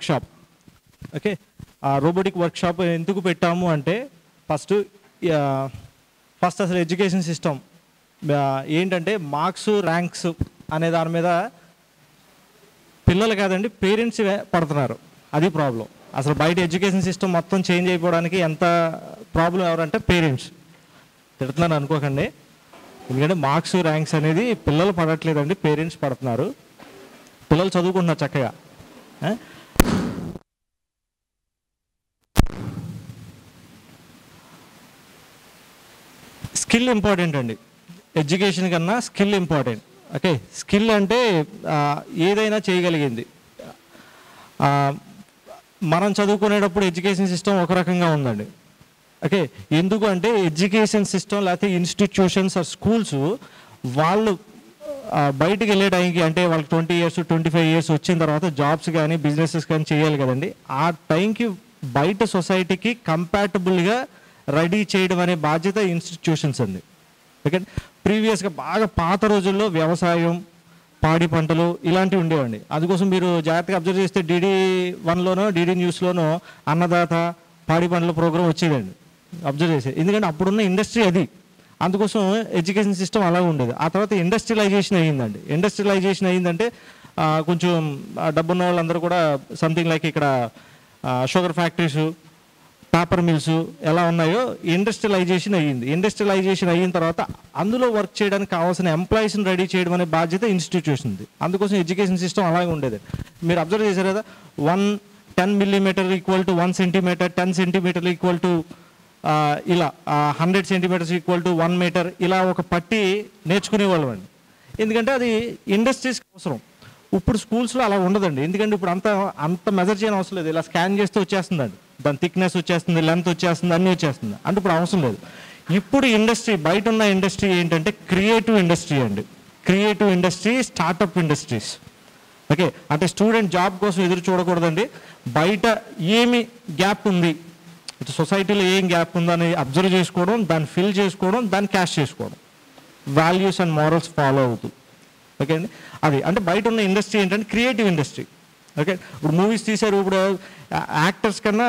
Workshop okay ఆ robotic workshop ఎందుకు పెట్టాము అంటే ఫస్ట్ ఫస్ట్ అసలు ఎడ్యుకేషన్ సిస్టమ్ ఏంటంటే మార్క్స్ ర్యాంక్స్ అనే దాని మీద పిల్లలు కాదండి పేరెంట్స్ పడుతున్నారు అది ప్రాబ్లం అసలు బయట ఎడ్యుకేషన్ సిస్టమ్ మొత్తం చేంజ్ అయిపోవడానికి ఎంత ప్రాబ్లం ఎవరంటే పేరెంట్స్ తిడుతున్నాను అనుకోకండి ఎందుకంటే మార్క్స్ ర్యాంక్స్ అనేది పిల్లలు పడట్లేదండి పేరెంట్స్ పడుతున్నారు పిల్లలు చదువుకుంటున్నారు చక్కగా ఆ? స్కిల్ ఇంపార్టెంట్ అండి ఎడ్యుకేషన్ కన్నా స్కిల్ ఇంపార్టెంట్ ఓకే స్కిల్ అంటే ఆ, ఏదైనా చేయగలిగింది ఆ, మనం చదువుకునేటప్పుడు ఎడ్యుకేషన్ సిస్టమ్ ఒక రకంగా ఉందండి ఓకే ఎందుకు అంటే ఎడ్యుకేషన్ సిస్టమ్ లేకపోతే ఇన్స్టిట్యూషన్స్ ఆర్ స్కూల్స్ వాళ్ళు ఆ, బయటికి వెళ్ళే టైంకి అంటే వాళ్ళకి twenty years twenty five years వచ్చిన తర్వాత జాబ్స్ కానీ బిజినెసెస్ కానీ చేయాలి కదండి ఆ టైంకి బయట సొసైటీకి కంపాటబుల్గా రెడీ చేయడం అనే బాధ్యత ఇన్స్టిట్యూషన్స్ అండి ఓకే ప్రీవియస్గా బాగా పాత రోజుల్లో వ్యవసాయం పాడి పంటలు ఇలాంటివి ఉండేవండి అందుకోసం మీరు జాగ్రత్తగా అబ్జర్వ్ చేస్తే డీడీ వన్లోనో డీడీ న్యూస్లోనో అన్నదాత పాడి పంటల ప్రోగ్రామ్ వచ్చేదండి అబ్జర్వ్ చేసే ఎందుకంటే అప్పుడున్న ఇండస్ట్రీ అది అందుకోసం ఎడ్యుకేషన్ సిస్టమ్ అలా ఉండేది ఆ తర్వాత ఇండస్ట్రియలైజేషన్ అయ్యిందండి ఇండస్ట్రియలైజేషన్ అయ్యిందంటే ఆ, కొంచెం ఆ, డబ్బున్న వాళ్ళందరూ కూడా సంథింగ్ లైక్ ఇక్కడ షుగర్ ఫ్యాక్టరీస్ పేపర్ మిల్స్ ఎలా ఉన్నాయో ఇండస్ట్రియలైజేషన్ అయ్యింది ఇండస్ట్రియలైజేషన్ అయిన తర్వాత అందులో వర్క్ చేయడానికి కావాల్సిన ఎంప్లాయీస్ని రెడీ చేయడం అనే బాధ్యత ఇన్స్టిట్యూషన్ది అందుకోసం ఎడ్యుకేషన్ సిస్టమ్ అలాగే ఉండేది మీరు అబ్జర్వ్ చేశారు కదా one ten millimetre equal to one centimetre ten centimetre equal to ఇలా hundred centimetres equal to one metre ఇలా ఒక పట్టి నేర్చుకునేవాళ్ళం అండి ఎందుకంటే అది ఇండస్ట్రీస్కి అవసరం ఇప్పుడు స్కూల్స్లో అలా ఉండదండి ఎందుకంటే ఇప్పుడు అంత అంత మెజర్ చేయని అవసరం లేదు ఇలా స్కాన్ చేస్తే వచ్చేస్తుందండి దాని థిక్నెస్ వచ్చేస్తుంది లెంత్ వచ్చేస్తుంది అన్నీ వచ్చేస్తుంది అంటే ఇప్పుడు అవసరం లేదు ఇప్పుడు ఇండస్ట్రీ బయట ఉన్న ఇండస్ట్రీ ఏంటంటే క్రియేటివ్ ఇండస్ట్రీ అండి creative industry startup industries okay అంటే స్టూడెంట్ జాబ్ కోసం ఎదురు చూడకూడదండి బయట ఏమి గ్యాప్ ఉంది ఇటు సొసైటీలో ఏం గ్యాప్ ఉందని అబ్జర్వ్ చేసుకోవడం దాన్ని ఫిల్ చేసుకోవడం దాన్ని క్యాష్ చేసుకోవడం వాల్యూస్ అండ్ మారల్స్ ఫాలో అవుతూ ఓకే అండి అది అంటే బయట ఉన్న ఇండస్ట్రీ ఏంటంటే క్రియేటివ్ ఇండస్ట్రీ ఓకే ఇప్పుడు మూవీస్ తీశారు ఇప్పుడు యాక్టర్స్ కన్నా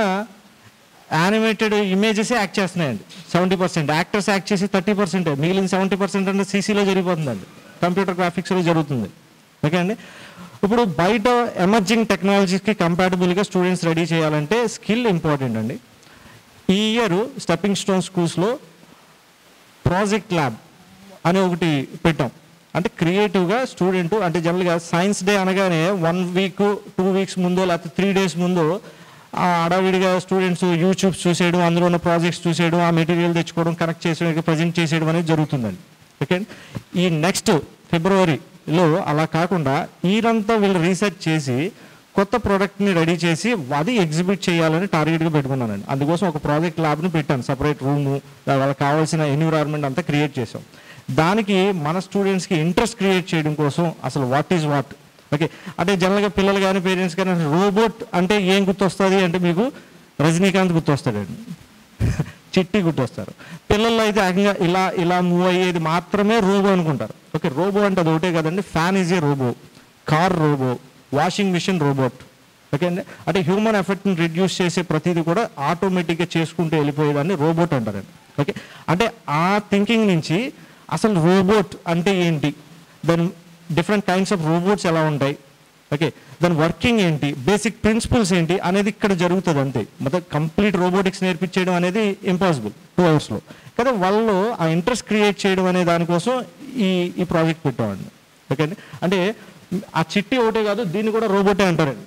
యానిమేటెడ్ ఇమేజెస్ యాక్ట్ చేస్తున్నాయండి సెవెంటీ పర్సెంట్ యాక్టర్స్ యాక్ట్ చేసి థర్టీ పర్సెంట్ మిగిలిన సెవెంటీ పర్సెంట్ అంటే సీసీలో జరిగిపోతుందండి కంప్యూటర్ గ్రాఫిక్స్లో జరుగుతుంది ఓకే అండి ఇప్పుడు బయట ఎమర్జింగ్ టెక్నాలజీస్కి కంపాటబుల్గా స్టూడెంట్స్ రెడీ చేయాలంటే స్కిల్ ఇంపార్టెంట్ అండి ఈ ఇయర్ స్టెప్పింగ్ స్టోన్ స్కూల్స్లో ప్రాజెక్ట్ ల్యాబ్ అని ఒకటి పెట్టాం అంటే క్రియేటివ్గా స్టూడెంట్ అంటే జనరల్గా సైన్స్ డే అనగానే వన్ వీక్ టూ వీక్స్ ముందో లేకపోతే త్రీ డేస్ ముందు ఆ అడావిడిగా స్టూడెంట్స్ యూట్యూబ్స్ చూసేయడం అందులో ఉన్న ప్రాజెక్ట్స్ చూసేయడం ఆ మెటీరియల్ తెచ్చుకోవడం కనెక్ట్ చేసేయడం ప్రజెంట్ చేసేయడం అనేది జరుగుతుందండి ఓకే ఈ నెక్స్ట్ ఫిబ్రవరిలో అలా కాకుండా ఈరంతా వీళ్ళు రీసెర్చ్ చేసి కొత్త ప్రోడక్ట్ని రెడీ చేసి అది ఎగ్జిబిట్ చేయాలని టార్గెట్గా పెట్టుకున్నానండి అందుకోసం ఒక ప్రాజెక్ట్ ల్యాబ్ని పెట్టాను సపరేట్ రూము వాళ్ళకి కావాల్సిన ఎన్విరాన్మెంట్ అంతా క్రియేట్ చేసాం దానికి మన స్టూడెంట్స్కి ఇంట్రెస్ట్ క్రియేట్ చేయడం కోసం అసలు వాట్ ఈజ్ వాట్ ఓకే అంటే జనరల్గా పిల్లలు కానీ పేరెంట్స్ కానీ రోబోట్ అంటే ఏం గుర్తొస్తుంది అంటే మీకు రజనీకాంత్ గుర్తొస్తాడండి చిట్టి గుర్తొస్తారు పిల్లల్లో అయితే ఏకంగా ఇలా ఇలా మూవ్ అయ్యేది మాత్రమే రోబో అనుకుంటారు ఓకే రోబో అంటే అది ఒకటే కదండి fan is a robot car robot washing machine robot okay అండి అంటే హ్యూమన్ ఎఫెక్ట్ని రిడ్యూస్ చేసే ప్రతిదీ కూడా ఆటోమేటిక్గా చేసుకుంటూ వెళ్ళిపోయేదాన్ని రోబోట్ అంటారండి ఓకే అంటే ఆ థింకింగ్ నుంచి అసలు రోబోట్ అంటే ఏంటి దాని డిఫరెంట్ కైండ్స్ ఆఫ్ రోబోట్స్ ఎలా ఉంటాయి ఓకే దాని వర్కింగ్ ఏంటి బేసిక్ ప్రిన్సిపల్స్ ఏంటి అనేది ఇక్కడ జరుగుతుంది అంతే మొత్తం కంప్లీట్ రోబోటిక్స్ నేర్పించేయడం అనేది ఇంపాసిబుల్ టూ అవర్స్లో కదా వాళ్ళు ఆ ఇంట్రెస్ట్ క్రియేట్ చేయడం అనే దానికోసం ఈ ఈ ప్రాజెక్ట్ పెట్టామండి ఓకే అండి అంటే ఆ చిట్టి ఒకటే కాదు దీన్ని కూడా రోబోటే అంటారండి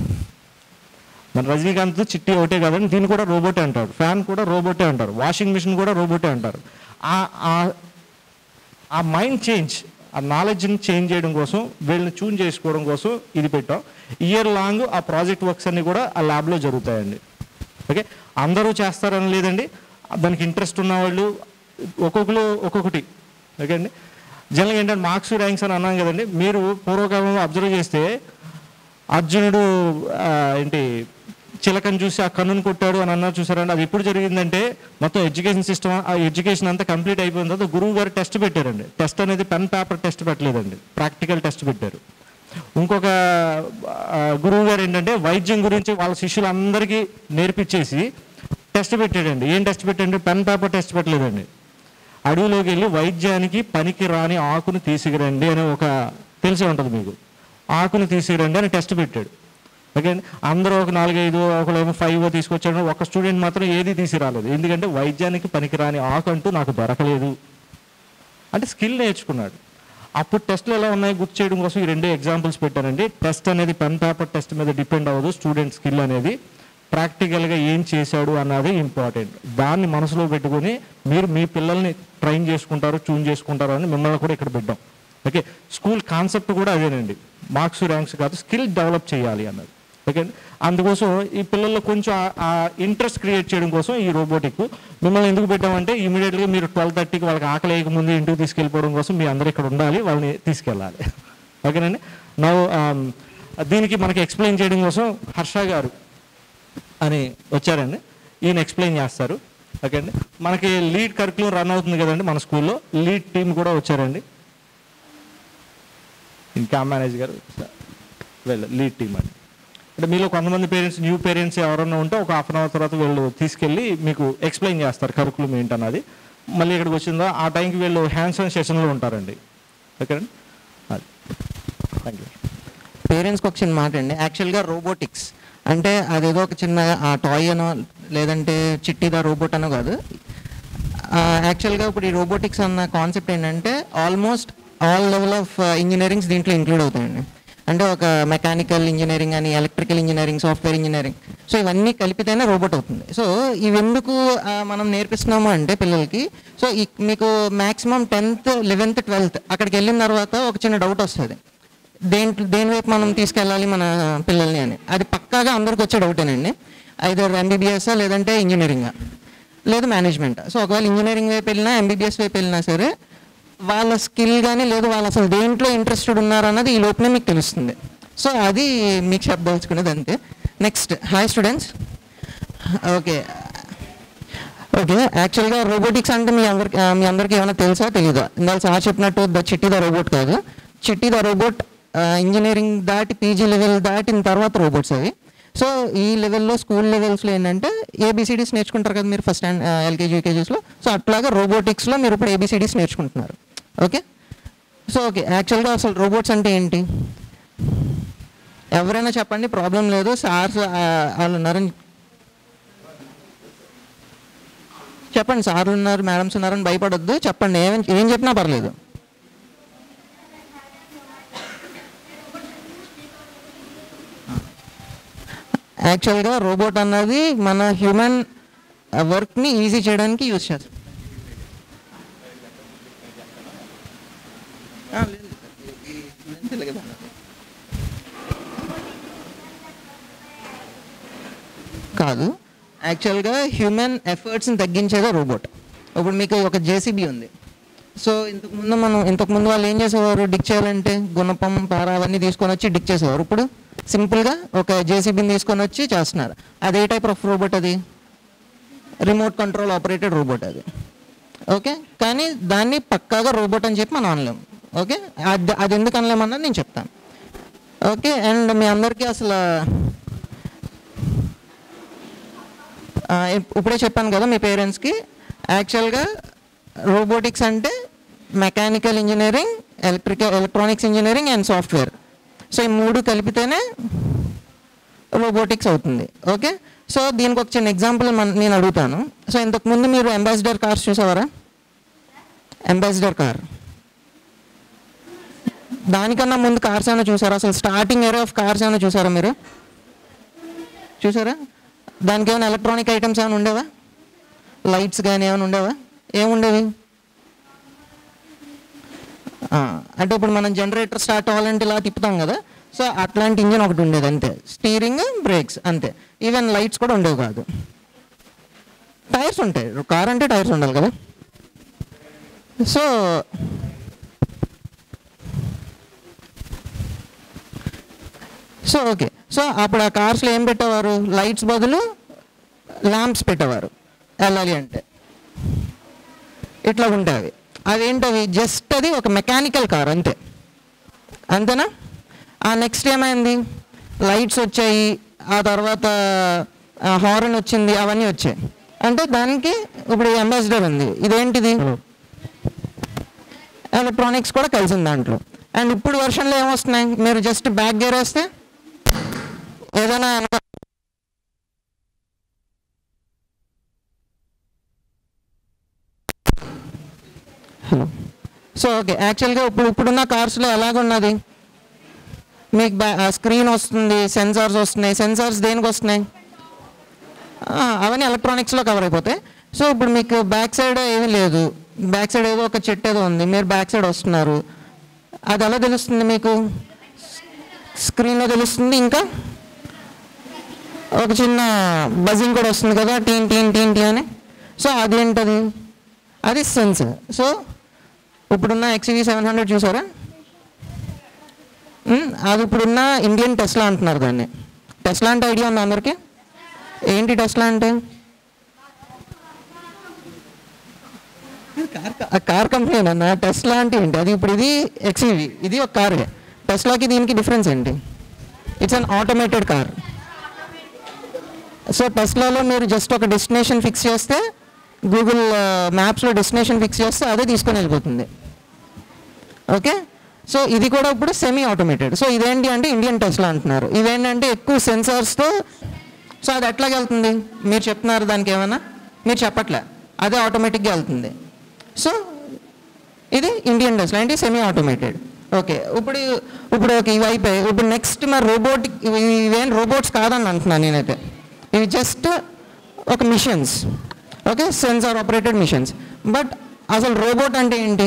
మన రజనీకాంత్ చిట్టి ఒకటే కాదండి దీన్ని కూడా రోబోటే అంటారు ఫ్యాన్ కూడా రోబోటే అంటారు వాషింగ్ మిషన్ కూడా రోబోటే అంటారు ఆ- ఆ- ఆ మైండ్ చేంజ్ ఆ నాలెడ్జ్ని చేంజ్ చేయడం కోసం వీళ్ళని చూన్ చేసుకోవడం కోసం ఇది పెట్టాం ఇయర్ లాంగ్ ఆ ప్రాజెక్ట్ వర్క్స్ అన్ని కూడా ఆ ల్యాబ్లో జరుగుతాయండి ఓకే అందరూ చేస్తారని లేదండి దానికి ఇంట్రెస్ట్ ఉన్న వాళ్ళు ఒక్కొక్కరు ఒక్కొక్కటి ఓకే అండి జనరల్గా ఏంటంటే మార్క్స్ ర్యాంక్స్ అని అన్నాం కదండి మీరు పూర్వకాలంలో అబ్జర్వ్ చేస్తే అర్జునుడు ఆ, ఏంటి చిలకని చూసి ఆ కన్నును కొట్టాడు అని అన్నారు చూసారండి అది ఎప్పుడు జరిగిందంటే మొత్తం ఎడ్యుకేషన్ సిస్టమ్ ఆ ఎడ్యుకేషన్ అంతా కంప్లీట్ అయిపోయిన తర్వాత గురువు గారు టెస్ట్ పెట్టారండి టెస్ట్ అనేది పెన్ పేపర్ టెస్ట్ పెట్టలేదండి ప్రాక్టికల్ టెస్ట్ పెట్టారు ఇంకొక ఆ, గురువు గారు ఏంటంటే వైద్యం గురించి వాళ్ళ శిష్యులందరికీ నేర్పించేసి టెస్ట్ పెట్టాడండి ఏం టెస్ట్ పెట్టండి పెన్ పేపర్ టెస్ట్ పెట్టలేదండి అడవిలోకి వెళ్ళి వైద్యానికి పనికి రాని ఆకును తీసుకురండి అని ఒక తెలిసే ఉంటుంది మీకు ఆకును తీసుకురండి అని టెస్ట్ పెట్టాడు ఓకే అండి అందరూ ఒక నాలుగైదు ఒకళ్ళేమో ఫైవ్ తీసుకొచ్చాడు ఒక స్టూడెంట్ మాత్రం ఏది తీసుకురాలేదు ఎందుకంటే వైద్యానికి పనికిరాని ఆకు అంటూ నాకు దొరకలేదు అంటే స్కిల్ నేర్చుకున్నాడు అప్పుడు టెస్ట్లు ఎలా ఉన్నాయి గుర్తు చేయడం కోసం ఈ రెండే ఎగ్జాంపుల్స్ పెట్టానండి టెస్ట్ అనేది పెన్ పేపర్ టెస్ట్ మీద డిపెండ్ అవ్వదు స్టూడెంట్ స్కిల్ అనేది ప్రాక్టికల్గా ఏం చేశాడు అన్నది ఇంపార్టెంట్ దాన్ని మనసులో పెట్టుకొని మీరు మీ పిల్లల్ని ట్రైన్ చేసుకుంటారు ట్యూన్ చేసుకుంటారు అని మిమ్మల్ని కూడా ఇక్కడ పెట్టాం ఓకే స్కూల్ కాన్సెప్ట్ కూడా అదేనండి మార్క్స్ ర్యాంక్స్ కాదు స్కిల్ డెవలప్ చేయాలి అన్నది ఓకే అందుకోసం ఈ పిల్లల్లో కొంచెం ఆ- ఆ ఇంట్రెస్ట్ క్రియేట్ చేయడం కోసం ఈ రోబోటిక్ మిమ్మల్ని ఎందుకు పెట్టామంటే ఇమీడియట్గా మీరు ట్వెల్వ్ థర్టీకి వాళ్ళకి ఆకలి వేయక ముందు ఇంటికి తీసుకెళ్ళిపోవడం కోసం మీ అందరూ ఇక్కడ ఉండాలి వాళ్ళని తీసుకెళ్ళాలి ఓకేనండి నా దీనికి మనకి ఎక్స్ప్లెయిన్ చేయడం కోసం హర్ష గారు అని వచ్చారండి ఈయన ఎక్స్ప్లెయిన్ చేస్తారు ఓకే అండి మనకి లీడ్ కరికులం రన్ అవుతుంది కదండి మన స్కూల్లో లీడ్ టీం కూడా వచ్చారండి ఇంకా మేనేజ్ గారు వెళ్ళు లీడ్ టీం అండి అంటే మీలో కొంతమంది పేరెంట్స్ న్యూ పేరెంట్స్ ఎవరైనా ఉంటే ఒక హాఫ్ అన్ అవర్ తర్వాత వీళ్ళు తీసుకెళ్ళి మీకు ఎక్స్ప్లెయిన్ చేస్తారు కరికులం ఏంటన్నది మళ్ళీ ఇక్కడికి వచ్చిందా ఆ టైంకి వీళ్ళు హ్యాండ్స్ ఆన్ సెషన్లో ఉంటారండి ఓకేనండి అది థ్యాంక్ యూ పేరెంట్స్కి ఒక చిన్న మాట అండి యాక్చువల్గా రోబోటిక్స్ అంటే అదేదో ఒక చిన్న టాయ్ అనో లేదంటే చిట్టిదా రోబోట్ అనో కాదు యాక్చువల్గా ఇప్పుడు ఈ రోబోటిక్స్ అన్న కాన్సెప్ట్ ఏంటంటే almost all level of engineerings దీంట్లో ఇంక్లూడ్ అవుతాయండి అంటే ఒక మెకానికల్ ఇంజనీరింగ్ అని electrical engineering software engineering so ఇవన్నీ కలిపితేనే రోబోట్ అవుతుంది సో ఇవి ఎందుకు ఆ, మనం నేర్పిస్తున్నాము అంటే పిల్లలకి సో ఈ మీకు మ్యాక్సిమం టెన్త్ లెవెన్త్ ట్వెల్త్ అక్కడికి వెళ్ళిన తర్వాత ఒక చిన్న డౌట్ వస్తుంది దేంట్లో దేని వైపు మనం తీసుకెళ్ళాలి మన పిల్లల్ని అని అది పక్కాగా అందరికి వచ్చే డౌటేనండి ఐదర్ ఎంబీబీఎస్ లేదంటే ఇంజనీరింగ్ లేదు మేనేజ్మెంట్ సో ఒకవేళ ఇంజనీరింగ్ వైపు వెళ్ళినా ఎంబీబీఎస్ వైపు వెళ్ళినా సరే వాళ్ళ స్కిల్ కానీ లేదు వాళ్ళు అసలు దేంట్లో ఇంట్రెస్టెడ్ ఉన్నారన్నది ఈ లోపలే మీకు తెలుస్తుంది సో అది మీకు చెప్పదలుచుకునేది అంతే next hi students okay okay యాక్చువల్గా రోబోటిక్స్ అంటే మీ అందరికి ఆ, మీ అందరికీ ఏమైనా తెలుసా తెలీదా ఇందాక సార్ చెప్పినట్టు ద చిట్టి ద రోబోట్ కాదు చిట్టి ద రోబోట్ ఇంజనీరింగ్ దాటి పీజీ లెవెల్ దాటిన తర్వాత రోబోట్స్ అవి సో ఈ లెవెల్లో స్కూల్ లెవెల్స్లో ఏంటంటే ఏబిసిడీస్ నేర్చుకుంటారు కదా మీరు ఫస్ట్ స్టాండ్ ఎల్కేజీ యూకేజీస్లో సో అట్లాగా రోబోటిక్స్లో మీరు ఇప్పుడు ఏబిసిడీస్ నేర్చుకుంటున్నారు ఓకే సో ఓకే యాక్చువల్గా అసలు రోబోట్స్ అంటే ఏంటి ఎవరైనా చెప్పండి ప్రాబ్లం లేదు సార్స్ వాళ్ళు ఉన్నారని చెప్పండి సార్లు ఉన్నారు మేడమ్స్ ఉన్నారని భయపడొద్దు చెప్పండి ఏం ఏం చెప్పినా పర్లేదు యాక్చువల్గా రోబోట్ అన్నది మన హ్యూమన్ వర్క్ని ఈజీ చేయడానికి యూజ్ చేస్తాం ఆ, లేదు, లేదు. ఈ students ఇలాగే బాగా. కాదు యాక్చువల్గా హ్యూమన్ ఎఫర్ట్స్ని తగ్గించేదే రోబోట్ ఇప్పుడు మీకు ఒక జేసీబీ ఉంది సో ఇంతకుముందు మనం ఇంతకుముందు వాళ్ళు ఏం చేసేవారు డిక్ చేయాలంటే గుణపం పార అవన్నీ తీసుకొని వచ్చి డిక్ చేసేవారు ఇప్పుడు సింపుల్గా ఒక జేసీబీని తీసుకొని వచ్చి చేస్తున్నారు అది ఏ టైప్ ఆఫ్ రోబోట్ అది రిమోట్ కంట్రోల్ ఆపరేటెడ్ రోబోట్ అది ఓకే కానీ దాన్ని పక్కాగా రోబోట్ అని చెప్పి మనం అనలేము ఓకే అది అది ఎందుకు అనలేమన్నది నేను చెప్తాను ఓకే అండ్ మీ అందరికీ అసలు ఆ, ఇప్- ఇప్పుడే చెప్పాను కదా మీ పేరెంట్స్కి యాక్చువల్గా రోబోటిక్స్ అంటే mechanical engineering electrical electronics engineering and software so ఈ మూడు కలిపితేనే రోబోటిక్స్ అవుతుంది ఓకే సో దీనికి ఒక చిన్న ఎగ్జాంపుల్ మన నేను అడుగుతాను సో ఇంతకుముందు మీరు అంబాసిడర్ కార్స్ చూసేవారా అంబాసిడర్ కార్ దానికన్నా ముందు కార్స్ ఏమైనా చూసారా అసలు స్టార్టింగ్ ఏరియా ఆఫ్ కార్స్ ఏమైనా చూసారా మీరు చూసారా దానికి ఏమైనా ఎలక్ట్రానిక్ ఐటమ్స్ ఏమైనా ఉండేవా లైట్స్ కానీ ఏమైనా ఉండేవా ఏముండేవి ఆ, అంటే ఇప్పుడు మనం జనరేటర్ స్టార్ట్ అవ్వాలంటే ఇలా తిప్పుతాం కదా సో అట్లాంటి ఇంజిన్ ఒకటి ఉండేది అంతే స్టీరింగ్ బ్రేక్స్ అంతే ఈవెన్ లైట్స్ కూడా ఉండేవి కాదు టైర్స్ ఉంటాయి కార్ అంటే టైర్స్ ఉండాలి కదా సో సో ఓకే సో అప్పుడు ఆ కార్స్లో ఏం పెట్టేవారు లైట్స్ బదులు ల్యాంప్స్ పెట్టేవారు వెళ్ళాలి అంటే ఇట్లా ఉంటాయి అవి అవేంటవి జస్ట్ అది ఒక మెకానికల్ కార్ అంతే అంతేనా ఆ నెక్స్ట్ ఏమైంది లైట్స్ వచ్చాయి ఆ తర్వాత హార్న్ వచ్చింది అవన్నీ వచ్చాయి అంటే దానికి ఇప్పుడు అంబాసిడర్ ఉంది ఇదేంటిది ఎలక్ట్రానిక్స్ కూడా కలిసింది దాంట్లో అండ్ ఇప్పుడు వర్షన్లో ఏమొస్తున్నాయి మీరు జస్ట్ బ్యాక్ గేర్ వేస్తే ఏదైనా హలో సో ఓకే యాక్చువల్గా ఇప్పుడు ఇప్పుడున్న కార్స్లో ఎలాగున్నది మీకు బ్యా స్క్రీన్ వస్తుంది సెన్సార్స్ వస్తున్నాయి సెన్సార్స్ దేనికి వస్తున్నాయి ఆ, అవన్నీ ఎలక్ట్రానిక్స్లో కవర్ అయిపోతాయి సో ఇప్పుడు మీకు బ్యాక్ సైడ్ ఏమీ లేదు బ్యాక్ సైడ్ ఏదో ఒక చెట్టు ఏదో ఉంది మీరు బ్యాక్ సైడ్ వస్తున్నారు అది ఎలా తెలుస్తుంది మీకు స్క్రీన్లో తెలుస్తుంది ఇంకా ఒక చిన్న బజింగ్ కూడా వస్తుంది కదా టీన్ టీన్ టీన్ టీ అని సో అదేంటది అది సెన్సర్ సో ఇప్పుడున్న ఎక్స్వీ సెవెన్ హండ్రెడ్ చూసారా మ్, అది ఇప్పుడున్న ఇండియన్ టెస్లా అంటున్నారు దాన్ని టెస్లా అంటే ఐడియా ఉందా అందరికీ ఏంటి టెస్లా అంటే కార్ కంపెనీ అన్న టెస్లా అంటే ఏంటి అది ఇప్పుడు ఇది ఎక్స్ఈవి ఇది ఒక కార్ టెస్లాకి దీనికి డిఫరెన్స్ ఏంటి it's an automated car so టెస్లాలో మీరు జస్ట్ ఒక డెస్టినేషన్ ఫిక్స్ చేస్తే గూగుల్ మ్యాప్స్లో డెస్టినేషన్ ఫిక్స్ చేస్తే అదే తీసుకొని వెళ్ళిపోతుంది ఓకే సో ఇది కూడా ఇప్పుడు సెమీ ఆటోమేటెడ్ సో ఇదేంటి అంటే ఇండియన్ టెస్లా అంటున్నారు ఇవేంటంటే ఎక్కువ సెన్సార్స్తో సో అది ఎట్లాగ వెళ్తుంది మీరు చెప్తున్నారు దానికి ఏమైనా మీరు చెప్పట్లే అదే ఆటోమేటిక్గా వెళ్తుంది సో ఇది ఇండియన్ టెస్లా అంటే సెమీ ఆటోమేటెడ్ ఓకే ఇప్పుడు ఇప్పుడు ఓకే ఇవి అయిపోయాయి ఇప్పుడు నెక్స్ట్ మరి రోబోట్ ఇవేం రోబోట్స్ కాదని అంటున్నాను నేనైతే ఇవి జస్ట్ ఒక machines okay sensor operated machines but అసలు రోబోట్ అంటే ఏంటి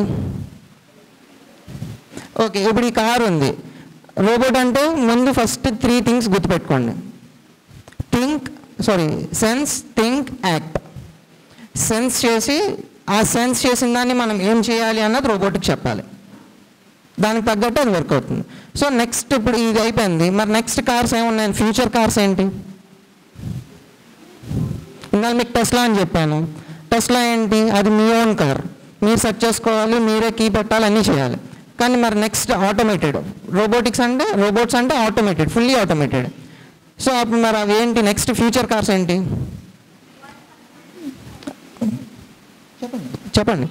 ఓకే ఇప్పుడు ఈ కార్ ఉంది రోబోట్ అంటే ముందు ఫస్ట్ త్రీ థింగ్స్ గుర్తుపెట్టుకోండి think sorry sense think act sense చేసి ఆ సెన్స్ చేసిన దాన్ని మనం ఏం చేయాలి అన్నది రోబోట్కి చెప్పాలి దానికి తగ్గట్టు అది వర్క్ అవుతుంది సో నెక్స్ట్ ఇప్పుడు ఇది అయిపోయింది మరి నెక్స్ట్ కార్స్ ఏమున్నాయి ఫ్యూచర్ కార్స్ ఏంటి ఇందాక మీకు టెస్లా అని చెప్పాను టెస్లా ఏంటి అది మీ ఓన్ కార్ మీరు సెట్ చేసుకోవాలి మీరే కీ పెట్టాలి అన్నీ చేయాలి కానీ మరి నెక్స్ట్ ఆటోమేటెడ్ రోబోటిక్స్ అంటే రోబోట్స్ అంటే ఆటోమేటెడ్ ఫుల్లీ ఆటోమేటెడ్ సో అప్పుడు మరి అవి ఏంటి నెక్స్ట్ ఫ్యూచర్ కార్స్ ఏంటి చెప్పండి చెప్పండి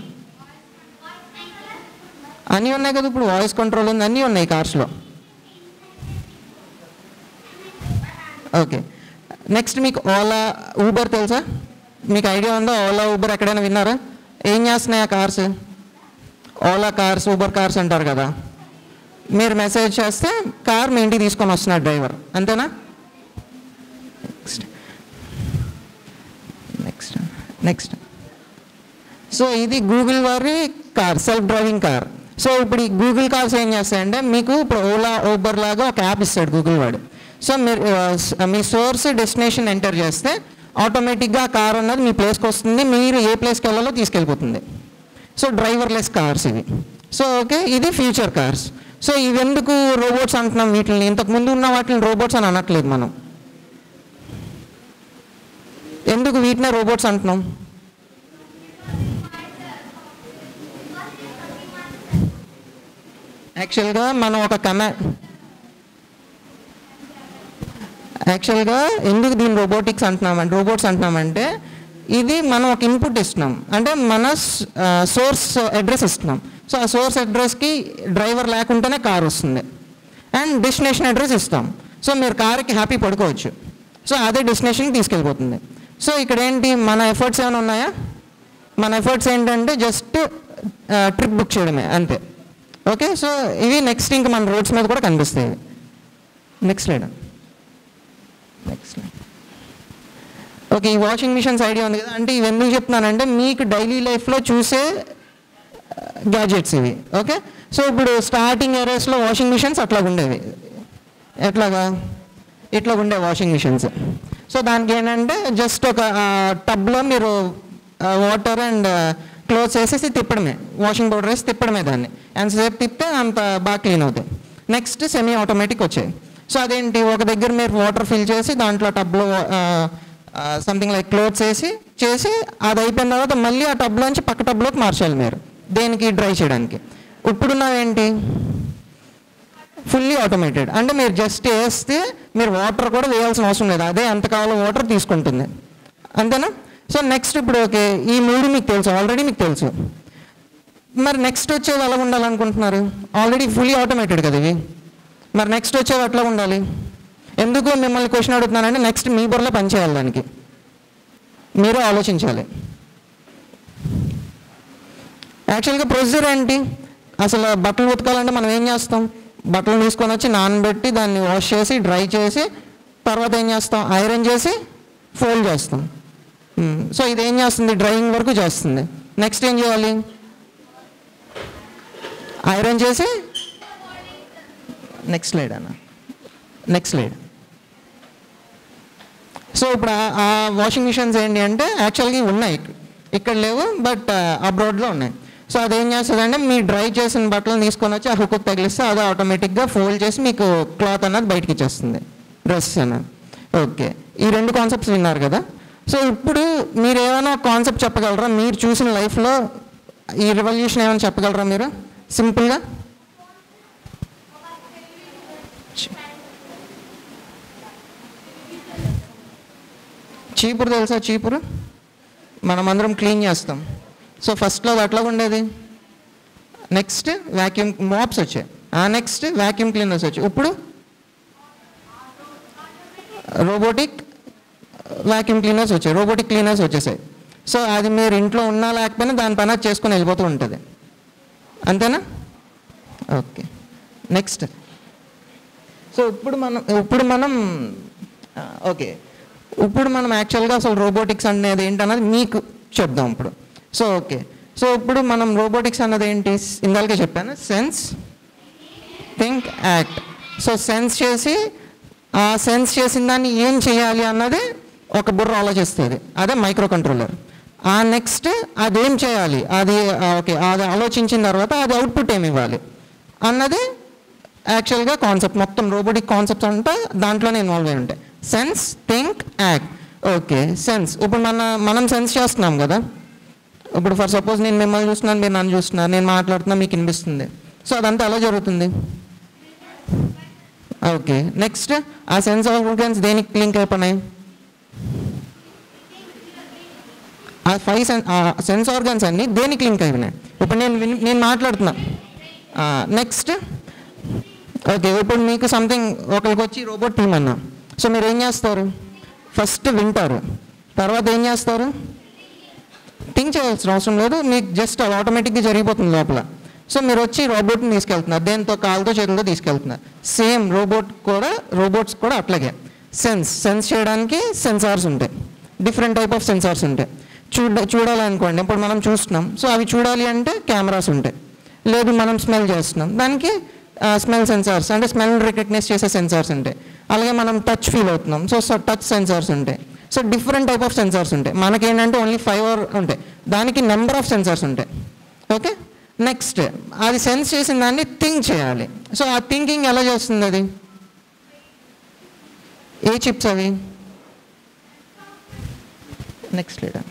అన్నీ ఉన్నాయి కదా ఇప్పుడు వాయిస్ కంట్రోల్ ఉంది అన్నీ ఉన్నాయి కార్స్లో ఓకే నెక్స్ట్ మీకు ఓలా ఊబర్ తెలుసా మీకు ఐడియా ఉందా ఓలా ఊబర్ ఎక్కడైనా విన్నారా ఏం చేస్తున్నాయి ఆ cars Ola cars Uber cars అంటారు కదా మీరు మెసేజ్ చేస్తే కార్ మీ ఇంటికి తీసుకొని వస్తున్నాడు డ్రైవర్ అంతేనా నెక్స్ట్ నెక్స్ట్ నెక్స్ట్ సో ఇది గూగుల్ వారి car self driving car so ఇప్పుడు ఈ గూగుల్ కార్స్ ఏం చేస్తాయంటే మీకు ఇప్పుడు ఓలా ఓబర్ లాగా ఒక యాప్ ఇస్తాడు గూగుల్ వాడు సో మీరు ఆ, స్- మీ సోర్స్ డెస్టినేషన్ ఎంటర్ చేస్తే ఆటోమేటిక్గా కార్ అన్నది మీ ప్లేస్కి వస్తుంది మీరు ఏ ప్లేస్కి వెళ్ళాలో తీసుకెళ్ళిపోతుంది సో డ్రైవర్లెస్ కార్స్ ఇవి సో ఓకే ఇది ఫ్యూచర్ కార్స్ సో ఇవెందుకు రోబోట్స్ అంటున్నాం వీటిని ఇంతకు ముందు ఉన్న వాటిని రోబోట్స్ అని అనట్లేదు మనం ఎందుకు వీటినే రోబోట్స్ అంటున్నాం యాక్చువల్గా మనం ఒక కమా యాక్చువల్గా ఎందుకు దీన్ని రోబోటిక్స్ అంటున్నామంటే రోబోట్స్ అంటున్నామంటే ఇది మనం ఒక ఇన్పుట్ ఇస్తున్నాం అంటే మన సోర్స్ అడ్రస్ ఇస్తున్నాం సో ఆ సోర్స్ అడ్రస్కి డ్రైవర్ లేకుండానే కార్ వస్తుంది అండ్ డెస్టినేషన్ అడ్రస్ ఇస్తాం సో మీరు కార్కి హ్యాపీ పడుకోవచ్చు సో అదే డెస్టినేషన్కి తీసుకెళ్ళిపోతుంది సో ఇక్కడ ఏంటి మన ఎఫర్ట్స్ ఏమైనా ఉన్నాయా మన ఎఫర్ట్స్ ఏంటంటే జస్ట్ ట్రిప్ బుక్ చేయడమే అంతే ఓకే సో ఇవి నెక్స్ట్ ఇంకా మన రోడ్స్ మీద కూడా కనిపిస్తాయి next slide next slide okay ఈ వాషింగ్ మిషన్స్ ఐడియా ఉంది కదా అంటే ఇవి ఎందుకు చెప్తున్నానంటే మీకు డైలీ లైఫ్లో చూసే గ్యాజెట్స్ ఇవి ఓకే సో ఇప్పుడు స్టార్టింగ్ ఏరియాస్లో వాషింగ్ మిషన్స్ అట్లా ఉండేవి ఎట్లాగా ఇట్లా ఉండే వాషింగ్ మిషన్స్ సో దానికి ఏంటంటే జస్ట్ ఒక టబ్లో మీరు వాటర్ అండ్ క్లోత్స్ వేసేసి తిప్పడమే వాషింగ్ పౌడర్ వేసి తిప్పడమే దాన్ని ఎంతసేపు తిప్పితే అంత బాగా క్లీన్ అవుతాయి నెక్స్ట్ సెమీ ఆటోమేటిక్ వచ్చాయి సో అదేంటి ఒక దగ్గర మీరు వాటర్ ఫిల్ చేసి దాంట్లో టబ్లో సంథింగ్ లైక్ క్లోత్స్ వేసి చేసి అది అయిపోయిన తర్వాత మళ్ళీ ఆ టబ్లోంచి పక్క టబ్లోకి మార్చాలి మీరు దేనికి డ్రై చేయడానికి ఇప్పుడున్నవి ఏంటి ఫుల్లీ ఆటోమేటెడ్ అంటే మీరు జస్ట్ వేస్తే మీరు వాటర్ కూడా వేయాల్సిన అవసరం లేదు అదే ఎంత కావాలో వాటర్ తీసుకుంటుంది అంతేనా సో నెక్స్ట్ ఇప్పుడు ఓకే ఈ మూడు మీకు తెలుసు ఆల్రెడీ మీకు తెలుసు మరి నెక్స్ట్ వచ్చేది ఎలా ఉండాలనుకుంటున్నారు ఆల్రెడీ ఫుల్లీ ఆటోమేటెడ్ కదా ఇవి మరి నెక్స్ట్ వచ్చేది ఎట్లా ఉండాలి ఎందుకు మిమ్మల్ని క్వశ్చన్ అడుగుతున్నానంటే నెక్స్ట్ మీ బుర్రలో పనిచేయాలి దానికి మీరు ఆలోచించాలి యాక్చువల్గా ప్రొసీజర్ ఏంటి అసలు బట్టలు ఉతకాలంటే మనం ఏం చేస్తాం బట్టలు తీసుకొని వచ్చి నానబెట్టి దాన్ని వాష్ చేసి డ్రై చేసి తర్వాత ఏం చేస్తాం ఐరన్ చేసి ఫోల్డ్ చేస్తాం సో ఇది ఏం చేస్తుంది డ్రైయింగ్ వరకు చేస్తుంది నెక్స్ట్ ఏం చేయాలి ఐరన్ చేసి నెక్స్ట్ లైడ్ అన్న నెక్స్ట్ లైడ్ సో ఇప్పుడు ఆ- ఆ వాషింగ్ మిషన్స్ ఏంటి అంటే యాక్చువల్గా ఇవి ఉన్నాయి ఇక్- ఇక్కడ లేవు బట్ అబ్రాడ్లో ఉన్నాయి సో అదేం చేస్తుంది అంటే మీ డ్రై చేసిన బట్టలు తీసుకొని వచ్చి ఆ హుక్ తగిలిస్తే అది ఆటోమేటిక్గా ఫోల్డ్ చేసి మీకు క్లాత్ అన్నది బయటికి ఇచ్చేస్తుంది డ్రెస్ అన్నది ఓకే ఈ రెండు కాన్సెప్ట్స్ విన్నారు కదా సో ఇప్పుడు మీరు ఏమైనా కాన్సెప్ట్ చెప్పగలరా మీరు చూసిన లైఫ్లో ఈ రివల్యూషన్ ఏమైనా చెప్పగలరా మీరు సింపుల్గా చీపురు తెలుసా చీపురు మనం అందరం క్లీన్ చేస్తాం సో ఫస్ట్లో అది అట్లా ఉండేది నెక్స్ట్ వ్యాక్యూమ్ మాప్స్ వచ్చాయి ఆ నెక్స్ట్ వ్యాక్యూమ్ క్లీనర్స్ వచ్చాయి ఇప్పుడు రోబోటిక్ వ్యాక్యూమ్ క్లీనర్స్ వచ్చాయి రోబోటిక్ క్లీనర్స్ వచ్చేసాయి సో అది మీరు ఇంట్లో ఉన్నా లేకపోయినా దాని పని అది చేసుకొని వెళ్ళిపోతూ ఉంటుంది అంతేనా ఓకే నెక్స్ట్ సో ఇప్పుడు మనం ఇప్పుడు మనం ఆ, ఓకే ఇప్పుడు మనం యాక్చువల్గా అసలు రోబోటిక్స్ అనేది ఏంటన్నది మీకు చెప్దాం ఇప్పుడు సో ఓకే సో ఇప్పుడు మనం రోబోటిక్స్ అన్నది ఏంటి ఇందాకే చెప్పాను sense think act so sense చేసి ఆ సెన్స్ చేసిన దాన్ని ఏం చేయాలి అన్నది ఒక బుర్ర ఆలోచిస్తుంది అదే మైక్రో కంట్రోలర్ ఆ నెక్స్ట్ అదేం చేయాలి అది ఆ, ఓకే అది ఆలోచించిన తర్వాత అది అవుట్పుట్ ఏమి ఇవ్వాలి అన్నది యాక్చువల్గా కాన్సెప్ట్ మొత్తం రోబోటిక్ కాన్సెప్ట్స్ అంతా దాంట్లోనే ఇన్వాల్వ్ అయి ఉంటాయి sense think act okay sense ఇప్పుడు మన మనం సెన్స్ చేస్తున్నాం కదా ఇప్పుడు ఫర్ సపోజ్ నేను మిమ్మల్ని చూస్తున్నాను మీరు నన్ను చూస్తున్నారు నేను మాట్లాడుతున్నా మీకు వినిపిస్తుంది సో అదంతా ఎలా జరుగుతుంది ఓకే నెక్స్ట్ ఆ సెన్స్ ఆర్గన్స్ దేనికి లింక్ అయిపోయినాయి ఆ ఫైవ్ సెన్ సెన్స్ ఆర్గన్స్ అన్ని దేనికి లింక్ అయిపోయినాయి ఇప్పుడు నేను విన్- నేను మాట్లాడుతున్నా నెక్స్ట్ ఓకే ఇప్పుడు మీకు సంథింగ్ ఒకరికి వచ్చి రోబోట్ టీమ్ అన్నా సో మీరు ఏం చేస్తారు ఫస్ట్ వింటారు తర్వాత ఏం చేస్తారు థింక్ చేయాల్సిన అవసరం లేదు మీకు జస్ట్ ఆటోమేటిక్గా జరిగిపోతుంది లోపల సో మీరు వచ్చి రోబోట్ని తీసుకెళ్తున్నారు దేంతో కాలుతో చేతులతో తీసుకెళ్తున్నారు సేమ్ రోబోట్ కూడా రోబోట్స్ కూడా అట్లాగే సెన్స్ సెన్స్ చేయడానికి సెన్సార్స్ ఉంటాయి డిఫరెంట్ టైప్ ఆఫ్ సెన్సార్స్ ఉంటాయి చూడ చూడాలనుకోండి ఇప్పుడు మనం చూస్తున్నాం సో అవి చూడాలి అంటే కెమెరాస్ ఉంటాయి లేదు మనం స్మెల్ చేస్తున్నాం దానికి స్మెల్ సెన్సార్స్ అంటే స్మెల్ రికగ్నైజ్ చేసే సెన్సార్స్ ఉంటాయి అలాగే మనం టచ్ ఫీల్ అవుతున్నాం సో టచ్ సెన్సార్స్ ఉంటాయి so different type of sensors ఉంటాయి మనకేంటంటే ఓన్లీ ఫైవ్ ఉంటాయి దానికి నెంబర్ ఆఫ్ సెన్సార్స్ ఉంటాయి ఓకే నెక్స్ట్ అది సెన్స్ చేసిన దాన్ని థింక్ చేయాలి సో ఆ థింకింగ్ ఎలా చేస్తుంది అది ఏ చిప్స్ అవి నెక్స్ట్ లేట్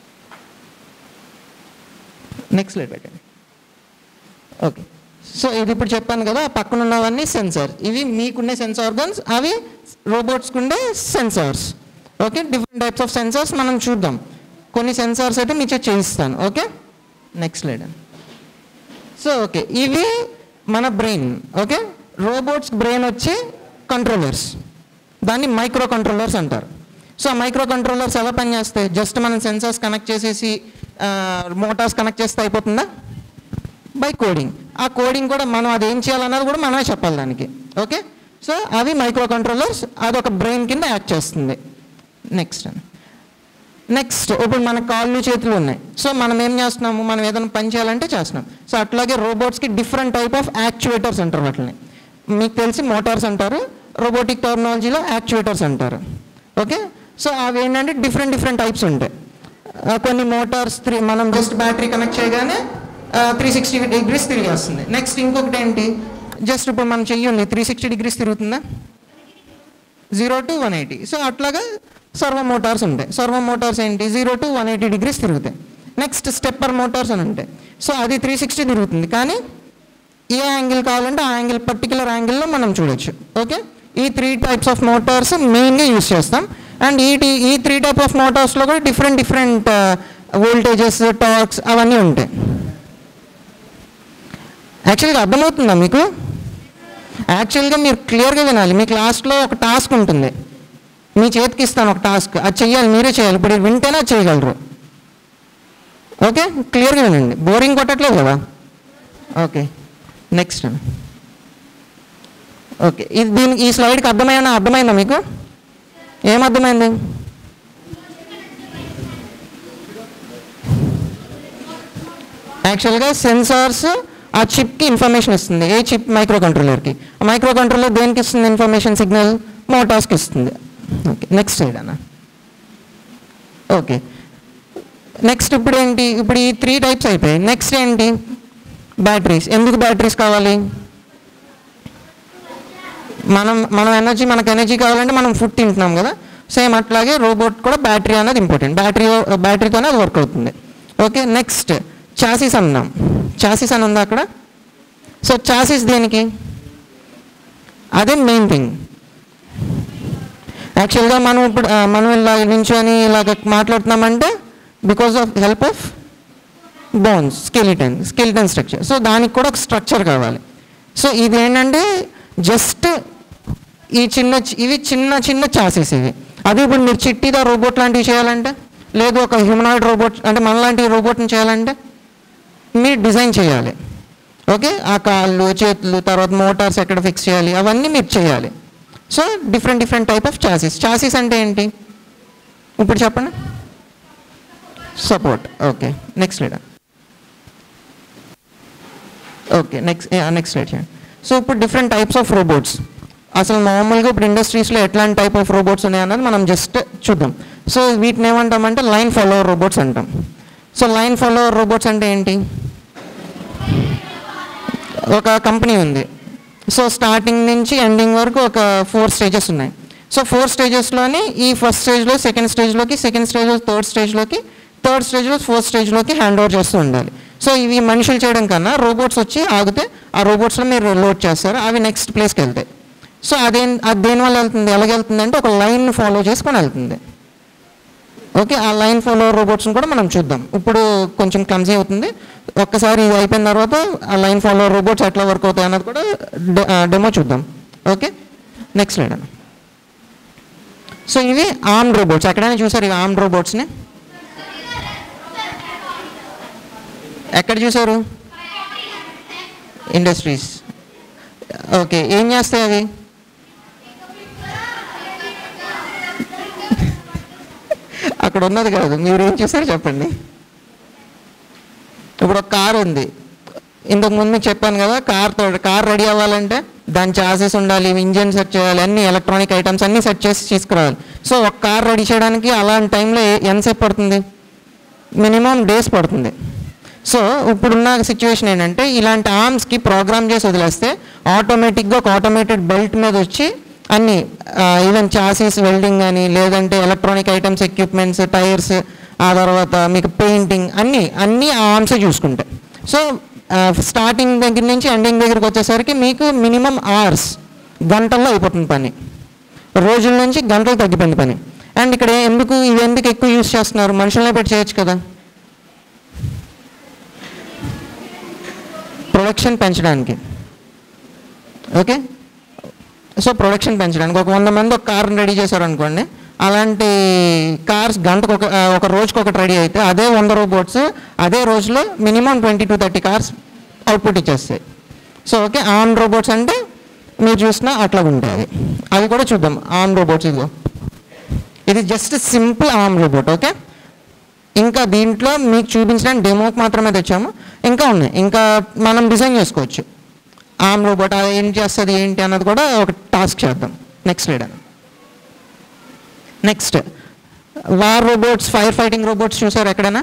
నెక్స్ట్ లేట్ పెట్టండి ఓకే సో ఇది ఇప్పుడు చెప్పాను కదా ఆ పక్కన ఉన్నవన్నీ సెన్సార్ ఇవి మీకున్న సెన్స్ ఆర్గన్స్ అవి రోబోట్స్కి ఉండే sensors okay different types of sensors మనం చూద్దాం కొన్ని సెన్సార్స్ అయితే మీచే చేయిస్తాను okay next slide so okay ఇవి మన బ్రెయిన్ ఓకే రోబోట్స్ బ్రెయిన్ వచ్చి కంట్రోలర్స్ దాన్ని మైక్రో కంట్రోలర్స్ అంటారు సో ఆ మైక్రో కంట్రోలర్స్ ఎలా పనిచేస్తాయి జస్ట్ మనం సెన్సార్స్ కనెక్ట్ చేసేసి మోటార్స్ కనెక్ట్ చేస్తే అయిపోతుందా బై కోడింగ్ ఆ కోడింగ్ కూడా మనం అది ఏం చేయాలన్నది కూడా మనమే చెప్పాలి దానికి ఓకే సో అవి మైక్రో కంట్రోలర్స్ అదొక బ్రెయిన్ కింద యాక్ట్ చేస్తుంది నెక్స్ట్ నెక్స్ట్ ఇప్పుడు మన కాళ్ళు చేతులు ఉన్నాయి సో మనం ఏం చేస్తున్నాము మనం ఏదైనా పని చేయాలంటే చేస్తున్నాం సో అట్లాగే రోబోట్స్కి డిఫరెంట్ టైప్ ఆఫ్ యాక్చువేటర్స్ అంటారు వాటిని మీకు తెలిసి మోటార్స్ అంటారు రోబోటిక్ టెక్నాలజీలో యాక్చువేటర్స్ అంటారు ఓకే సో అవి ఏంటంటే డిఫరెంట్ డిఫరెంట్ టైప్స్ ఉంటాయి ఆ, కొన్ని మోటార్స్ త్రీ మనం జస్ట్ బ్యాటరీ కనెక్ట్ చేయగానే త్రీ సిక్స్టీ డిగ్రీస్ తిరిగేస్తుంది నెక్స్ట్ ఇంకొకటి ఏంటి జస్ట్ ఇప్పుడు మనం చెయ్యి ఉంది త్రీ సిక్స్టీ డిగ్రీస్ తిరుగుతుందా zero to one eighty so అట్లాగా సర్వ మోటార్స్ ఉంటాయి సర్వ మోటార్స్ ఏంటి zero to one eighty degrees తిరుగుతాయి నెక్స్ట్ స్టెప్పర్ మోటార్స్ అని ఉంటాయి సో అది త్రీ సిక్స్టీ తిరుగుతుంది కానీ ఏ యాంగిల్ కావాలంటే ఆ యాంగిల్ పర్టికులర్ యాంగిల్లో మనం చూడొచ్చు ఓకే ఈ త్రీ టైప్స్ ఆఫ్ మోటార్స్ మెయిన్గా యూస్ చేస్తాం అండ్ ఈ టీ- ఈ త్రీ టైప్ ఆఫ్ మోటార్స్లో కూడా డిఫరెంట్ డిఫరెంట్ వోల్టేజెస్ టార్క్స్ అవన్నీ ఉంటాయి యాక్చువల్గా అర్థమవుతుందా మీకు యాక్చువల్గా మీరు క్లియర్గా వినాలి మీ క్లాస్లో ఒక టాస్క్ ఉంటుంది మీ చేతికి ఇస్తాను ఒక టాస్క్ అది చెయ్యాలి మీరే చేయాలి ఇప్పుడు ఇది వింటేనే అది చేయగలరు ఓకే క్లియర్గా వినండి బోరింగ్ కొట్టట్లేదు కదా ఓకే నెక్స్ట్ ఓకే ఇది దీని ఈ స్లైడ్కి అర్థమైనా అర్థమైందా మీకు ఏం అర్థమైంది యాక్చువల్గా సెన్సార్స్ ఆ చిప్కి ఇన్ఫర్మేషన్ ఇస్తుంది ఏ చిప్ మైక్రో కంట్రోలర్కి ఆ మైక్రో కంట్రోలర్ దేనికి ఇస్తుంది ఇన్ఫర్మేషన్ సిగ్నల్ మోటార్స్కి ఇస్తుంది ఓకే నెక్స్ట్ సైడ్ అన్న ఓకే నెక్స్ట్ ఇప్పుడు ఏంటి ఇప్పుడు ఈ త్రీ టైప్స్ అయిపోయాయి నెక్స్ట్ ఏంటి బ్యాటరీస్ ఎందుకు బ్యాటరీస్ కావాలి మనం మనం ఎనర్జీ మనకు ఎనర్జీ కావాలంటే మనం ఫుడ్ తింటున్నాం కదా సేమ్ అట్లాగే రోబోట్ కూడా బ్యాటరీ అనేది ఇంపార్టెంట్ బ్యాటరీ బ్యాటరీతోనే అది వర్క్ అవుతుంది ఓకే నెక్స్ట్ చాసీస్ అన్నాం చాసీస్ అని ఉందా అక్కడ సో చాసీస్ దేనికి అదే మెయిన్ థింగ్ యాక్చువల్గా మనం ఇప్పుడు ఆ, మనం ఇలా నించొని ఇలాగ మాట్లాడుతున్నామంటే because of help of bones skeleton skeleton structure so దానికి కూడా ఒక స్ట్రక్చర్ కావాలి సో ఇది ఏంటంటే జస్ట్ ఈ చిన్న చి- ఇవి చిన్న చిన్న చాసెస్ ఇవి అది ఇప్పుడు మీరు చిట్టిదా రోబోట్ లాంటివి చేయాలంటే లేదు ఒక హ్యూమనాయిడ్ రోబోట్ అంటే మనలాంటి రోబోట్ని చేయాలంటే మీరు డిజైన్ చేయాలి ఓకే ఆ కాళ్ళు చేతులు తర్వాత మోటార్స్ ఎక్కడ ఫిక్స్ చేయాలి అవన్నీ మీరు చేయాలి so different different type of chassis chassis అంటే ఏంటి ఇప్పుడు చెప్పండి support okay next leader okay next next slide చేయండి సో ఇప్పుడు డిఫరెంట్ టైప్స్ ఆఫ్ రోబోట్స్ అసలు మామూలుగా ఇప్పుడు ఇండస్ట్రీస్లో ఎట్లాంటి టైప్ ఆఫ్ రోబోట్స్ ఉన్నాయన్నది మనం జస్ట్ చూద్దాం సో వీటిని ఏమంటామంటే లైన్ ఫాలోవర్ రోబోట్స్ అంటాం సో లైన్ ఫాలోవర్ రోబోట్స్ అంటే ఏంటి ఒక కంపెనీ ఉంది సో స్టార్టింగ్ నుంచి ఎండింగ్ వరకు ఒక ఫోర్ స్టేజెస్ ఉన్నాయి సో ఫోర్ స్టేజెస్లోని ఈ ఫస్ట్ స్టేజ్లో సెకండ్ స్టేజ్లోకి సెకండ్ స్టేజ్లో థర్డ్ స్టేజ్లోకి థర్డ్ స్టేజ్లో ఫోర్త్ స్టేజ్లోకి హ్యాండ్ ఓవర్ చేస్తూ ఉండాలి సో ఇవి మనుషులు చేయడం కన్నా రోబోట్స్ వచ్చి ఆగితే ఆ రోబోట్స్లో మీరు లోడ్ చేస్తారు అవి నెక్స్ట్ ప్లేస్కి వెళ్తాయి సో అదేం అది దేనివల్ల వెళ్తుంది ఎలాగ వెళ్తుంది అంటే ఒక లైన్ ఫాలో చేసుకొని వెళ్తుంది ఓకే ఆ లైన్ ఫాలో రోబోట్స్ని కూడా మనం చూద్దాం ఇప్పుడు కొంచెం క్లమ్జీ అవుతుంది ఒక్కసారి ఇది అయిపోయిన తర్వాత ఆ లైన్ ఫాలో రోబోట్స్ ఎట్లా వర్క్ అవుతాయి అన్నది కూడా డెమో చూద్దాం ఓకే నెక్స్ట్ లైన్ సో ఇవి ఆర్మ్ రోబోట్స్ ఎక్కడైనా చూసారు ఇవి ఆర్మ్ రోబోట్స్ని ఎక్కడ చూసారు ఇండస్ట్రీస్ ఓకే ఏం చేస్తాయి అవి అక్కడ ఉన్నది కాదు మీరు ఏం చేశారు చెప్పండి ఇప్పుడు ఒక కార్ ఉంది ఇంతకు ముందు మీకు చెప్పాను కదా కార్ కార్ రెడీ అవ్వాలంటే దాని చాసెస్ ఉండాలి ఇంజిన్ సెట్ చేయాలి అన్ని ఎలక్ట్రానిక్ ఐటమ్స్ అన్నీ సెట్ చేసి తీసుకురావాలి సో ఒక కార్ రెడీ చేయడానికి అలాంటి టైంలో ఏ- ఎంతసేపు పడుతుంది మినిమం డేస్ పడుతుంది సో ఇప్పుడున్న సిచ్యువేషన్ ఏంటంటే ఇలాంటి ఆర్మ్స్కి ప్రోగ్రామ్ చేసి వదిలేస్తే ఆటోమేటిక్గా ఒక ఆటోమేటెడ్ బెల్ట్ మీద వచ్చి అన్ని ఈవెన్ చాసీస్ వెల్డింగ్ అని లేదంటే ఎలక్ట్రానిక్ ఐటమ్స్ ఎక్విప్మెంట్స్ టైర్స్ ఆ తర్వాత మీకు పెయింటింగ్ అన్నీ అన్నీ ఆ ఆర్మ్సే చూసుకుంటాయి సో స్టార్టింగ్ దగ్గర నుంచి ఎండింగ్ దగ్గరికి వచ్చేసరికి మీకు మినిమం అవర్స్ గంటల్లో అయిపోతుంది పని రోజుల నుంచి గంటలు తగ్గిపోయింది పని అండ్ ఇక్కడ ఎందుకు ఇవి ఎందుకు ఎక్కువ యూస్ చేస్తున్నారు మనుషులనే పెట్టి చేయొచ్చు కదా ప్రొడక్షన్ పెంచడానికి ఓకే సో ప్రొడక్షన్ పెంచడానికి ఒక వంద మంది ఒక కార్ని రెడీ చేశారు అనుకోండి అలాంటి కార్స్ గంటకు ఒక ఆ, ఒక రోజుకి ఒకటి రెడీ అయితే అదే వంద రోబోట్స్ అదే రోజులో minimum twenty to thirty cars output ఇచ్చేస్తాయి సో ఓకే ఆర్మ్ రోబోట్స్ అంటే మీరు చూసినా అట్లా ఉంటాయి అవి కూడా చూద్దాం ఆర్మ్ రోబోట్స్ ఇదిగో ఇది just simple arm robot okay ఇంకా దీంట్లో మీకు చూపించడానికి డెమోకి మాత్రమే తెచ్చాము ఇంకా ఉన్నాయి ఇంకా మనం డిజైన్ చేసుకోవచ్చు ఆర్మ్ రోబోట్ అది ఏం చేస్తుంది ఏంటి అన్నది కూడా ఒక టాస్క్ చేద్దాం నెక్స్ట్ లీడర్ next war robots fire fighting robots చూసారు ఎక్కడైనా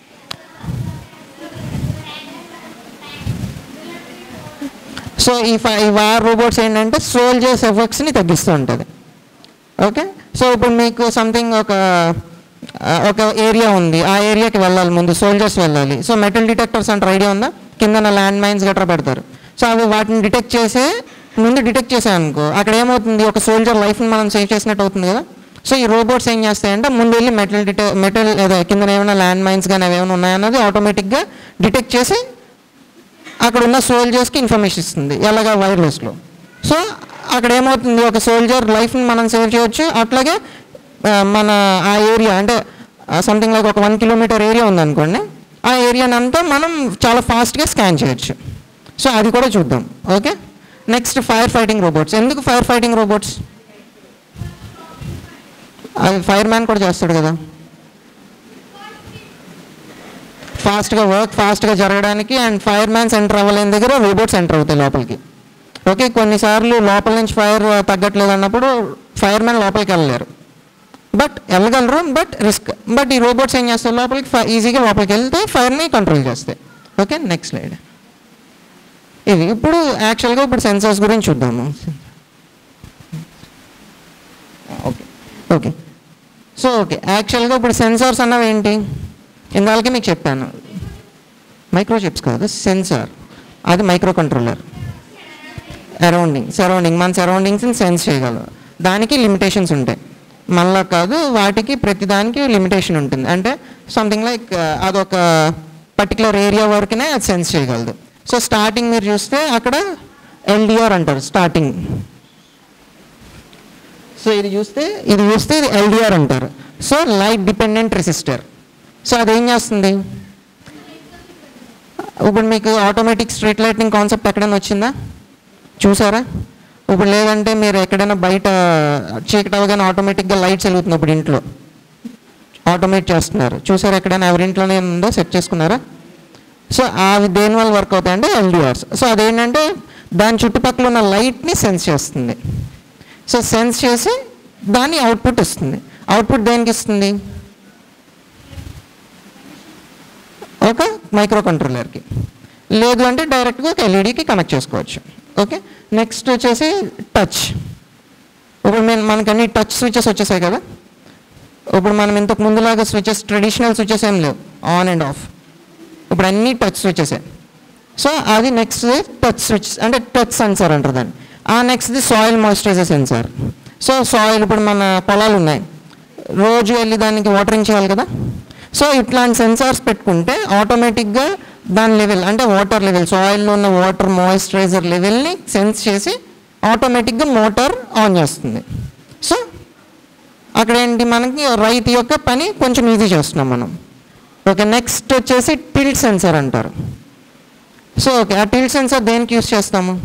సో ఈ ఫై ఈ వార్ రోబోట్స్ ఏంటంటే సోల్జర్స్ ఎఫెక్ట్స్ని తగ్గిస్తూ ఉంటుంది ఓకే సో ఇప్పుడు మీకు సంథింగ్ ఒక ఆ, ఒక ఏరియా ఉంది ఆ ఏరియాకి వెళ్ళాలి ముందు సోల్జర్స్ వెళ్ళాలి సో మెటల్ డిటెక్టర్స్ అంటే ఐడియా ఉందా కింద ల్యాండ్ మైన్స్ గట్రా పెడతారు సో అవి వాటిని డిటెక్ట్ చేసే ముందు డిటెక్ట్ చేసాం అనుకో అక్కడ ఏమవుతుంది ఒక సోల్జర్ లైఫ్ని మనం సేవ్ చేసినట్టు అవుతుంది కదా సో ఈ రోబోట్స్ ఏం చేస్తాయంటే ముందు వెళ్ళి మెటల్ డిటె మెటల్ ఏదో కింద ఏమైనా ల్యాండ్ మైన్స్ కానీ అవి ఏమైనా ఉన్నాయన్నది ఆటోమేటిక్గా డిటెక్ట్ చేసి అక్కడ ఉన్న సోల్జర్స్కి ఇన్ఫర్మేషన్ ఇస్తుంది ఎలాగా వైర్లెస్లో సో అక్కడ ఏమవుతుంది ఒక సోల్జర్ లైఫ్ని మనం సేవ్ చేయొచ్చు అట్లాగే ఆ, మన ఆ ఏరియా అంటే సంథింగ్ లైక్ ఒక వన్ కిలోమీటర్ ఏరియా ఉందనుకోండి ఆ ఏరియాని అంతా మనం చాలా ఫాస్ట్గా స్కాన్ చేయొచ్చు సో అది కూడా చూద్దాం okay next fire fighting robots ఎందుకు ఫైర్ ఫైటింగ్ రోబోట్స్ అది ఫైర్ మ్యాన్ కూడా చేస్తాడు కదా ఫాస్ట్గా వర్క్ ఫాస్ట్గా జరగడానికి అండ్ ఫైర్ మ్యాన్స్ ఎంటర్ అవ్వలేని దగ్గర రోబోట్స్ ఎంటర్ అవుతాయి లోపలికి ఓకే కొన్నిసార్లు లోపల నుంచి ఫైర్ తగ్గట్లేదు అన్నప్పుడు ఫైర్ మ్యాన్ లోపలికి వెళ్ళలేరు బట్ వెళ్ళగలరు బట్ రిస్క్ బట్ ఈ రోబోట్స్ ఏం చేస్తారు లోపలికి ఫై- ఈజీగా లోపలికి వెళ్తే ఫైర్ని కంట్రోల్ చేస్తాయి ఓకే నెక్స్ట్ స్లైడ్ ఇది ఇప్పుడు యాక్చువల్గా ఇప్పుడు సెన్సార్స్ గురించి చూద్దాము ఓకే ఓకే సో ఓకే యాక్చువల్గా ఇప్పుడు సెన్సార్స్ అన్నవి ఏంటి ఇందాకే మీకు చెప్పాను మైక్రోచిప్స్ కాదు సెన్సార్ అది మైక్రో కంట్రోలర్ అరౌండింగ్ సరౌండింగ్ మన సరౌండింగ్స్ని సెన్స్ చేయగలరు దానికి లిమిటేషన్స్ ఉంటాయి మళ్ళా కాదు వాటికి ప్రతిదానికి లిమిటేషన్ ఉంటుంది అంటే సంథింగ్ లైక్ అదొక పర్టికులర్ ఏరియా వరకునే అది సెన్స్ చేయగలదు సో స్టార్టింగ్ మీరు చూస్తే అక్కడ ఎల్డిఆర్ అంటారు స్టార్టింగ్ సో ఇది చూస్తే ఇది చూస్తే ఇది ఎల్డిఆర్ అంటారు so light dependent resistor so అదేం చేస్తుంది ఇప్పుడు మీకు ఆటోమేటిక్ స్ట్రీట్ లైటింగ్ కాన్సెప్ట్ ఎక్కడైనా వచ్చిందా చూసారా ఇప్పుడు లేదంటే మీరు ఎక్కడైనా బయట చీకటి అవగానే ఆటోమేటిక్గా లైట్స్ వెలుగుతుంది ఇప్పుడు ఇంట్లో ఆటోమేట్ చేస్తున్నారు చూసారా ఎక్కడైనా ఎవరింట్లోనే ఉందో సెట్ చేసుకున్నారా సో అవి దేని వల్ల వర్క్ అవుతాయి అంటే ఎల్డిఆర్స్ సో అదేంటంటే దాని చుట్టుపక్కల ఉన్న లైట్ని సెన్స్ చేస్తుంది సో సెన్స్ చేసి దాని అవుట్పుట్ ఇస్తుంది అవుట్పుట్ దేనికి ఇస్తుంది ఒక మైక్రో కంట్రోలర్కి లేదు అంటే డైరెక్ట్గా ఒక ఎల్ఈడికి కనెక్ట్ చేసుకోవచ్చు ఓకే నెక్స్ట్ వచ్చేసి టచ్ ఇప్పుడు మేము మనకు అన్ని టచ్ స్విచెస్ వచ్చేసాయి కదా ఇప్పుడు మనం ఇంతకు ముందులాగా స్విచెస్ ట్రెడిషనల్ స్విచెస్ ఏం లేవు ఆన్ అండ్ ఆఫ్ ఇప్పుడు అన్ని టచ్ స్విచెసే సో అది నెక్స్ట్ టచ్ స్విచ్ అంటే టచ్ సెన్సార్ అంటారు దాన్ని ఆ నెక్స్ట్ది soil moisturiser sensor so soil ఇప్పుడు మన పొలాలు ఉన్నాయి రోజు వెళ్ళి దానికి వాటరింగ్ చేయాలి కదా సో ఇట్లాంటి సెన్సార్స్ పెట్టుకుంటే ఆటోమేటిక్గా దాని లెవెల్ అంటే వాటర్ లెవెల్ సాయిల్లో ఉన్న వాటర్ మాయిశ్చరైజర్ లెవెల్ని సెన్స్ చేసి ఆటోమేటిక్గా మోటార్ ఆన్ చేస్తుంది సో అక్కడ ఏంటి మనకి రైతు యొక్క పని కొంచెం ఈజీ చేస్తున్నాం మనం ఓకే నెక్స్ట్ వచ్చేసి టిల్ట్ సెన్సార్ అంటారు సో ఓకే ఆ టిల్ట్ సెన్సార్ దేనికి యూస్ చేస్తాము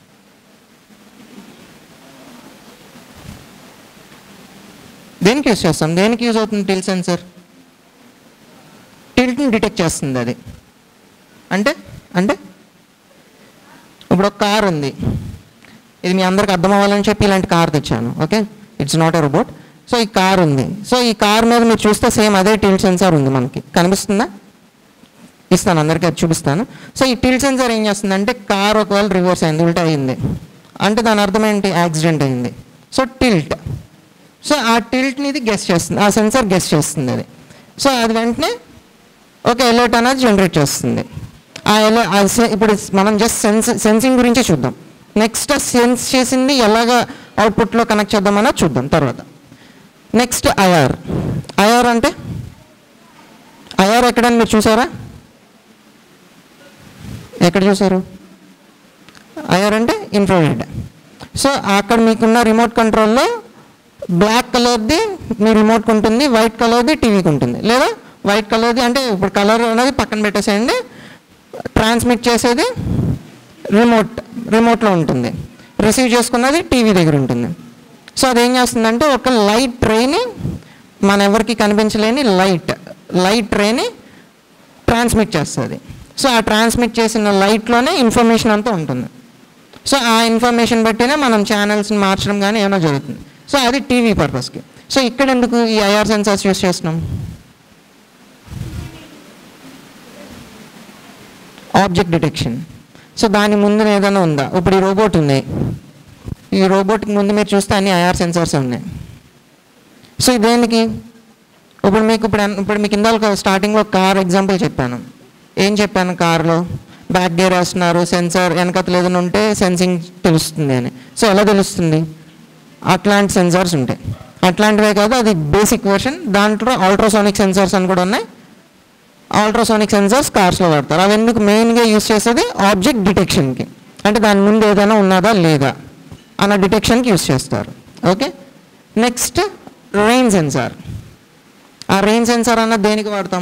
దేనికి యూస్ చేస్తాం దేనికి యూజ్ అవుతుంది టిల్ట్ సెన్సార్ టిల్ట్ని డిటెక్ట్ చేస్తుంది అది అంటే అంటే ఇప్పుడు ఒక కార్ ఉంది ఇది మీ అందరికి అర్థం అవ్వాలని చెప్పి ఇలాంటి కార్ తెచ్చాను okay it's not a robot so ఈ కార్ ఉంది సో ఈ కార్ మీద మీరు చూస్తే సేమ్ అదే టిల్ట్ సెన్సార్ ఉంది మనకి కనిపిస్తుందా ఇస్తాను అందరికీ అది చూపిస్తాను సో ఈ టిల్ట్ సెన్సార్ ఏం చేస్తుంది అంటే కార్ ఒకవేళ రివర్స్ అయింది ఉల్టా అయింది అంటే దాని అర్థం ఏంటి యాక్సిడెంట్ అయింది సో టిల్ట్ సో ఆ టిల్ట్ని ఇది గెస్ చేస్తుంది ఆ సెన్సార్ గెస్ చేస్తుంది అది సో అది వెంటనే ఒక ఎలర్ట్ అనేది జనరేట్ చేస్తుంది ఆ ఎల ఆ సె- ఇప్పుడు మనం జస్ట్ సెన్స్ సెన్సింగ్ గురించే చూద్దాం నెక్స్ట్ సెన్స్ చేసింది ఎలాగ అవుట్పుట్లో కనెక్ట్ చేద్దామన్నది చూద్దాం తర్వాత నెక్స్ట్ ఐఆర్ ఐఆర్ అంటే ఐఆర్ ఎక్కడని మీరు చూసారా ఎక్కడ చూసారు ఐఆర్ అంటే ఇన్ఫ్రారెడ్ సో అక్కడ మీకున్న రిమోట్ కంట్రోల్లో బ్లాక్ కలర్ది మీ రిమోట్కి ఉంటుంది వైట్ కలర్ది టీవీకి ఉంటుంది లేదా వైట్ కలర్ది అంటే ఇప్పుడు కలర్ అనేది పక్కన పెట్టేసేయండి ట్రాన్స్మిట్ చేసేది రిమోట్ రిమోట్లో ఉంటుంది రిసీవ్ చేసుకున్నది టీవీ దగ్గర ఉంటుంది సో అదేం చేస్తుందంటే ఒక లైట్ ట్రైని మన ఎవరికి కనిపించలేని లైట్ లైట్ ట్రైని ట్రాన్స్మిట్ చేస్తుంది సో ఆ ట్రాన్స్మిట్ చేసిన లైట్లోనే ఇన్ఫర్మేషన్ అంతా ఉంటుంది సో ఆ ఇన్ఫర్మేషన్ బట్టినే మనం ఛానల్స్ని మార్చడం కానీ ఏమైనా జరుగుతుంది సో అది టీవీ పర్పస్కి సో ఇక్కడ ఎందుకు ఈ ఐఆర్ సెన్సార్స్ యూస్ చేస్తున్నాం ఆబ్జెక్ట్ డిటెక్షన్ సో దాని ముందు ఏదైనా ఉందా ఇప్పుడు ఈ రోబోట్ ఉంది ఈ రోబోట్కి ముందు మీరు చూస్తే అన్ని ఐఆర్ సెన్సార్స్ ఉన్నాయి సో దేనికి ఇప్పుడు మీకు ఇప్పుడు అన్- ఇప్పుడు మీకు ఇందాక స్టార్టింగ్లో కార్ ఎగ్జాంపుల్ చెప్పాను ఏం చెప్పాను కార్లో బ్యాక్ గేర్ వేస్తున్నారు సెన్సార్ వెనకతలు ఏదైనా ఉంటే సెన్సింగ్ తెలుస్తుంది అని సో ఎలా తెలుస్తుంది అట్లాంటి సెన్సార్స్ ఉంటాయి అట్లాంటివే కాదు అది బేసిక్ వర్షన్ దాంట్లో అల్ట్రాసోనిక్ సెన్సార్స్ అని కూడా ఉన్నాయి అల్ట్రాసోనిక్ సెన్సార్స్ కార్స్లో వాడతారు అవి ఎందుకు మెయిన్గా యూస్ చేసేది ఆబ్జెక్ట్ డిటెక్షన్కి అంటే దాని ముందు ఏదైనా ఉన్నదా లేదా అన్న డిటెక్షన్కి యూస్ చేస్తారు ఓకే నెక్స్ట్ రెయిన్ సెన్సార్ ఆ రెయిన్ సెన్సార్ అన్నది దేనికి వాడతాం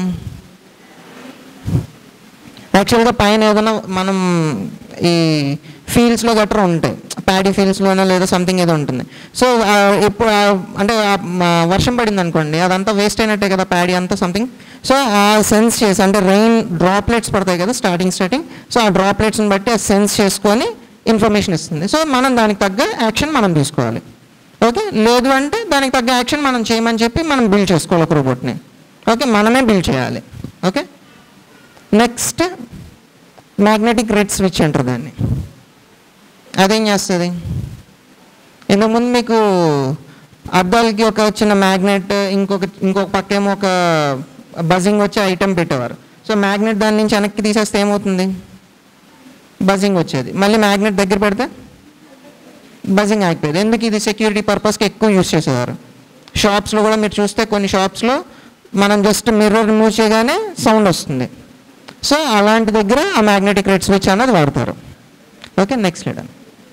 యాక్చువల్గా పైన ఏదైనా మనం ఈ ఫీల్డ్స్లో గట్రా ఉంటాయి ప్యాడీ ఫీల్డ్స్లోనో లేదా సంథింగ్ ఏదో ఉంటుంది సో ఇప్పుడు అంటే ఆ, మ, వర్షం పడింది అనుకోండి అదంతా వేస్ట్ అయినట్టే కదా ప్యాడీ అంతా సంథింగ్ సో ఆ సెన్స్ చేసి అంటే రెయిన్ డ్రాప్లెట్స్ పడతాయి కదా స్టార్టింగ్ స్టార్టింగ్ సో ఆ డ్రాప్లెట్స్ని బట్టి ఆ సెన్స్ చేసుకొని ఇన్ఫర్మేషన్ ఇస్తుంది సో మనం దానికి తగ్గ యాక్షన్ మనం తీసుకోవాలి ఓకే లేదు అంటే దానికి తగ్గ యాక్షన్ మనం చేయమని చెప్పి మనం బిల్డ్ చేసుకోవాలి ఒక రోబోట్ని ఓకే మనమే బిల్డ్ చేయాలి okay next magnetic reed switch అంటారు దాన్ని అదేం చేస్తుంది ఇంతకుముందు మీకు అద్దాలకి ఒక చిన్న మ్యాగ్నెట్ ఇంకొక ఇంకొక పక్కేమో ఒక బజింగ్ వచ్చే ఐటెం పెట్టేవారు సో మ్యాగ్నెట్ దాని నుంచి వెనక్కి తీసేస్తే ఏమవుతుంది బజింగ్ వచ్చేది మళ్ళీ మ్యాగ్నెట్ దగ్గర పెడితే బజింగ్ ఆగిపోయేది ఎందుకు ఇది సెక్యూరిటీ పర్పస్కి ఎక్కువ యూస్ చేసేవారు షాప్స్లో కూడా మీరు చూస్తే కొన్ని షాప్స్లో మనం జస్ట్ మిర్రర్ రిమూవ్ చేయగానే సౌండ్ వస్తుంది సో అలాంటి దగ్గర ఆ మ్యాగ్నెటిక్ రెడ్ స్విచ్ అన్నది వాడతారు ఓకే నెక్స్ట్ లీడర్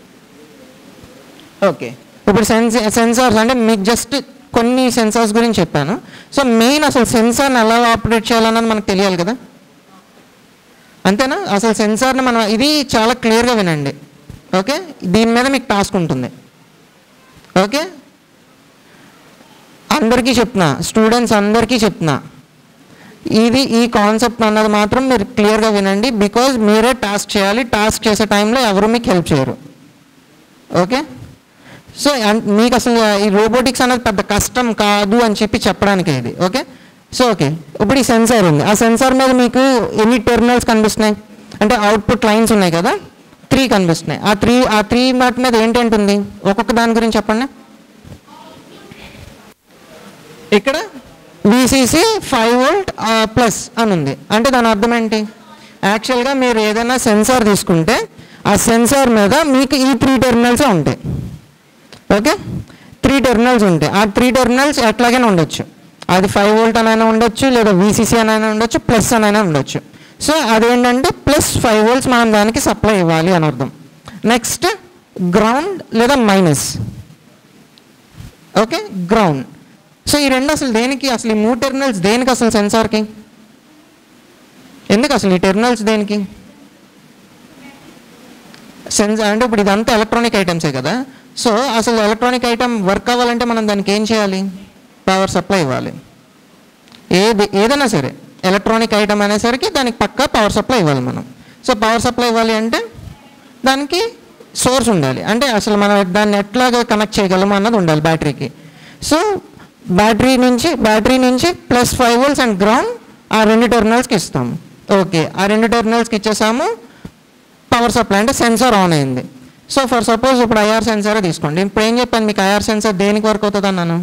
ఓకే ఇప్పుడు సెన్స్ సెన్సార్స్ అంటే మీకు జస్ట్ కొన్ని సెన్సార్స్ గురించి చెప్పాను సో మెయిన్ అసలు సెన్సార్ని ఎలా ఆపరేట్ చేయాలన్నది మనకు తెలియాలి కదా అంతేనా అసలు సెన్సార్ని మనం ఇది చాలా క్లియర్గా వినండి ఓకే దీని మీద మీకు టాస్క్ ఉంటుంది ఓకే అందరికీ చెప్తున్నా స్టూడెంట్స్ అందరికీ చెప్తున్నా ఇది ఈ కాన్సెప్ట్ అన్నది మాత్రం మీరు క్లియర్గా వినండి బికాజ్ మీరే టాస్క్ చేయాలి టాస్క్ చేసే టైంలో ఎవరు మీకు హెల్ప్ చేయరు ఓకే సో అన్- మీకు అసలు ఈ రోబోటిక్స్ అనేది పెద్ద కష్టం కాదు అని చెప్పి చెప్పడానికి ఇది ఓకే సో ఓకే ఇప్పుడు ఈ సెన్సార్ ఉంది ఆ సెన్సార్ మీద మీకు ఎన్ని టెర్మినల్స్ కనిపిస్తున్నాయి అంటే అవుట్పుట్ లైన్స్ ఉన్నాయి కదా త్రీ కనిపిస్తున్నాయి ఆ త్రీ ఆ త్రీ వాటి మీద ఏంటేంటి ఉంది ఒక్కొక్క దాని గురించి చెప్పండి ఇక్కడ విసిసి ఫైవ్ వోల్ట్ ప్లస్ అని ఉంది అంటే దాని అర్థం ఏంటి యాక్చువల్గా మీరు ఏదైనా సెన్సార్ తీసుకుంటే ఆ సెన్సార్ మీద మీకు ఈ త్రీ టెర్మినల్సే ఉంటాయి ఓకే త్రీ టెర్మినల్స్ ఉంటాయి ఆ త్రీ టెర్మినల్స్ ఎట్లాగైనా ఉండొచ్చు అది ఫైవ్ వోల్ట్ అనైనా ఉండొచ్చు లేదా విసిసి అనైనా ఉండొచ్చు ప్లస్ అనైనా ఉండొచ్చు సో అదేంటంటే ప్లస్ ఫైవ్ వోల్ట్స్ మనం దానికి సప్లై ఇవ్వాలి అని అర్థం నెక్స్ట్ గ్రౌండ్ లేదా మైనస్ ఓకే గ్రౌండ్ సో ఈ రెండు అసలు దేనికి అసలు ఈ మూడు టెర్మినల్స్ దేనికి అసలు సెన్సార్కి ఎందుకు అసలు ఈ టెర్మినల్స్ దేనికి సెన్సార్ అంటే ఇప్పుడు ఇదంతా ఎలక్ట్రానిక్ ఐటమ్సే కదా సో అసలు ఎలక్ట్రానిక్ ఐటమ్ వర్క్ అవ్వాలంటే మనం దానికి ఏం చేయాలి పవర్ సప్లై ఇవ్వాలి ఏది ఏదైనా సరే ఎలక్ట్రానిక్ ఐటమ్ అనేసరికి దానికి పక్కా పవర్ సప్లై ఇవ్వాలి మనం సో పవర్ సప్లై ఇవ్వాలి అంటే దానికి సోర్స్ ఉండాలి అంటే అసలు మనం దాన్ని ఎట్లాగా కనెక్ట్ చేయగలము అన్నది ఉండాలి బ్యాటరీకి సో బ్యాటరీ నుంచి బ్యాటరీ నుంచి plus five volts and ground ఆ రెండు టెర్మినల్స్కి ఇస్తాము ఓకే ఆ రెండు టెర్మినల్స్కి ఇచ్చేసాము పవర్ సప్లై అంటే సెన్సార్ ఆన్ అయింది సో ఫర్ సపోజ్ ఇప్పుడు ఐఆర్ సెన్సారే తీసుకోండి ఇప్పుడు ఏం చెప్పాను మీకు ఐఆర్ సెన్సార్ దేనికి వర్క్ అవుతుంది అన్నాను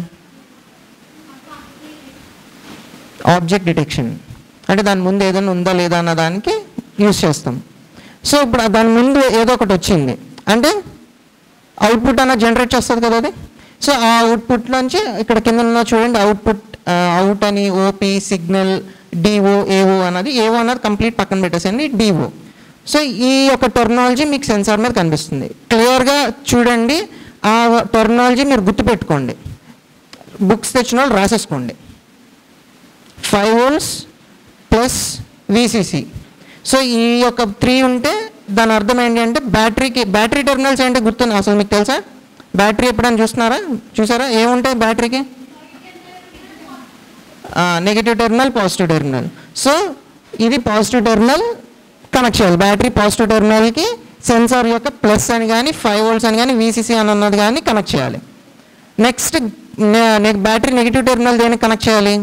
ఆబ్జెక్ట్ డిటెక్షన్ అంటే దాని ముందు ఏదైనా ఉందా లేదా అన్న దానికి యూస్ చేస్తాం సో ఇప్పుడు దాని ముందు ఏదో ఒకటి వచ్చింది అంటే అవుట్పుట్ అన్నది జనరేట్ చేస్తుంది కదా అది సో ఆ అవుట్పుట్ నుంచి ఇక్కడ కింద ఉన్న చూడండి అవుట్పుట్ అవుట్ అని ఓపీ సిగ్నల్ డిఓ ఏఓ అన్నది ఏఓ అన్నది కంప్లీట్ పక్కన పెట్టేసండి డిఓ సో ఈ యొక్క టెర్మినాలజీ మీకు సెన్సార్ మీద కనిపిస్తుంది క్లియర్గా చూడండి ఆ టెర్మినాలజీ మీరు గుర్తుపెట్టుకోండి బుక్స్ తెచ్చిన వాళ్ళు రాసేసుకోండి five volts plus VCC so ఈ యొక్క త్రీ ఉంటే దాని అర్థం ఏంటి అంటే బ్యాటరీకి బ్యాటరీ టెర్మినల్స్ ఏంటి గుర్తుంది అసలు మీకు తెలుసా బ్యాటరీ ఎప్పుడైనా చూస్తున్నారా చూసారా ఏముంటాయి బ్యాటరీకి negative terminal positive terminal so ఇది పాజిటివ్ టెర్మినల్ కనెక్ట్ చేయాలి బ్యాటరీ పాజిటివ్ టెర్మినల్కి సెన్సార్ యొక్క ప్లస్ అని కానీ ఫైవ్ వోల్ట్స్ అని కానీ వీసీసీ అని అన్నది కానీ కనెక్ట్ చేయాలి నెక్స్ట్ బ్యాటరీ నెగిటివ్ టెర్మినల్ దేనికి కనెక్ట్ చేయాలి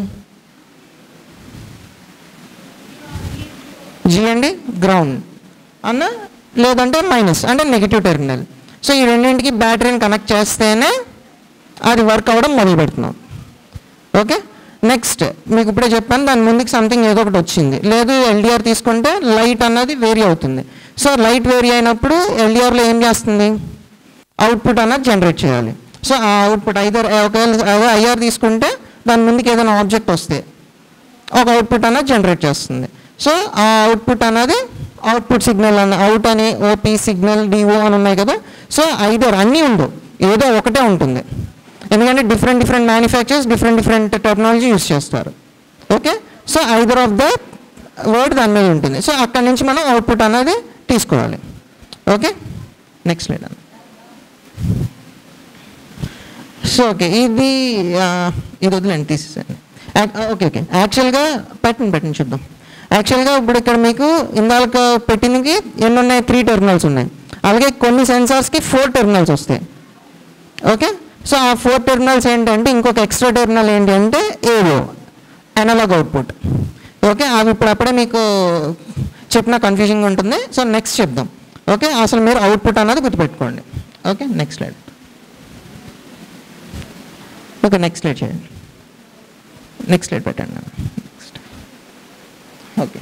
జీ అండి గ్రౌండ్ అన్న లేదంటే మైనస్ అంటే నెగిటివ్ టెర్మినల్ సో ఈ రెండింటికి బ్యాటరీని కనెక్ట్ చేస్తేనే అది వర్క్ అవ్వడం మొదలు పెడుతున్నాం ఓకే నెక్స్ట్ మీకు ఇప్పుడే చెప్పాను దాని ముందుకు సంథింగ్ ఏదో ఒకటి వచ్చింది లేదు ఎల్డిఆర్ తీసుకుంటే లైట్ అన్నది వేరీ అవుతుంది సో లైట్ వేరీ అయినప్పుడు ఎల్డిఆర్లో ఏం చేస్తుంది అవుట్పుట్ అన్నది జనరేట్ చేయాలి సో ఆ అవుట్పుట్ ఐదర్ ఒకవేళ ఐఆర్ తీసుకుంటే దాని ముందుకు ఏదైనా ఆబ్జెక్ట్ వస్తే ఒక అవుట్పుట్ అనేది జనరేట్ చేస్తుంది సో ఆ అవుట్పుట్ అనేది అవుట్పుట్ సిగ్నల్ అన్న అవుట్ అని ఓపీ సిగ్నల్ డిఓ అని ఉన్నాయి కదా సో ఐదర్ అన్నీ ఉండవు ఏదో ఒకటే ఉంటుంది ఎందుకంటే different different manufacturers different different technology use చేస్తారు okay so either of the word దాని మీద ఉంటుంది సో అక్కడి నుంచి మనం అవుట్పుట్ అనేది తీసుకోవాలి ఓకే నెక్స్ట్ లేట్ అన్న సో ఓకే ఇది ఆ, ఇది వదిలేండి తీసేసండి ఓకే ఓకే యాక్చువల్గా పెట్టండి పెట్టండి చూద్దాం యాక్చువల్గా ఇప్పుడు ఇక్కడ మీకు ఇందాక పెట్టినకి ఎన్ని ఉన్నాయి త్రీ టెర్మినల్స్ ఉన్నాయి అలాగే కొన్ని సెన్సార్స్కి ఫోర్ టెర్మినల్స్ వస్తాయి ఓకే సో ఆ ఫోర్ టెర్మినల్స్ ఏంటంటే ఇంకొక ఎక్స్ట్రా టెర్మినల్ ఏంటి అంటే ఏవో అనలాగ్ అవుట్పుట్ ఓకే అవి ఇప్పుడు అప్పుడే మీకు చెప్పిన కన్ఫ్యూజింగ్ ఉంటుంది సో నెక్స్ట్ చెప్దాం ఓకే అసలు మీరు అవుట్పుట్ అన్నది గుర్తుపెట్టుకోండి okay next slide okay next slide చేయండి నెక్స్ట్ స్లైడ్ పెట్టండి next okay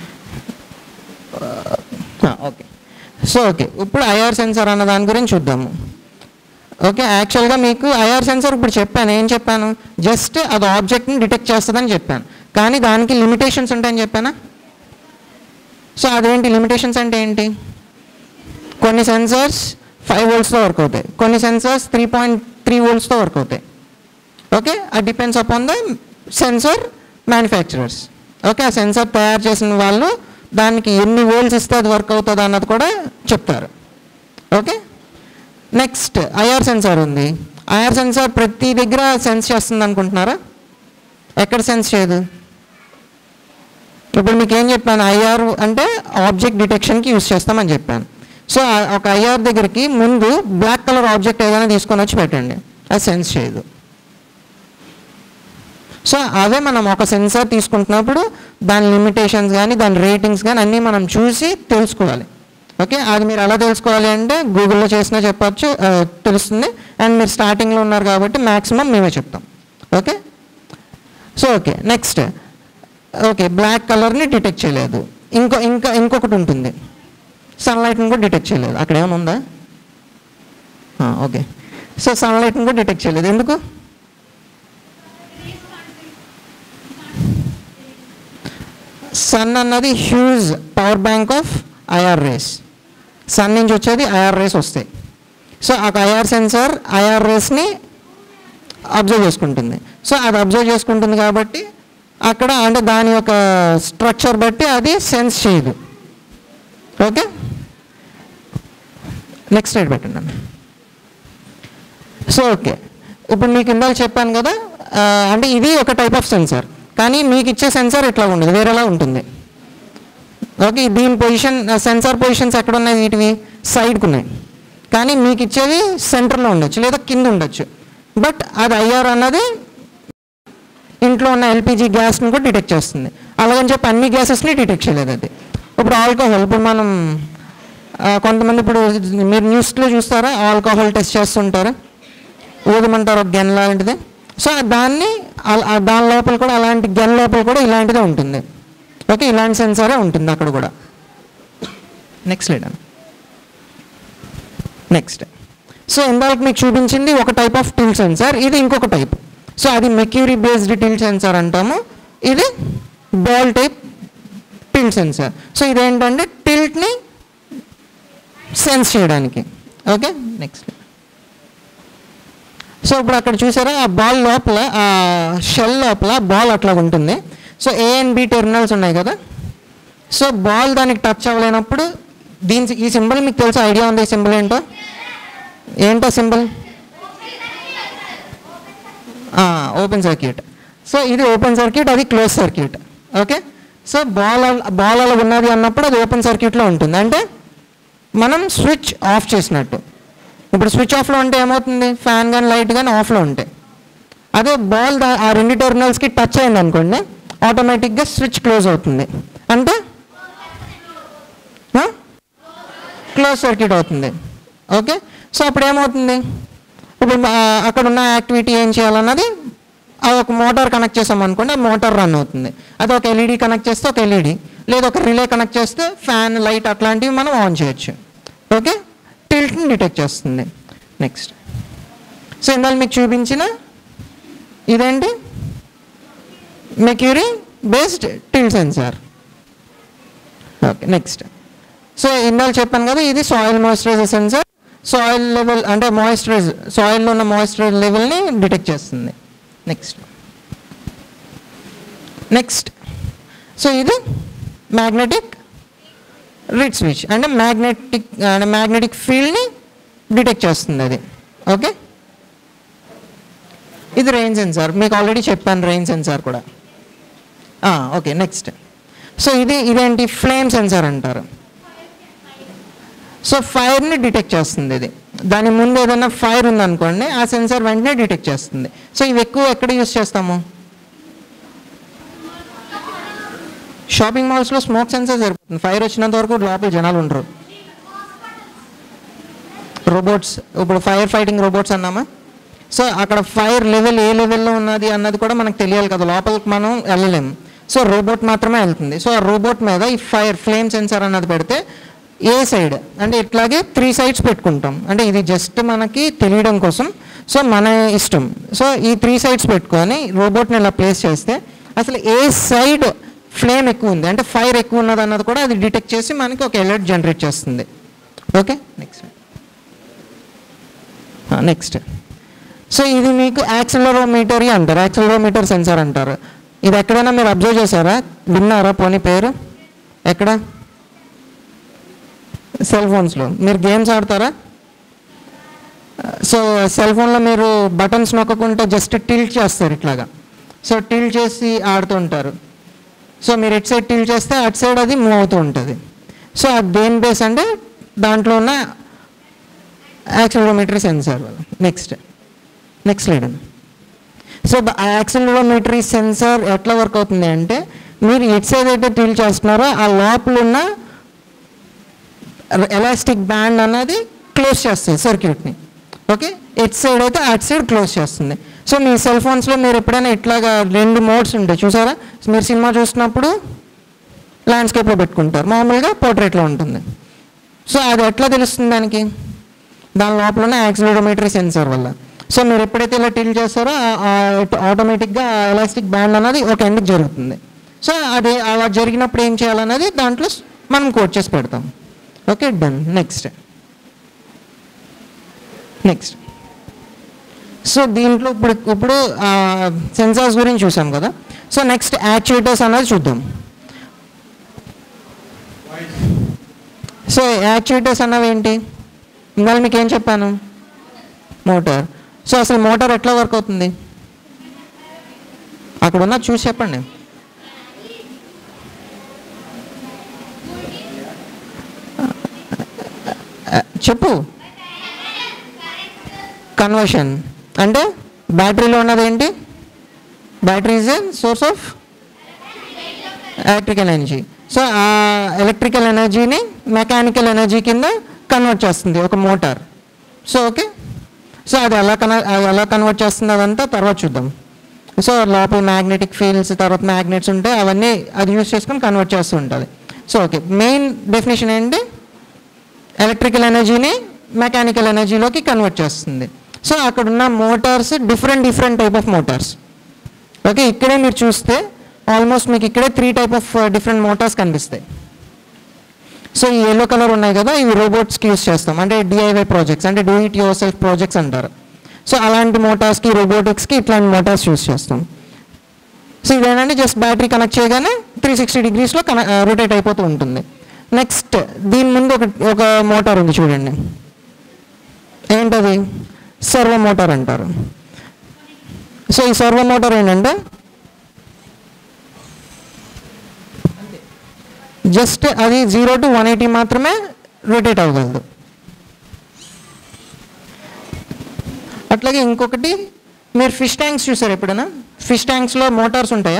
okay so okay ఇప్పుడు ఐఆర్ సెన్సార్ అన్న దాని గురించి చూద్దాము ఓకే యాక్చువల్గా మీకు ఐఆర్ సెన్సార్ ఇప్పుడు చెప్పాను ఏం చెప్పాను జస్ట్ అది ఆబ్జెక్ట్ని డిటెక్ట్ చేస్తుందని చెప్పాను కానీ దానికి లిమిటేషన్స్ ఉంటాయని చెప్పానా సో అదేంటి లిమిటేషన్స్ అంటే ఏంటి కొన్ని సెన్సార్స్ ఫైవ్ వోల్ట్స్తో వర్క్ అవుతాయి కొన్ని సెన్సార్స్ త్రీ పాయింట్ త్రీ వోల్ట్స్తో వర్క్ అవుతాయి ఓకే అది depends upon the sensor manufacturers okay ఆ సెన్సార్ తయారు చేసిన వాళ్ళు దానికి ఎన్ని వోల్ట్స్ ఇస్తే అది వర్క్ అవుతుంది అన్నది కూడా చెప్తారు ఓకే నెక్స్ట్ ఐఆర్ సెన్సార్ ఉంది ఐఆర్ సెన్సార్ ప్రతి దగ్గర సెన్స్ చేస్తుంది అనుకుంటున్నారా ఎక్కడ సెన్స్ చేయదు ఇప్పుడు మీకు ఏం చెప్పాను ఐఆర్ అంటే ఆబ్జెక్ట్ డిటెక్షన్కి యూస్ చేస్తామని చెప్పాను సో ఆ- ఒక ఐఆర్ దగ్గరికి ముందు బ్లాక్ కలర్ ఆబ్జెక్ట్ ఏదైనా తీసుకొని వచ్చి పెట్టండి అది సెన్స్ చేయదు సో అవే మనం ఒక సెన్సార్ తీసుకుంటున్నప్పుడు దాని లిమిటేషన్స్ కానీ దాని రేటింగ్స్ కానీ అన్నీ మనం చూసి తెలుసుకోవాలి ఓకే అది మీరు ఎలా తెలుసుకోవాలి అంటే గూగుల్లో చేసినా చెప్పచ్చు ఆ, తెలుస్తుంది అండ్ మీరు స్టార్టింగ్లో ఉన్నారు కాబట్టి మ్యాక్సిమం మేమే చెప్తాం okay so okay next okay black కలర్ని డిటెక్ట్ చేయలేదు ఇంకో ఇంకా ఇంకొకటి ఉంటుంది సన్లైట్ని కూడా డిటెక్ట్ చేయలేదు అక్కడ ఏమైనా ఉందా ఆ, ఓకే సో సన్లైట్ని కూడా డిటెక్ట్ చేయలేదు ఎందుకు సన్ అన్నది huge power bank of IR rays sun నుంచి వచ్చేది ఐఆర్ రేస్ వస్తాయి సో ఆ ఐఆర్ సెన్సార్ ఐఆర్ రేస్ని అబ్జర్వ్ చేసుకుంటుంది సో అది అబ్జర్వ్ చేసుకుంటుంది కాబట్టి అక్కడ అంటే దాని యొక్క స్ట్రక్చర్ బట్టి అది సెన్స్ చేయదు ఓకే నెక్స్ట్ స్లైడ్ పెట్టండి అన్న సో ఓకే ఇప్పుడు మీకు ఇందాక చెప్పాను కదా ఆ, అంటే ఇది ఒక టైప్ ఆఫ్ సెన్సార్ కానీ మీకు ఇచ్చే సెన్సార్ ఇట్లా ఉండదు వేరేలా ఉంటుంది ఓకే దీని పొజిషన్ సెన్సార్ పొజిషన్స్ ఎక్కడ ఉన్నాయి వీటివి సైడ్కి ఉన్నాయి కానీ మీకు ఇచ్చేది సెంటర్లో ఉండొచ్చు లేదా కింద ఉండొచ్చు బట్ అది ఐఆర్ అన్నది ఇంట్లో ఉన్న ఎల్పిజి గ్యాస్ని కూడా డిటెక్ట్ చేస్తుంది అలాగని చెప్పి అన్ని గ్యాసెస్ని డిటెక్ట్ చేయలేదు అది ఇప్పుడు ఆల్కహాల్ ఇప్పుడు మనం ఆ, కొంతమంది ఇప్పుడు మీరు న్యూస్లో చూస్తారా ఆల్కహాల్ టెస్ట్ చేస్తుంటారా ఊదమంటారు ఒక గెన్ లాంటిది సో దాన్ని అల- ఆ దాని లోపల కూడా అలాంటి గెన్ లోపల కూడా ఇలాంటిదే ఉంటుంది ఓకే ఇలాంటి సెన్సారే ఉంటుంది అక్కడ కూడా నెక్స్ట్ లేట్ నెక్స్ట్ సో ఇందాక మీకు చూపించింది ఒక టైప్ ఆఫ్ టిల్ సెన్సార్ ఇది ఇంకొక టైప్ సో అది మెక్యూరీ బేస్డ్ టిల్ సెన్సార్ అంటాము ఇది ball type tilt sensor so ఇదేంటంటే టిల్ట్ని సెన్స్ చేయడానికి ఓకే నెక్స్ట్ సో ఇప్పుడు అక్కడ చూసారా ఆ బాల్ లోపల ఆ షెల్ లోపల బాల్ అట్లా ఉంటుంది so A and B terminals ఉన్నాయి కదా సో బాల్ దానికి టచ్ అవ్వలేనప్పుడు దీని ఈ సింబల్ మీకు తెలుసా ఐడియా ఉంది ఈ సింబల్ ఏంటో ఏంటో సింబల్ ఓపెన్ సర్క్యూట్ సో ఇది ఓపెన్ సర్క్యూట్ అది close circuit okay so ball ball అలా ఉన్నది అన్నప్పుడు అది ఓపెన్ సర్క్యూట్లో ఉంటుంది అంటే మనం స్విచ్ ఆఫ్ చేసినట్టు ఇప్పుడు స్విచ్ ఆఫ్లో ఉంటే ఏమవుతుంది ఫ్యాన్ కానీ లైట్ కానీ ఆఫ్లో ఉంటాయి అదే బాల్ దా- ఆ రెండు టెర్మినల్స్కి టచ్ అయింది అనుకోండి ఆటోమేటిక్గా స్విచ్ క్లోజ్ అవుతుంది అంటే క్లోజ్ సర్క్యూట్ అవుతుంది ఓకే సో అప్పుడు ఏమవుతుంది ఇప్పుడు ఆ, అక్కడ ఉన్న యాక్టివిటీ ఏం చేయాలన్నది అది ఒక మోటార్ కనెక్ట్ చేసాం అనుకోండి ఆ మోటార్ రన్ అవుతుంది అది ఒక ఎల్ఈడి కనెక్ట్ చేస్తే ఒక ఎల్ఈడి లేదా ఒక రిలే కనెక్ట్ చేస్తే ఫ్యాన్ లైట్ అట్లాంటివి మనం ఆన్ చేయొచ్చు ఓకే టిల్ట్ని డిటెక్ట్ చేస్తుంది నెక్స్ట్ సో ఇందాక మీకు చూపించిన ఇదేంటి mercury based tilt sensor okay next so ఇందాక చెప్పాను కదా ఇది soil moisturiser sensor soil level అంటే మాయిశ్చరైజ్ సాయిల్లో ఉన్న మాయిశ్చరైజ్ లెవెల్ని డిటెక్ట్ చేస్తుంది నెక్స్ట్ నెక్స్ట్ సో ఇది మ్యాగ్నెటిక్ రిడ్ స్విచ్ అంటే మ్యాగ్నెటిక్ అంటే మ్యాగ్నెటిక్ ఫీల్డ్ని డిటెక్ట్ చేస్తుంది అది ఓకే ఇది రెయిన్ సెన్సార్ మీకు ఆల్రెడీ చెప్పాను రెయిన్ సెన్సార్ కూడా ఓకే నెక్స్ట్ సో ఇది ఇదేంటి ఫ్లేమ్ సెన్సార్ అంటారు సో ఫైర్ని డిటెక్ట్ చేస్తుంది ఇది దాని ముందు ఏదైనా ఫైర్ ఉందనుకోండి ఆ సెన్సార్ వెంటనే డిటెక్ట్ చేస్తుంది సో ఇవి ఎక్కువ ఎక్కడ యూస్ చేస్తాము షాపింగ్ మాల్స్లో స్మోక్ సెన్సార్ సరిపోతుంది ఫైర్ వచ్చినంత వరకు లోపల జనాలు ఉండరు రోబోట్స్ ఇప్పుడు ఫైర్ ఫైటింగ్ రోబోట్స్ అన్నామా సో అక్కడ ఫైర్ లెవెల్ ఏ లెవెల్లో ఉన్నది అన్నది కూడా మనకు తెలియాలి కదా లోపలికి మనం వెళ్ళలేము సో రోబోట్ మాత్రమే వెళ్తుంది సో ఆ రోబోట్ మీద ఈ ఫైర్ ఫ్లేమ్ సెన్సార్ అన్నది పెడితే ఏ సైడ్ అంటే ఇట్లాగే త్రీ సైడ్స్ పెట్టుకుంటాం అంటే ఇది జస్ట్ మనకి తెలియడం కోసం సో మన ఇష్టం సో ఈ త్రీ సైడ్స్ పెట్టుకొని రోబోట్ని ఇలా ప్లేస్ చేస్తే అసలు ఏ సైడ్ ఫ్లేమ్ ఎక్కువ ఉంది అంటే ఫైర్ ఎక్కువ ఉన్నది అన్నది కూడా అది డిటెక్ట్ చేసి మనకి ఒక అలర్ట్ జనరేట్ చేస్తుంది ఓకే నెక్స్ట్ నెక్స్ట్ సో ఇది మీకు యాక్సిలరోమీటర్ అంటారు యాక్సిలరోమీటర్ సెన్సార్ అంటారు ఇది ఎక్కడైనా మీరు అబ్జర్వ్ చేశారా విన్నారా పోనీ పేరు ఎక్కడ సెల్ ఫోన్స్లో మీరు గేమ్స్ ఆడతారా సో సెల్ ఫోన్లో మీరు బటన్స్ నొక్కకుండా జస్ట్ టిల్ట్ చేస్తారు ఇట్లాగా సో టిల్ట్ చేసి ఆడుతుంటారు సో మీరు ఇటు సైడ్ టిల్ట్ చేస్తే అటు సైడ్ అది మూవ్ అవుతూ ఉంటుంది సో అది దేని బేస్ అంటే దాంట్లో ఉన్న accelerometer sensor next next lead so యాక్సిలరోమీటరీ సెన్సార్ ఎట్లా వర్క్ అవుతుంది అంటే మీరు ఎట్ సైడ్ అయితే టిల్ చేస్తున్నారో ఆ లోపల ఉన్న ఎలాస్టిక్ బ్యాండ్ అన్నది క్లోజ్ చేస్తుంది సర్క్యూట్ని ఓకే ఎట్ సైడ్ అయితే అట్ సైడ్ క్లోజ్ చేస్తుంది సో మీ సెల్ ఫోన్స్లో మీరు ఎప్పుడైనా ఇట్లాగా రెండు మోడ్స్ ఉంటాయి చూసారా మీరు సినిమా చూసినప్పుడు ల్యాండ్స్కేప్లో పెట్టుకుంటారు మామూలుగా పోర్ట్రేట్లో ఉంటుంది సో అది ఎట్లా తెలుస్తుంది దానికి దాని లోపల ఉన్న యాక్సిలరోమీటరీ సెన్సార్ వల్ల సో మీరు ఎప్పుడైతే ఇలా టిల్ చేస్తారో ఆటోమేటిక్గా ఎలాస్టిక్ బ్యాండ్ అన్నది ఒక ఎండ్కి జరుగుతుంది సో అది అలా జరిగినప్పుడు ఏం చేయాలన్నది దాంట్లో మనం కోట్ చేసి పెడతాం okay done next next so దీంట్లో ఇప్పుడు ఇప్పుడు సెన్సార్స్ గురించి చూసాం కదా సో నెక్స్ట్ యాక్చుయేటర్స్ అన్నది చూద్దాం సో యాక్చుయేటర్స్ అన్నవి ఏంటి ఇందాక మీకు ఏం చెప్పాను మోటార్ సో అసలు మోటార్ ఎట్లా వర్క్ అవుతుంది అక్కడ ఉన్న చూసి చెప్పండి ఆ, చెప్పు కన్వర్షన్ అంటే బ్యాటరీలో ఉన్నది ఏంటి battery is a source of electrical energy so ఆ ఎలక్ట్రికల్ ఎనర్జీని మెకానికల్ ఎనర్జీ కింద కన్వర్ట్ చేస్తుంది ఒక మోటార్ సో ఓకే సో అది ఎలా కన అది ఎలా కన్వర్ట్ చేస్తుంది అదంతా తర్వాత చూద్దాం సో లోపల మ్యాగ్నెటిక్ ఫీల్డ్స్ తర్వాత మ్యాగ్నెట్స్ ఉంటాయి అవన్నీ అది యూస్ చేసుకొని కన్వర్ట్ చేస్తూ ఉంటుంది సో ఓకే మెయిన్ డెఫినేషన్ ఏంటి ఎలక్ట్రికల్ ఎనర్జీని మెకానికల్ ఎనర్జీలోకి కన్వర్ట్ చేస్తుంది సో అక్కడ ఉన్న motors different different type of motors okay ఇక్కడే మీరు చూస్తే ఆల్మోస్ట్ మీకు ఇక్కడే three type of different motors కనిపిస్తాయి సో ఈ ఎల్లో కలర్ ఉన్నాయి కదా ఇవి రోబోట్స్కి యూస్ చేస్తాం అంటే డిఐవై ప్రాజెక్ట్స్ అంటే do it yourself projects అంటారు సో అలాంటి మోటార్స్కి రోబోటిక్స్కి ఇట్లాంటి మోటార్స్ యూస్ చేస్తాం సో ఇదేంటంటే జస్ట్ బ్యాటరీ కనెక్ట్ చేయగానే త్రీ సిక్స్టీ డిగ్రీస్లో కన రొటేట్ అయిపోతూ ఉంటుంది నెక్స్ట్ దీని ముందు ఒక ఒక మోటార్ ఉంది చూడండి ఏంటది సర్వో మోటార్ అంటారు సో ఈ సర్వో మోటార్ ఏంటంటే జస్ట్ అది జీరో టు వన్ ఎయిటీ మాత్రమే రొటేట్ అవ్వగలదు అట్లాగే ఇంకొకటి మీరు ఫిష్ ట్యాంక్స్ చూసారు ఎప్పుడైనా ఫిష్ ట్యాంక్స్లో మోటార్స్ ఉంటాయా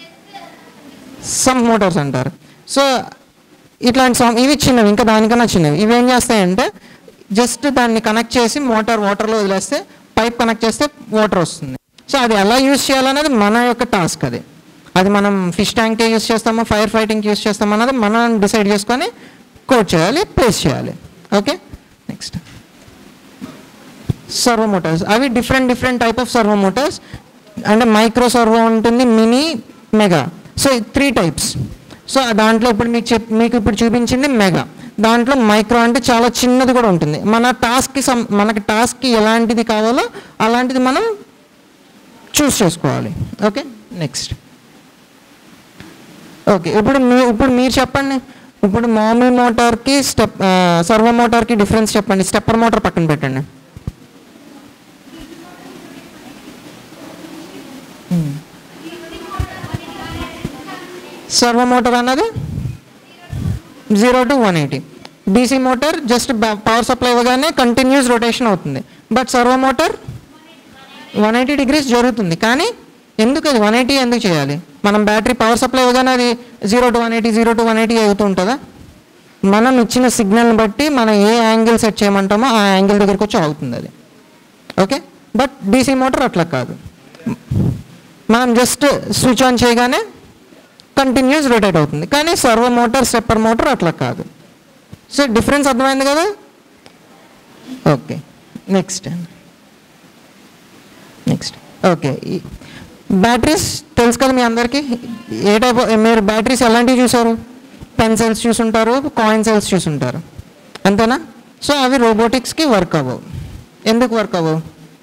సమ్ మోటార్స్ అంటారు సో ఇట్లాంటి సమ్ ఇవి చిన్నవి ఇంకా దానికన్నా చిన్నవి ఇవి ఏం చేస్తాయంటే జస్ట్ దాన్ని కనెక్ట్ చేసి మోటార్ వాటర్లో వదిలేస్తే పైప్ కనెక్ట్ చేస్తే వాటర్ వస్తుంది సో అది ఎలా యూస్ చేయాలన్నది మన యొక్క టాస్క్ అది అది మనం ఫిష్ ట్యాంక్కి యూస్ చేస్తామో ఫైర్ ఫైటింగ్కి యూస్ చేస్తామో అన్నది మనం డిసైడ్ చేసుకొని కోడ్ చేయాలి ప్లేస్ చేయాలి ఓకే నెక్స్ట్ సర్వో మోటార్స్ అవి different different type of servo motors అంటే మైక్రో సర్వో ఉంటుంది mini mega so three types so దాంట్లో ఇప్పుడు మీకు చెప్ మీకు ఇప్పుడు చూపించింది మెగా దాంట్లో మైక్రో అంటే చాలా చిన్నది కూడా ఉంటుంది మన టాస్క్కి సం మనకి టాస్క్కి ఎలాంటిది కావాలో అలాంటిది మనం చూస్ చేసుకోవాలి ఓకే నెక్స్ట్ ఓకే ఇప్పుడు మీ ఇప్పుడు మీరు చెప్పండి ఇప్పుడు మామూలు మోటార్కి స్టెప్ సర్వో మోటార్కి డిఫరెన్స్ చెప్పండి స్టెప్పర్ మోటార్ పక్కన పెట్టండి సర్వో మోటార్ అన్నది zero to one eighty DC motor just power supply ఇవ్వగానే కంటిన్యూస్ రొటేషన్ అవుతుంది but servo motor one eighty degrees జరుగుతుంది కానీ ఎందుకు అది వన్ ఎయిటీ ఎందుకు చేయాలి మనం బ్యాటరీ పవర్ సప్లై ఇవ్వగానే అది zero to one eighty zero to one eighty అవుతూ ఉంటుందా మనం ఇచ్చిన సిగ్నల్ని బట్టి మనం ఏ యాంగిల్ సెట్ చేయమంటామో ఆ యాంగిల్ దగ్గరికి వచ్చి అవుతుంది అది ఓకే బట్ డీసీ మోటార్ అట్లా కాదు మనం జస్ట్ స్విచ్ ఆన్ చేయగానే కంటిన్యూస్ రొటేట్ అవుతుంది కానీ సర్వో మోటార్ స్టెప్పర్ మోటార్ అట్లా కాదు సో డిఫరెన్స్ అర్థమైంది కదా okay next next okay batteries తెలుసు కదా మీ అందరికీ ఏ టైప్ మీరు బ్యాటరీస్ ఎలాంటివి చూసారు పెన్ సెల్స్ చూసుంటారు కాయిన్ సెల్స్ చూసుంటారు అంతేనా సో అవి రోబోటిక్స్కి వర్క్ అవ్వవు ఎందుకు వర్క్ అవ్వవు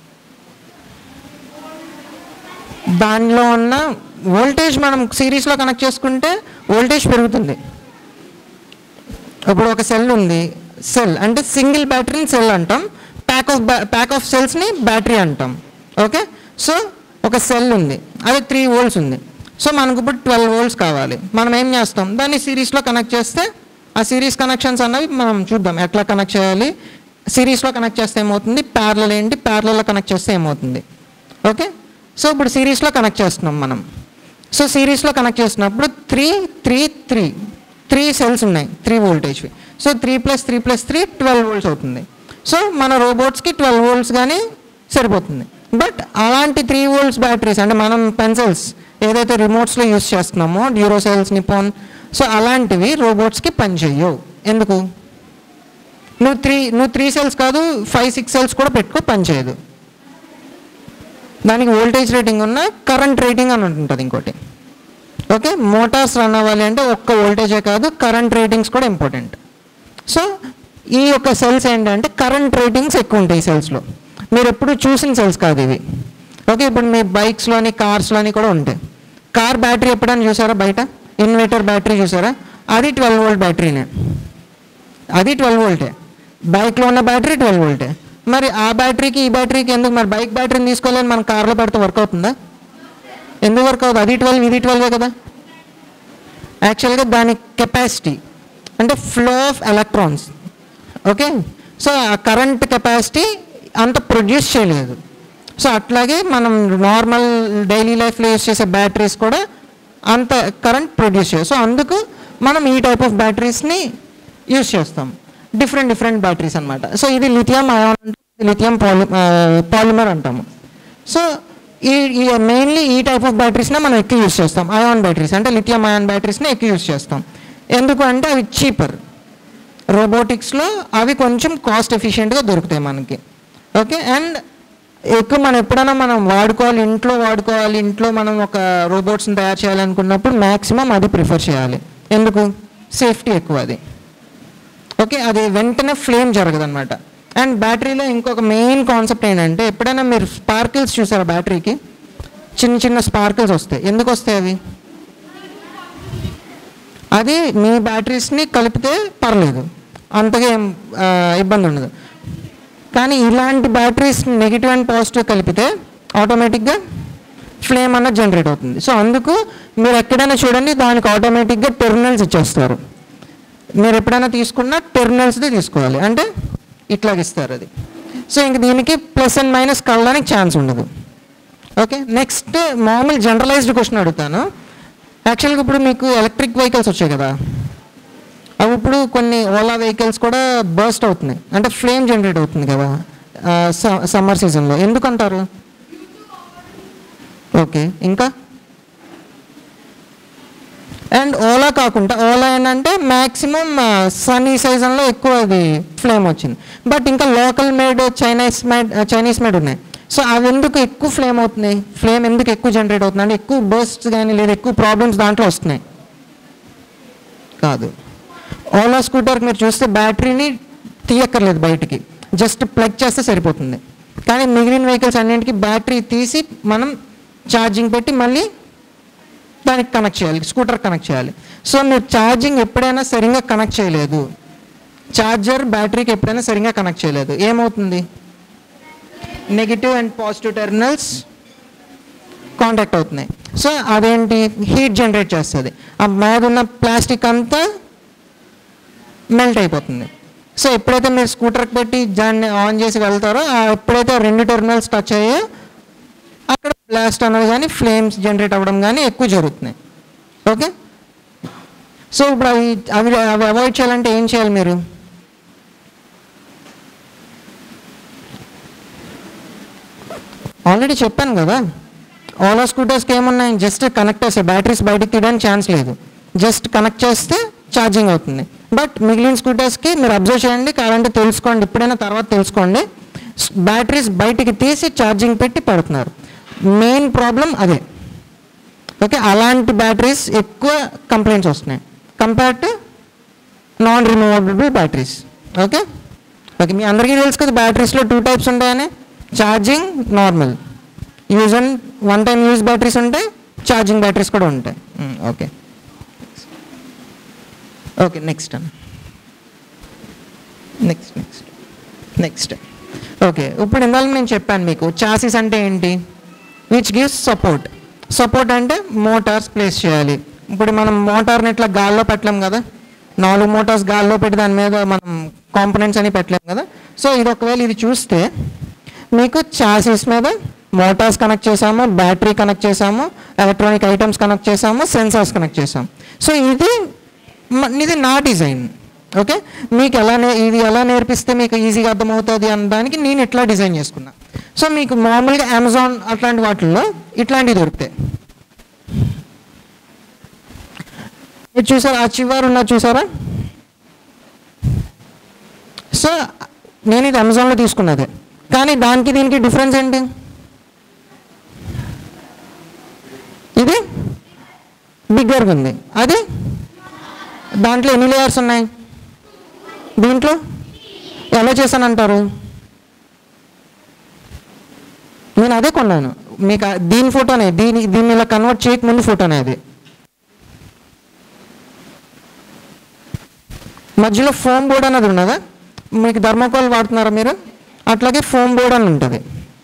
దానిలో ఉన్న వోల్టేజ్ మనం సిరీస్లో కనెక్ట్ చేసుకుంటే వోల్టేజ్ పెరుగుతుంది ఇప్పుడు ఒక సెల్ ఉంది సెల్ అంటే సింగిల్ బ్యాటరీని సెల్ అంటాం ప్యాక్ ఆఫ్ ప్యాక్ ఆఫ్ సెల్స్ని బ్యాటరీ అంటాం ఓకే సో ఒక సెల్ ఉంది అది త్రీ వోల్ట్స్ ఉంది సో మనకు ఇప్పుడు ట్వెల్వ్ వోల్ట్స్ కావాలి మనం ఏం చేస్తాం దాన్ని సిరీస్లో కనెక్ట్ చేస్తే ఆ సిరీస్ కనెక్షన్స్ అన్నవి మనం చూద్దాం ఎట్లా కనెక్ట్ చేయాలి సిరీస్లో కనెక్ట్ చేస్తే ఏమవుతుంది ప్యారల ఏంటి ప్యారలలో కనెక్ట్ చేస్తే ఏమవుతుంది ఓకే సో ఇప్పుడు సిరీస్లో కనెక్ట్ చేస్తున్నాం మనం సో సిరీస్లో కనెక్ట్ చేసినప్పుడు three three three three cells ఉన్నాయి త్రీ వోల్టేజ్వి so three plus three plus three twelve volts అవుతుంది సో మన రోబోట్స్కి ట్వెల్వ్ వోల్ట్స్ కానీ సరిపోతుంది బట్ అలాంటి త్రీ వోల్ట్స్ బ్యాటరీస్ అంటే మనం పెన్సిల్స్ ఏదైతే రిమోట్స్లో యూస్ చేస్తున్నామో డ్యూరో సెల్స్ నిపాన్ సో అలాంటివి రోబోట్స్కి పనిచేయవు ఎందుకు నువ్వు త్రీ నువ్వు త్రీ సెల్స్ కాదు ఫైవ్ సిక్స్ సెల్స్ కూడా పెట్టుకో పనిచేయదు దానికి వోల్టేజ్ రేటింగ్ ఉన్న కరెంట్ రేటింగ్ అని ఉంటుంది ఇంకోటి ఓకే మోటార్స్ రన్ అవ్వాలి అంటే ఒక్క వోల్టేజే కాదు కరెంట్ రేటింగ్స్ కూడా ఇంపార్టెంట్ సో ఈ యొక్క సెల్స్ ఏంటంటే కరెంట్ రేటింగ్స్ ఎక్కువ ఉంటాయి ఈ సెల్స్లో మీరు ఎప్పుడు చూసిన సెల్స్ కాదు ఇవి ఓకే ఇప్పుడు మీ బైక్స్లోని కార్స్లోని కూడా ఉంటాయి కార్ బ్యాటరీ ఎప్పుడైనా చూసారా బయట ఇన్వర్టర్ బ్యాటరీ చూసారా అది ట్వెల్వ్ వోల్ట్ బ్యాటరీనే అది ట్వెల్వ్ వోల్టే బైక్లో ఉన్న బ్యాటరీ ట్వెల్వ్ వోల్టే మరి ఆ బ్యాటరీకి ఈ బ్యాటరీకి ఎందుకు మరి బైక్ బ్యాటరీని తీసుకోవాలని మనం కార్లో పెడితే వర్క్ అవుతుందా ఎందుకు వర్క్ అవుతుంది అది ట్వెల్వ్ ఇది ట్వెల్వే కదా యాక్చువల్గా దాని కెపాసిటీ అంటే flow of electrons okay so ఆ కరెంట్ కెపాసిటీ అంత ప్రొడ్యూస్ చేయలేదు సో అట్లాగే మనం నార్మల్ డైలీ లైఫ్లో యూస్ చేసే బ్యాటరీస్ కూడా అంత కరెంట్ ప్రొడ్యూస్ చేయదు సో అందుకు మనం ఈ టైప్ ఆఫ్ బ్యాటరీస్ని యూస్ చేస్తాం డిఫరెంట్ డిఫరెంట్ బ్యాటరీస్ అనమాట సో ఇది lithium ion lithium poly polymer అంటాము సో ఈ ఈ మెయిన్లీ ఈ టైప్ ఆఫ్ బ్యాటరీస్నే మనం ఎక్కువ యూస్ చేస్తాం అయాన్ బ్యాటరీస్ అంటే లిథియం అయాన్ బ్యాటరీస్ని ఎక్కువ యూస్ చేస్తాం ఎందుకు అంటే అవి చీపర్ రోబోటిక్స్లో అవి కొంచెం కాస్ట్ ఎఫిషియెంట్గా దొరుకుతాయి మనకి ఓకే అండ్ ఎక్కువ మనం ఎప్పుడైనా మనం వాడుకోవాలి ఇంట్లో వాడుకోవాలి ఇంట్లో మనం ఒక రోబోట్స్ని తయారు చేయాలనుకున్నప్పుడు మ్యాక్సిమం అది ప్రిఫర్ చేయాలి ఎందుకు సేఫ్టీ ఎక్కువ అది ఓకే అది వెంటనే ఫ్లేమ్ జరగదు అనమాట అండ్ బ్యాటరీలో ఇంకొక మెయిన్ కాన్సెప్ట్ ఏంటంటే ఎప్పుడైనా మీరు స్పార్కిల్స్ చూసారా బ్యాటరీకి చిన్న చిన్న స్పార్కిల్స్ వస్తాయి ఎందుకు వస్తాయి అవి అది మీ బ్యాటరీస్ని కలిపితే పర్లేదు అంతగా ఏం ఆ, ఇబ్బంది ఉండదు కానీ ఇలాంటి బ్యాటరీస్ నెగిటివ్ అండ్ పాజిటివ్ కలిపితే ఆటోమేటిక్గా ఫ్లేమ్ అన్నది జనరేట్ అవుతుంది సో అందుకు మీరు ఎక్కడైనా చూడండి దానికి ఆటోమేటిక్గా టెర్మినల్స్ ఇచ్చేస్తారు మీరు ఎప్పుడైనా తీసుకున్నా టెర్మినల్స్ది తీసుకోవాలి అంటే ఇట్లాగ ఇస్తారు అది సో ఇంక దీనికి ప్లస్ అండ్ మైనస్ కలడానికి ఛాన్స్ ఉండదు ఓకే నెక్స్ట్ మామూలు జనరలైజ్డ్ క్వశ్చన్ అడుగుతాను యాక్చువల్గా ఇప్పుడు మీకు ఎలక్ట్రిక్ వెహికల్స్ వచ్చాయి కదా అవి ఇప్పుడు కొన్ని ఓలా వెహికల్స్ కూడా బర్స్ట్ అవుతున్నాయి అంటే ఫ్లేమ్ జనరేట్ అవుతుంది కదా సమ్మర్ సీజన్లో ఎందుకంటారు ఓకే ఇంకా అండ్ ఓలా కాకుండా ఓలా ఏంటంటే మ్యాక్సిమం సన్నీ సీజన్లో ఎక్కువ అది ఫ్లేమ్ వచ్చింది బట్ ఇంకా local made Chinese made Chinese made ఉన్నాయి సో అవి ఎందుకు ఎక్కువ ఫ్లేమ్ అవుతున్నాయి ఫ్లేమ్ ఎందుకు ఎక్కువ జనరేట్ అవుతుంది అంటే ఎక్కువ బర్స్ట్ కానీ లేదా ఎక్కువ ప్రాబ్లమ్స్ దాంట్లో వస్తున్నాయి కాదు ఓలా స్కూటర్కి మీరు చూస్తే బ్యాటరీని తీయక్కర్లేదు బయటికి జస్ట్ ప్లగ్ చేస్తే సరిపోతుంది కానీ మిగిలిన వెహికల్స్ అన్నింటికి బ్యాటరీ తీసి మనం ఛార్జింగ్ పెట్టి మళ్ళీ దానికి కనెక్ట్ చేయాలి స్కూటర్ కనెక్ట్ చేయాలి సో మీరు ఛార్జింగ్ ఎప్పుడైనా సరిగ్గా కనెక్ట్ చేయలేదు ఛార్జర్ బ్యాటరీకి ఎప్పుడైనా సరిగ్గా కనెక్ట్ చేయలేదు ఏమవుతుంది negative and positive terminals contact అవుతున్నాయి సో అదేంటి హీట్ జనరేట్ చేస్తుంది ఆ మీద ఉన్న ప్లాస్టిక్ అంతా మెల్ట్ అయిపోతుంది సో ఎప్పుడైతే మీరు స్కూటర్కి పెట్టి దాన్ని ఆన్ చేసి వెళ్తారో ఆ ఎప్పుడైతే ఆ రెండు టెర్మినల్స్ టచ్ అయ్యాయో అక్కడ బ్లాస్ట్ అనేది కానీ ఫ్లేమ్స్ జనరేట్ అవ్వడం కానీ ఎక్కువ జరుగుతున్నాయి ఓకే సో ఇప్పుడు అవి అవి అవి అవాయిడ్ చేయాలంటే ఏం చేయాలి మీరు ఆల్రెడీ చెప్పాను కదా ఓలా స్కూటర్స్కి ఏమున్నాయి జస్ట్ కనెక్ట్ చేస్తే బ్యాటరీస్ బయటికి తీయడానికి ఛాన్స్ లేదు జస్ట్ కనెక్ట్ చేస్తే ఛార్జింగ్ అవుతుంది బట్ మిగిలిన స్కూటర్స్కి మీరు అబ్జర్వ్ చేయండి కావాలంటే తెలుసుకోండి ఇప్పుడైనా తర్వాత తెలుసుకోండి బ్యాటరీస్ బయటికి తీసి ఛార్జింగ్ పెట్టి పెడుతున్నారు మెయిన్ ప్రాబ్లం అదే ఓకే అలాంటి బ్యాటరీస్ ఎక్కువ కంప్లైంట్స్ వస్తున్నాయి compare to non removable batteries okay okay మీ అందరికీ తెలుసు కదా బ్యాటరీస్లో టూ టైప్స్ ఉంటాయని charging normal use and one time use batteries ఉంటాయి ఛార్జింగ్ బ్యాటరీస్ కూడా ఉంటాయి ఓకే ఓకే నెక్స్ట్ అన్న నెక్స్ట్ నెక్స్ట్ నెక్స్ట్ ఓకే ఇప్పుడు ఇందాక నేను చెప్పాను మీకు చాసీస్ అంటే ఏంటి విచ్ గివ్స్ సపోర్ట్ సపోర్ట్ అంటే మోటార్స్ ప్లేస్ చేయాలి ఇప్పుడు మనం మోటార్ని ఇట్లా గాల్లో పెట్టలేం కదా నాలుగు మోటార్స్ గాల్లో పెట్టి దాని మీద మనం కాంపనెంట్స్ అని పెట్టలేం కదా సో ఇది ఒకవేళ ఇది చూస్తే మీకు చాసీస్ మీద మోటార్స్ కనెక్ట్ చేసాము బ్యాటరీ కనెక్ట్ చేసాము ఎలక్ట్రానిక్ ఐటమ్స్ కనెక్ట్ చేసాము సెన్సార్స్ కనెక్ట్ చేసాము సో ఇది మ- ఇది నా డిజైన్ ఓకే మీకు ఎలా నే ఇది ఎలా నేర్పిస్తే మీకు ఈజీగా అర్థమవుతుంది అన్న దానికి నేను ఇట్లా డిజైన్ చేసుకున్నా సో మీకు మామూలుగా అమెజాన్ అట్లాంటి వాటిల్లో ఇట్లాంటివి దొరుకుతాయి మీరు చూసారా ఆ చివరి ఉన్న చూసారా సో నేను ఇది అమెజాన్లో తీసుకున్నది కానీ దానికి దీనికి డిఫరెన్స్ ఏంటి ఇది బిగ్గర్గా ఉంది అది దాంట్లో ఎన్ని లేయర్స్ ఉన్నాయి దీంట్లో ఎలా చేశానంటారు నేను అదే కొన్నాను మీకు ఆ- దీని ఫోటోనే దీని దీన్ని ఇలా కన్వర్ట్ చేయక ముందు ఫోటోనే అది మధ్యలో ఫోమ్ బోర్డ్ అనేది ఉన్నదా మీకు ధర్మకోల్ వాడుతున్నారా మీరు అట్లాగే ఫోమ్ బోర్డ్ అని ఉంటుంది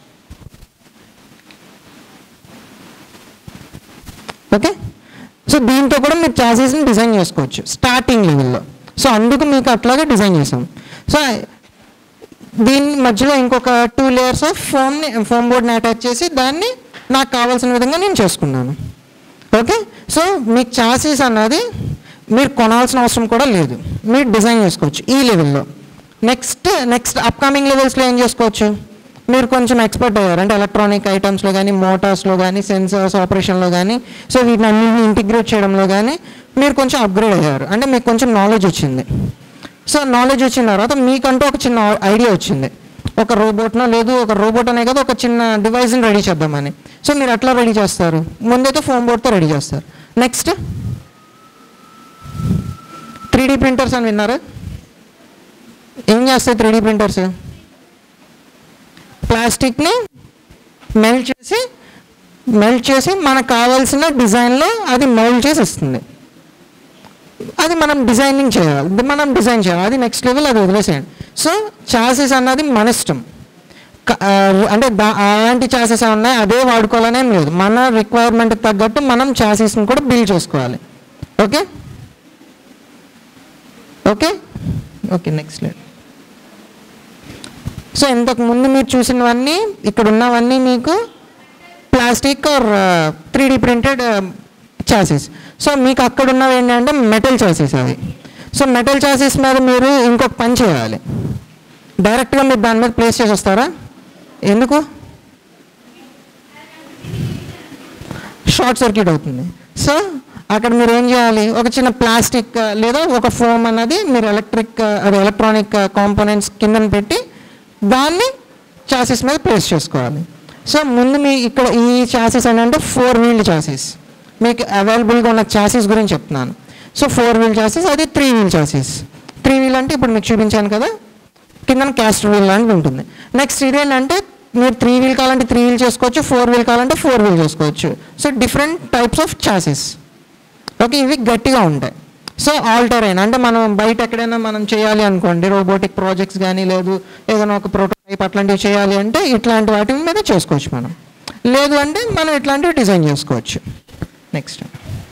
ఓకే సో దీంతో కూడా మీరు చాసెస్ని డిజైన్ చేసుకోవచ్చు స్టార్టింగ్ లెవెల్లో సో అందుకు మీకు అట్లాగే డిజైన్ చేసాం సో దీని మధ్యలో ఇంకొక టూ లేయర్స్ ఆఫ్ ఫోమ్ని ఫోమ్ బోర్డ్ని అటాచ్ చేసి దాన్ని నాకు కావాల్సిన విధంగా నేను చేసుకున్నాను ఓకే సో మీకు చాసీస్ అన్నది మీరు కొనాల్సిన అవసరం కూడా లేదు మీరు డిజైన్ చేసుకోవచ్చు ఈ లెవెల్లో నెక్స్ట్ నెక్స్ట్ అప్కమింగ్ లెవెల్స్లో ఏం చేసుకోవచ్చు మీరు కొంచెం ఎక్స్పర్ట్ అయ్యారు అంటే ఎలక్ట్రానిక్ ఐటమ్స్లో కానీ మోటార్స్లో కానీ సెన్సర్స్ ఆపరేషన్లో కానీ సో వీటిని అన్నింటిని ఇంటిగ్రేట్ చేయడంలో కానీ మీరు కొంచెం అప్గ్రేడ్ అయ్యారు అంటే మీకు కొంచెం నాలెడ్జ్ వచ్చింది సో నాలెడ్జ్ వచ్చిన తర్వాత మీకంటూ ఒక చిన్న ఐడియా వచ్చింది ఒక రోబోట్నో లేదు ఒక రోబోట్ అనే కదా ఒక చిన్న డివైస్ని రెడీ చేద్దామని సో మీరు ఎట్లా రెడీ చేస్తారు ముందైతే ఫోన్ బోర్డ్తో రెడీ చేస్తారు నెక్స్ట్ త్రీ డీ ప్రింటర్స్ అని విన్నారా ఏం చేస్తాయి త్రీ డీ ప్రింటర్స్ ప్లాస్టిక్ని మెల్ట్ చేసి మెల్ట్ చేసి మనకు కావాల్సిన డిజైన్లో అది మౌల్డ్ చేసి ఇస్తుంది అది మనం డిజైనింగ్ చేయాలి ఇది మనం డిజైన్ చేయాలి అది నెక్స్ట్ లెవెల్ అది వదిలేసేయండి సో చాసెస్ అన్నది మన ఇష్టం క- ఆ, అంటే దా అలాంటి చాసెస్ ఉన్నాయి అదే వాడుకోవాలనేం లేదు మన రిక్వైర్మెంట్కి తగ్గట్టు మనం చాసెస్ని కూడా బిల్డ్ చేసుకోవాలి ఓకే ఓకే ఓకే నెక్స్ట్ లేదు సో ఇంతకు ముందు మీరు చూసినవన్నీ ఇక్కడ ఉన్నవన్నీ మీకు plastic or three D printed chassis so మీకు అక్కడ ఉన్నవి ఏంటంటే మెటల్ చాసెస్ అవి సో మెటల్ చాసెస్ మీద మీరు ఇంకొక పని చేయాలి డైరెక్ట్గా మీరు దాని మీద ప్లేస్ చేసి వస్తారా ఎందుకు షార్ట్ సర్క్యూట్ అవుతుంది సో అక్కడ మీరు ఏం చేయాలి ఒక చిన్న ప్లాస్టిక్ లేదా ఒక ఫోమ్ అన్నది మీరు ఎలక్ట్రిక్ అది ఎలక్ట్రానిక్ కాంపోనెంట్స్ కిందన పెట్టి దాన్ని చాసెస్ మీద ప్లేస్ చేసుకోవాలి సో ముందు మీ ఇక్కడ ఈ చాసెస్ అని అంటే ఫోర్ వీల్ చాసెస్ మీకు అవైలబుల్గా ఉన్న చాసెస్ గురించి చెప్తున్నాను సో ఫోర్ వీల్ చాసెస్ అది three wheel chassis three wheel అంటే ఇప్పుడు మీకు చూపించాను కదా కింద క్యాస్టర్ వీల్ లాంటిది ఉంటుంది నెక్స్ట్ ఇదేంటంటే మీరు త్రీ వీల్ కావాలంటే త్రీ వీల్ చేసుకోవచ్చు ఫోర్ వీల్ కావాలంటే ఫోర్ వీల్ చేసుకోవచ్చు so different types of chassis okay ఇవి గట్టిగా ఉంటాయి సో ఆల్టరైన్ అంటే మనం బయట ఎక్కడైనా మనం చేయాలి అనుకోండి రోబోటిక్ ప్రాజెక్ట్స్ కానీ లేదు ఏదైనా ఒక ప్రోటోటైప్ అట్లాంటివి చేయాలి అంటే ఇట్లాంటి వాటి మీద చేసుకోవచ్చు మనం లేదు అంటే మనం ఇట్లాంటివి డిజైన్ చేసుకోవచ్చు నెక్స్ట్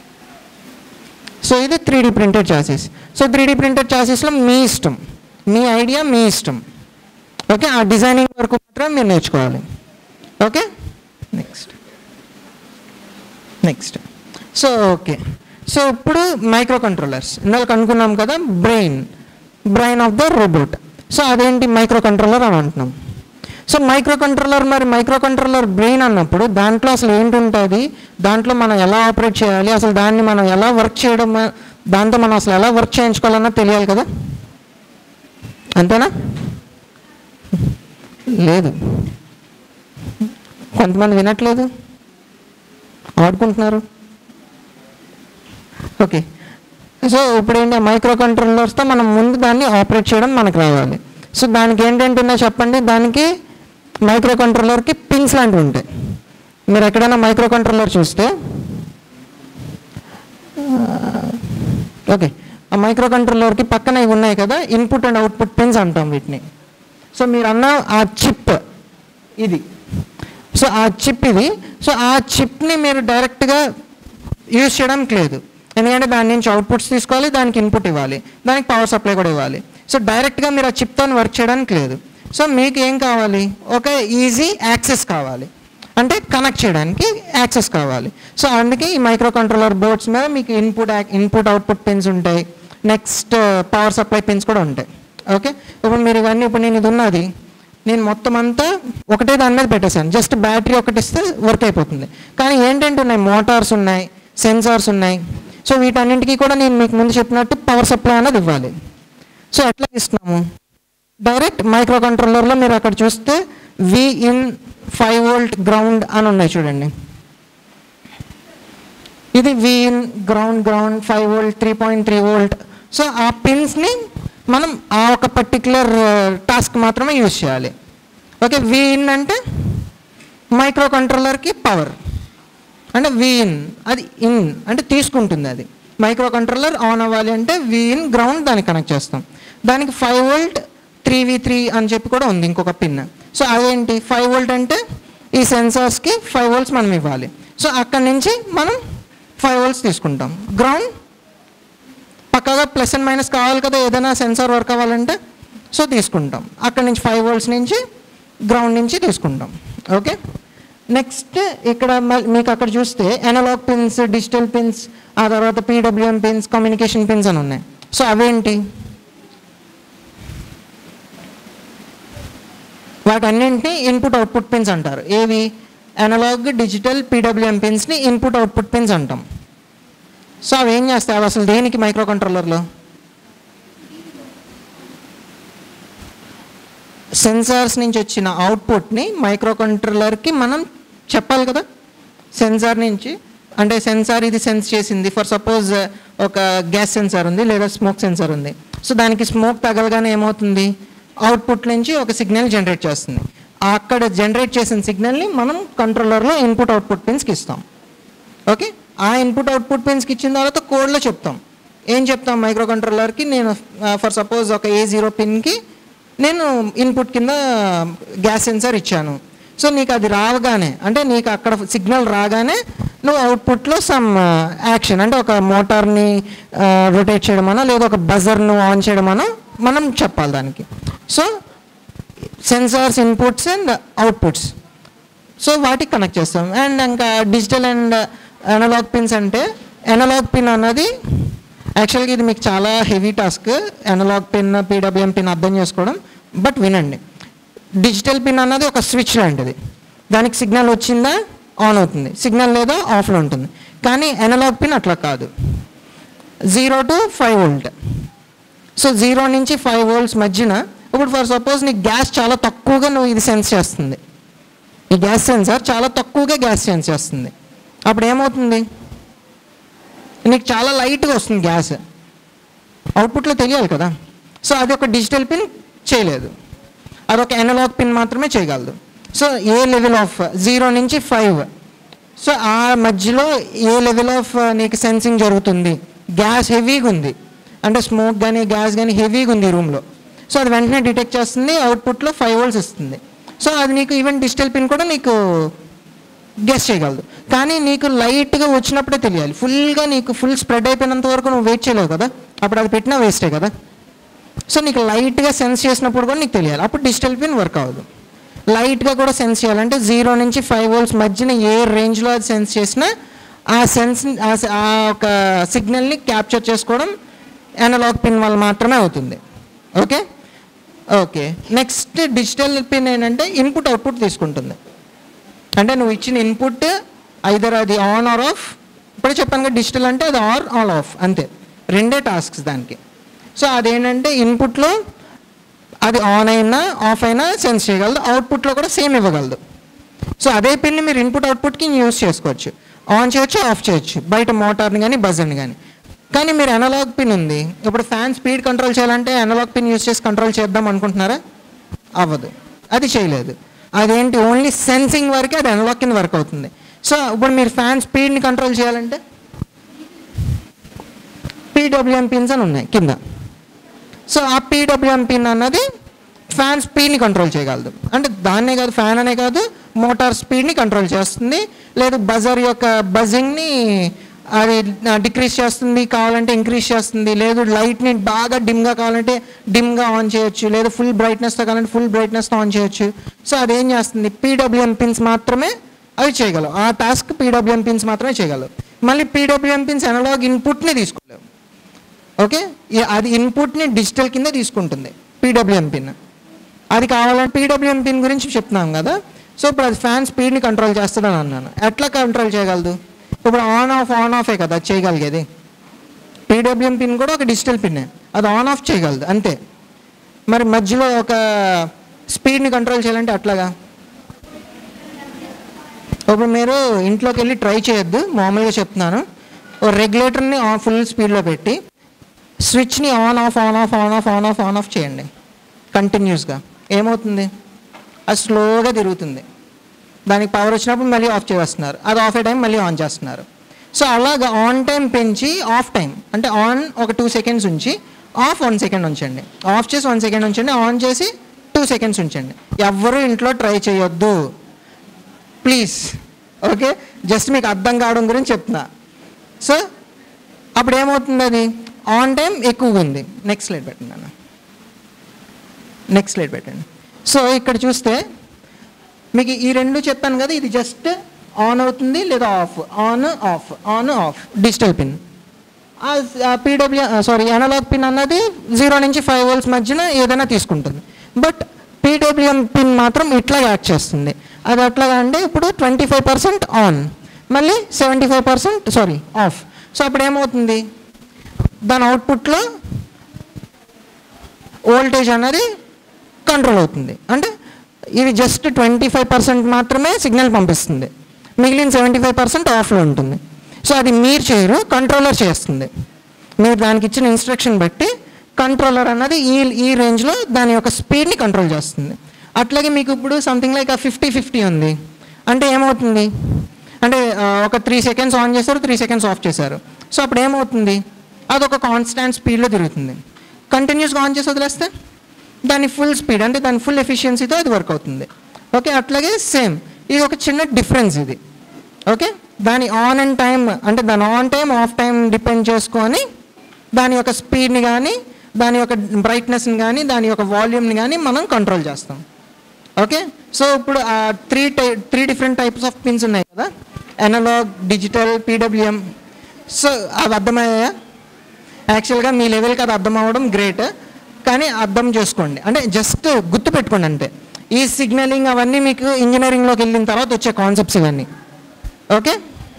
సో ఇది three D printed chassis so three D printed చాసెస్లో మీ ఇష్టం మీ ఐడియా మీ ఇష్టం ఓకే ఆ డిజైనింగ్ వరకు మాత్రం మీరు నేర్చుకోవాలి okay next next so okay so ఇప్పుడు మైక్రో కంట్రోలర్స్ ఇందాక అనుకున్నాం కదా brain brain of the robot so అదేంటి మైక్రో కంట్రోలర్ అని అంటున్నాం సో మైక్రో కంట్రోలర్ మరి మైక్రో కంట్రోలర్ బ్రెయిన్ అన్నప్పుడు దాంట్లో అసలు ఏంటి ఉంటుంది దాంట్లో మనం ఎలా ఆపరేట్ చేయాలి అసలు దాన్ని మనం ఎలా వర్క్ చేయడం దాంతో మనం అసలు ఎలా వర్క్ చేయించుకోవాలన్నా తెలియాలి కదా అంతేనా లేదు కొంతమంది వినట్లేదు ఆడుకుంటున్నారు ఓకే సో ఇప్పుడు ఏంటి మైక్రో కంట్రోలర్స్తో మనం ముందు దాన్ని ఆపరేట్ చేయడం మనకు రావాలి సో దానికి ఏంటంటే చెప్పండి దానికి మైక్రో కంట్రోలర్కి పిన్స్ లాంటివి ఉంటాయి మీరు ఎక్కడైనా మైక్రో కంట్రోలర్ చూస్తే ఓకే ఆ మైక్రో కంట్రోలర్కి పక్కన ఇవి ఉన్నాయి కదా ఇన్పుట్ అండ్ అవుట్పుట్ పిన్స్ అంటాం వీటిని సో మీరు అన్న ఆ చిప్ ఇది సో ఆ చిప్ ఇది సో ఆ చిప్ని మీరు డైరెక్ట్గా యూజ్ చేయడానికి లేదు ఎందుకంటే దాని నుంచి అవుట్పుట్స్ తీసుకోవాలి దానికి ఇన్పుట్ ఇవ్వాలి దానికి పవర్ సప్లై కూడా ఇవ్వాలి సో డైరెక్ట్గా మీరు ఆ చిప్తో వర్క్ చేయడానికి లేదు సో మీకు ఏం కావాలి ఒక ఈజీ యాక్సెస్ కావాలి అంటే కనెక్ట్ చేయడానికి యాక్సెస్ కావాలి సో అందుకే ఈ మైక్రో కంట్రోలర్ బోర్డ్స్ మీద మీకు ఇన్పుట్ ఇన్పుట్ అవుట్పుట్ పిన్స్ ఉంటాయి నెక్స్ట్ పవర్ సప్లై పిన్స్ కూడా ఉంటాయి ఓకే ఇప్పుడు మీరు ఇవన్నీ ఇప్పుడు నేను ఇది ఉన్నది నేను మొత్తం అంతా ఒకటే దాని మీద పెట్టేశాను జస్ట్ బ్యాటరీ ఒకటి ఇస్తే వర్క్ అయిపోతుంది కానీ ఏంటంటే ఉన్నాయి మోటార్స్ ఉన్నాయి సెన్సార్స్ ఉన్నాయి సో వీటన్నింటికి కూడా నేను మీకు ముందు చెప్పినట్టు పవర్ సప్లై అనేది ఇవ్వాలి సో ఎట్లా ఇస్తున్నాము డైరెక్ట్ మైక్రో కంట్రోలర్లో మీరు అక్కడ చూస్తే V in five volt ground అని ఉన్నాయి చూడండి ఇది V in ground ground five volt three point three volt so ఆ పిన్స్ని మనం ఆ ఒక పర్టిక్యులర్ టాస్క్ మాత్రమే యూజ్ చేయాలి ఓకే వి ఇన్ అంటే మైక్రో కంట్రోలర్కి పవర్ అంటే వి ఇన్ అది ఇన్ అంటే తీసుకుంటుంది అది మైక్రో కంట్రోలర్ ఆన్ అవ్వాలి అంటే వి ఇన్ గ్రౌండ్ దానికి కనెక్ట్ చేస్తాం దానికి five volt three V three అని చెప్పి కూడా ఉంది ఇంకొక పిన్ సో అదేంటి ఫైవ్ వోల్ట్ అంటే ఈ సెన్సార్స్కి ఫైవ్ వోల్ట్స్ మనం ఇవ్వాలి సో అక్కడి నుంచి మనం ఫైవ్ వోల్ట్స్ తీసుకుంటాం గ్రౌండ్ పక్కగా ప్లస్ అండ్ మైనస్ కావాలి కదా ఏదైనా సెన్సార్ వర్క్ అవ్వాలంటే సో తీసుకుంటాం అక్కడి నుంచి ఫైవ్ వోల్ట్స్ నుంచి గ్రౌండ్ నుంచి తీసుకుంటాం ఓకే నెక్స్ట్ ఇక్కడ మల్- మీకు అక్కడ చూస్తే అనలాగ్ పిన్స్ డిజిటల్ పిన్స్ ఆ తర్వాత పీడబ్ల్యూఎం పిన్స్ కమ్యూనికేషన్ పిన్స్ అని ఉన్నాయి సో అవేంటి వాటన్నింటినీ ఇన్పుట్ అవుట్పుట్ పిన్స్ అంటారు ఏవి అనలాగ్ డిజిటల్ పీడబ్ల్యూఎం పిన్స్ని ఇన్పుట్ అవుట్పుట్ పిన్స్ అంటాం సో అవి ఏం చేస్తాయి అవి అసలు దేనికి మైక్రో కంట్రోలర్లో సెన్సార్స్ నుంచి వచ్చిన అవుట్పుట్ని మైక్రో కంట్రోలర్కి మనం చెప్పాలి కదా సెన్సార్ నుంచి అంటే సెన్సార్ ఇది సెన్స్ చేసింది ఫర్ సపోజ్ ఒక గ్యాస్ సెన్సార్ ఉంది లేదా స్మోక్ సెన్సార్ ఉంది సో దానికి స్మోక్ తగలగానే ఏమవుతుంది అవుట్పుట్ నుంచి ఒక సిగ్నల్ జనరేట్ చేస్తుంది అక్కడ జనరేట్ చేసిన సిగ్నల్ని మనం కంట్రోలర్లో ఇన్పుట్ అవుట్పుట్ పిన్స్కి ఇస్తాం ఓకే ఆ ఇన్పుట్ అవుట్పుట్ పిన్స్కి ఇచ్చిన తర్వాత కోడ్లో చెప్తాం ఏం చెప్తాం మైక్రో కంట్రోలర్కి నేను ఫర్ సపోజ్ ఒక ఏ జీరో పిన్కి నేను ఇన్పుట్ కింద గ్యాస్ సెన్సార్ ఇచ్చాను సో నీకు అది రాగానే అంటే నీకు అక్కడ సిగ్నల్ రాగానే నువ్వు అవుట్పుట్లో సమ్ యాక్షన్ అంటే ఒక మోటార్ని రొటేట్ చేయడమనో లేదా ఒక బజర్ను ఆన్ చేయడమనో మనం చెప్పాలి దానికి so sensors inputs and outputs so వాటికి కనెక్ట్ చేస్తాం అండ్ ఇంకా డిజిటల్ అండ్ అనలాగ్ పిన్స్ అంటే అనలాగ్ పిన్ అన్నది యాక్చువల్గా ఇది మీకు చాలా heavy task analogue pin PWM pin అర్థం చేసుకోవడం బట్ వినండి డిజిటల్ పిన్ అన్నది ఒక స్విచ్ లాంటిది దానికి సిగ్నల్ వచ్చిందా ఆన్ అవుతుంది సిగ్నల్ లేదా ఆఫ్లో ఉంటుంది కానీ అనలాగ్ పిన్ అట్లా కాదు zero to five volt so zero నుంచి ఫైవ్ వోల్ట్స్ మధ్యన ఇప్పుడు ఫర్ సపోజ్ నీకు గ్యాస్ చాలా తక్కువగా నువ్వు ఇది సెన్స్ చేస్తుంది ఈ గ్యాస్ సెన్సార్ చాలా తక్కువగా గ్యాస్ సెన్స్ చేస్తుంది అప్పుడు ఏమవుతుంది నీకు చాలా లైట్గా వస్తుంది గ్యాస్ అవుట్పుట్లో తెలియాలి కదా సో అది ఒక డిజిటల్ పిన్ చేయలేదు అదొక ఎనలాగ్ పిన్ మాత్రమే చేయగలదు సో ఏ లెవెల్ ఆఫ్ జీరో నుంచి ఫైవ్ సో ఆ మధ్యలో ఏ లెవెల్ ఆఫ్ నీకు సెన్సింగ్ జరుగుతుంది గ్యాస్ హెవీగా ఉంది అంటే స్మోక్ కానీ గ్యాస్ కానీ హెవీగా ఉంది రూమ్లో సో అది వెంటనే డిటెక్ట్ చేస్తుంది అవుట్పుట్లో ఫైవ్ వోల్ట్స్ ఇస్తుంది సో అది నీకు ఈవెన్ డిజిటల్ పిన్ కూడా నీకు గెస్ చేయగలదు కానీ నీకు లైట్గా వచ్చినప్పుడే తెలియాలి ఫుల్గా నీకు ఫుల్ స్ప్రెడ్ అయిపోయినంత వరకు నువ్వు వెయిట్ చేయలేవు కదా అప్పుడు అది పెట్టినా వేస్టే కదా సో నీకు లైట్గా సెన్స్ చేసినప్పుడు కూడా నీకు తెలియాలి అప్పుడు డిజిటల్ పిన్ వర్క్ అవ్వదు లైట్గా కూడా సెన్స్ చేయాలంటే జీరో నుంచి ఫైవ్ వోల్ట్స్ మధ్యన ఏ రేంజ్లో అది సెన్స్ చేసినా ఆ సెన్స్ ఆ స- ఆ ఒక సిగ్నల్ని క్యాప్చర్ చేసుకోవడం అనలాగ్ పిన్ వల్ల మాత్రమే అవుతుంది okay okay next digital pin ఏంటంటే ఇన్పుట్ అవుట్పుట్ తీసుకుంటుంది అంటే నువ్వు ఇచ్చిన ఇన్పుట్ ఐదర్ అది ఆన్ ఆర్ ఆఫ్ ఇప్పుడే చెప్పాను కదా డిజిటల్ అంటే అది ఆర్ ఆల్ ఆఫ్ అంతే రెండే టాస్క్స్ దానికి సో అదేంటంటే ఇన్పుట్లో అది ఆన్ అయినా ఆఫ్ అయినా సెన్స్ చేయగలదు అవుట్పుట్లో కూడా సేమ్ ఇవ్వగలదు సో అదే పిన్ని మీరు ఇన్పుట్ అవుట్పుట్కి యూస్ చేసుకోవచ్చు ఆన్ చేయొచ్చు ఆఫ్ చేయొచ్చు బయట మోటార్ని కానీ బజర్ని కానీ కానీ మీరు అనలాగ్ పిన్ ఉంది ఇప్పుడు ఫ్యాన్ స్పీడ్ కంట్రోల్ చేయాలంటే అనలాగ్ పిన్ యూస్ చేసి కంట్రోల్ చేద్దాం అనుకుంటున్నారా అవ్వదు అది చేయలేదు అదేంటి ఓన్లీ సెన్సింగ్ వరకే అది అనలాగ్ కింద వర్క్ అవుతుంది సో ఇప్పుడు మీరు ఫ్యాన్ స్పీడ్ని కంట్రోల్ చేయాలంటే పీడబ్ల్యూఎం పిన్స్ అని ఉన్నాయి కింద సో ఆ పీడబ్ల్యూఎం పిన్ అన్నది ఫ్యాన్ స్పీడ్ని కంట్రోల్ చేయగలదు అంటే దాన్నే కాదు ఫ్యాన్ అనే కాదు మోటార్ స్పీడ్ని కంట్రోల్ చేస్తుంది లేదు బజర్ యొక్క బజింగ్ని అది డిక్రీజ్ చేస్తుంది కావాలంటే ఇంక్రీజ్ చేస్తుంది లేదు లైట్ని బాగా డిమ్గా కావాలంటే డిమ్గా ఆన్ చేయొచ్చు లేదు ఫుల్ బ్రైట్నెస్తో కావాలంటే ఫుల్ బ్రైట్నెస్తో ఆన్ చేయొచ్చు సో అదేం చేస్తుంది పీడబ్ల్యూఎం పిన్స్ మాత్రమే అవి చేయగలవు ఆ టాస్క్ పీడబ్ల్యూఎం పిన్స్ మాత్రమే చేయగలవు మళ్ళీ పీడబ్ల్యూఎం పిన్స్ అనలాగ్ ఇన్పుట్ని తీసుకోలేవు ఓకే ఈ- అది ఇన్పుట్ని డిజిటల్ కింద తీసుకుంటుంది పీడబ్ల్యూఎం పిన్ అది కావాలంటే పీడబ్ల్యూఎం పిన్ గురించి చెప్తున్నాం కదా సో ఇప్పుడు అది ఫ్యాన్ స్పీడ్ని కంట్రోల్ చేస్తుందని అన్నాను ఎట్లా కంట్రోల్ చేయగలదు ఇప్పుడు ఆన్ ఆఫ్ ఆన్ ఆఫే కదా అది చేయగలిగేది పీడబ్ల్యూఎం పిన్ కూడా ఒక డిజిటల్ పిన్నే అది ఆన్ ఆఫ్ చేయగలదు అంతే మరి మధ్యలో ఒక స్పీడ్ని కంట్రోల్ చేయాలంటే అట్లాగా ఇప్పుడు మీరు ఇంట్లోకి వెళ్ళి ట్రై చేయొద్దు మామూలుగా చెప్తున్నాను ఓ రెగ్యులేటర్ని ఆన్ ఫుల్ స్పీడ్లో పెట్టి స్విచ్ని on off on off on off on off on off చేయండి కంటిన్యూస్గా ఏమవుతుంది అది స్లోగా తిరుగుతుంది దానికి పవర్ వచ్చినప్పుడు మళ్ళీ ఆఫ్ చేస్తున్నారు అది ఆఫ్ అయ్యే టైం మళ్ళీ ఆన్ చేస్తున్నారు సో అలాగా ఆన్ టైం పెంచి ఆఫ్ టైం అంటే ఆన్ ఒక టూ సెకండ్స్ ఉంచి ఆఫ్ వన్ సెకండ్ ఉంచండి ఆఫ్ చేసి వన్ సెకండ్ ఉంచండి ఆన్ చేసి టూ సెకండ్స్ ఉంచండి ఎవ్వరూ ఇంట్లో ట్రై చేయొద్దు ప్లీజ్ ఓకే జస్ట్ మీకు అర్థం కావడం గురించి చెప్తున్నా సో అప్పుడు ఏమవుతుంది అది ఆన్ టైం ఎక్కువగా ఉంది నెక్స్ట్ స్లైడ్ పెట్టండి అన్న నెక్స్ట్ స్లైడ్ పెట్టండి సో ఇక్కడ చూస్తే మీకు ఈ రెండు చెప్పాను కదా ఇది జస్ట్ ఆన్ అవుతుంది లేదా off on off on off digital pin PW sorry analogue pin అన్నది జీరో నుంచి ఫైవ్ వోల్ట్స్ మధ్యన ఏదైనా తీసుకుంటుంది బట్ పీడబ్ల్యూఎం పిన్ మాత్రం ఇట్లా యాక్ట్ చేస్తుంది అది ఎట్లాగా అంటే ఇప్పుడు ట్వంటీ ఫైవ్ పర్సెంట్ ఆన్ మళ్ళీ seventy five percent sorry off so అప్పుడు ఏమవుతుంది దాని అవుట్పుట్లో వోల్టేజ్ అనేది కంట్రోల్ అవుతుంది అంటే ఇది జస్ట్ ట్వంటీ ఫైవ్ పర్సెంట్ మాత్రమే సిగ్నల్ పంపిస్తుంది మిగిలిన సెవెంటీ ఫైవ్ పర్సెంట్ ఆఫ్లో ఉంటుంది సో అది మీరు చేయరు కంట్రోలర్ చేస్తుంది మీరు దానికి ఇచ్చిన ఇన్స్ట్రక్షన్ బట్టి కంట్రోలర్ అన్నది ఈ ఈ రేంజ్లో దాని యొక్క స్పీడ్ని కంట్రోల్ చేస్తుంది అట్లాగే మీకు ఇప్పుడు సంథింగ్ లైక్ ఆ ఫిఫ్టీ ఫిఫ్టీ ఉంది అంటే ఏమవుతుంది అంటే ఆ, ఒక త్రీ సెకండ్స్ ఆన్ చేశారు త్రీ సెకండ్స్ ఆఫ్ చేశారు సో అప్పుడు ఏమవుతుంది అది ఒక కాన్స్టాంట్ స్పీడ్లో తిరుగుతుంది కంటిన్యూస్గా ఆన్ చేసి వదిలేస్తే దాని ఫుల్ స్పీడ్ అంటే దాని ఫుల్ ఎఫిషియన్సీతో అది వర్క్ అవుతుంది ఓకే అట్లాగే సేమ్ ఇది ఒక చిన్న డిఫరెన్స్ ఇది ఓకే దాని ఆన్ అండ్ టైం అంటే దాని on time off time depend చేసుకొని దాని యొక్క స్పీడ్ని కానీ దాని యొక్క బ్రైట్నెస్ని కానీ దాని యొక్క వాల్యూమ్ని కానీ మనం కంట్రోల్ చేస్తాం ఓకే సో ఇప్పుడు ఆ త్రీ టై three different types of pins ఉన్నాయి కదా అనలాగ్ డిజిటల్ పీడబ్ల్యూఎం సో అవి అర్థమయ్యాయా యాక్చువల్గా మీ లెవెల్కి అది అర్థం అవ్వడం గ్రేట్ కానీ అర్థం చేసుకోండి అంటే జస్ట్ గుర్తు పెట్టుకోండి అంతే ఈ సిగ్నలింగ్ అవన్నీ మీకు ఇంజనీరింగ్లోకి వెళ్ళిన తర్వాత వచ్చే కాన్సెప్ట్స్ ఇవన్నీ ఓకే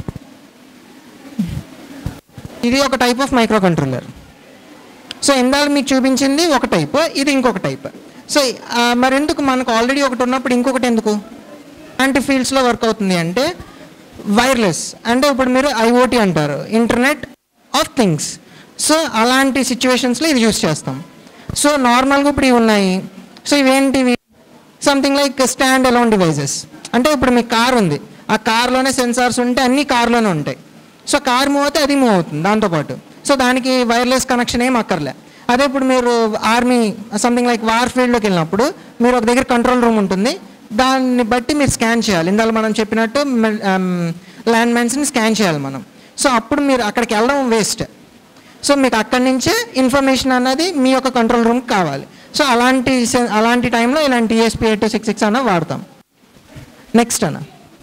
ఇది ఒక type of microcontroller so ఇందాక మీకు చూపించింది ఒక టైప్ ఇది ఇంకొక టైప్ సో ఆ, మరి ఎందుకు మనకు ఆల్రెడీ ఒకటి ఉన్నప్పుడు ఇంకొకటి ఎందుకు అంటే ఫీల్డ్స్లో వర్క్ అవుతుంది అంటే వైర్లెస్ అంటే ఇప్పుడు మీరు ఐఓటీ అంటారు ఇంటర్నెట్ ఆఫ్ థింగ్స్ సో అలాంటి సిచ్యువేషన్స్లో ఇది యూస్ చేస్తాం సో నార్మల్గా ఇప్పుడు ఇవి ఉన్నాయి సో ఇవేంటివి something like standalone devices అంటే ఇప్పుడు మీ కార్ ఉంది ఆ కార్లోనే సెన్సార్స్ ఉంటే అన్ని కార్లోనే ఉంటాయి సో కార్ మూవ్ అవుతే అది మూవ్ అవుతుంది దాంతోపాటు సో దానికి వైర్లెస్ కనెక్షన్ ఏం అక్కర్లే అదే ఇప్పుడు మీరు ఆర్మీ సంథింగ్ లైక్ వార్ ఫీల్డ్లోకి వెళ్ళినప్పుడు మీరు ఒక దగ్గర కంట్రోల్ రూమ్ ఉంటుంది దాన్ని బట్టి మీరు స్కాన్ చేయాలి ఇందాక మనం చెప్పినట్టు ల్యాండ్ మైన్స్ని స్కాన్ చేయాలి మనం సో అప్పుడు మీరు అక్కడికి వెళ్ళడం వేస్ట్ సో మీకు అక్కడి నుంచే ఇన్ఫర్మేషన్ అన్నది మీ యొక్క కంట్రోల్ రూమ్కి కావాలి సో అలాంటి సె- అలాంటి టైంలో ఇలాంటి ఈఎస్పీ ఎయిట్ సిక్స్ సిక్స్ అన్న వాడతాం నెక్స్ట్ అన్న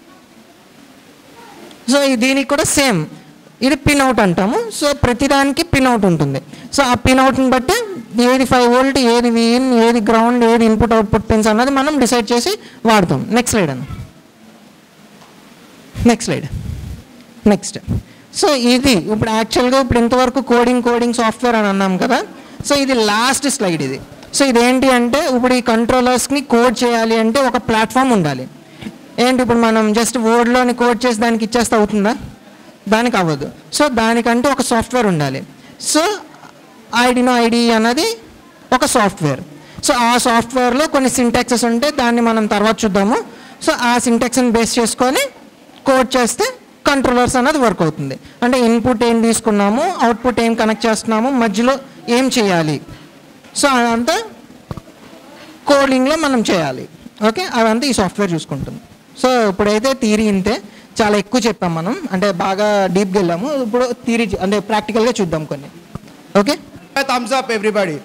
సో ఈ- దీనికి కూడా సేమ్ ఇది పిన్ అవుట్ అంటాము సో ప్రతిదానికి పిన్ అవుట్ ఉంటుంది సో ఆ పిన్ అవుట్ని బట్టి ఏది ఫైవ్ వోల్ట్ ఏది విన్ ఏది గ్రౌండ్ ఏది ఇన్పుట్ అవుట్పుట్ పిన్స్ అన్నది మనం డిసైడ్ చేసి వాడతాం నెక్స్ట్ స్లైడ్ అన్న నెక్స్ట్ స్లైడ్ నెక్స్ట్ సో ఇది ఇప్పుడు యాక్చువల్గా ఇప్పుడు ఇంతవరకు కోడింగ్ కోడింగ్ సాఫ్ట్వేర్ అని అన్నాం కదా సో ఇది లాస్ట్ స్లైడ్ ఇది సో ఇదేంటి అంటే ఇప్పుడు ఈ కంట్రోలర్స్ని కోడ్ చేయాలి అంటే ఒక ప్లాట్ఫామ్ ఉండాలి ఏంటి ఇప్పుడు మనం జస్ట్ వర్డ్లోని కోడ్ చేసి దానికి ఇచ్చేస్తే అవుతుందా దానికి అవ్వదు సో దానికంటే ఒక సాఫ్ట్వేర్ ఉండాలి సో ఐడినో ఐడి అన్నది ఒక సాఫ్ట్వేర్ సో ఆ సాఫ్ట్వేర్లో కొన్ని సింటాక్సెస్ ఉంటే దాన్ని మనం తర్వాత చూద్దాము సో ఆ సింటాక్స్ని బేస్ చేసుకొని కోడ్ చేస్తే కంట్రోలర్స్ అన్నది వర్క్ అవుతుంది అంటే ఇన్పుట్ ఏం తీసుకున్నాము అవుట్పుట్ ఏం కనెక్ట్ చేస్తున్నాము మధ్యలో ఏం చేయాలి సో అదంతా కోడింగ్లో మనం చేయాలి ఓకే అదంతా ఈ సాఫ్ట్వేర్ చూసుకుంటుంది సో ఇప్పుడైతే థీరీ ఇంతే చాలా ఎక్కువ చెప్పాం మనం అంటే బాగా డీప్గా వెళ్ళాము ఇప్పుడు థీరీ అంటే ప్రాక్టికల్గా చూద్దాం కొన్ని okay thumbs up everybody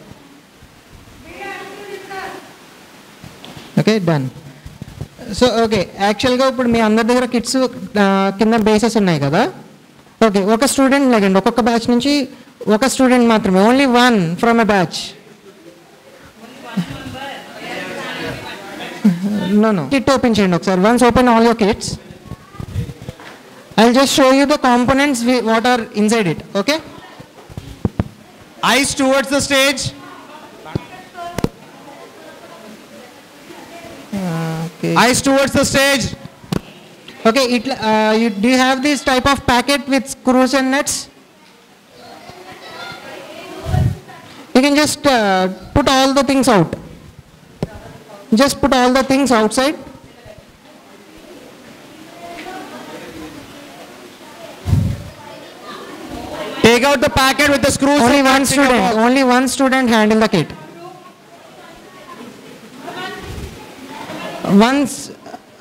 okay done so okay యాక్చువల్గా ఇప్పుడు మీ అందరి దగ్గర కిట్స్ కింద బేసెస్ ఉన్నాయి కదా ఓకే ఒక స్టూడెంట్ లేకండి ఒక్కొక్క బ్యాచ్ నుంచి ఒక స్టూడెంట్ మాత్రమే only one from a batch no no kit open చేయండి ఒకసారి once open all your kits I just show you the components what are inside it okay eyes towards the stage okay eyes towards the stage Okay, it, uh, you, do you have this type of packet with screws and nuts? You can just uh, put all the things out. Just put all the things outside. take out the packet with the screws Only and one nuts in your student, box. only one student handle the kit. Once,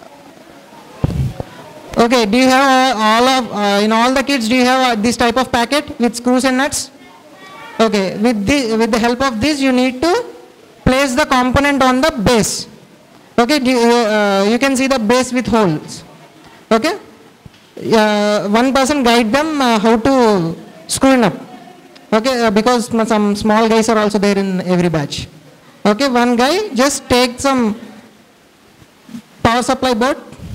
okay, do you have uh, all of, uh, in all the kits, do you have uh, this type of packet with screws and nuts? Okay, with the, with the help of this, you need to place the component on the base. Okay, do you, uh, you can see the base with holes. Okay, uh, one person guide them uh, how to screw it up. Okay, uh, because m- some small guys are also there in every batch. Okay, one guy just take some power supply board.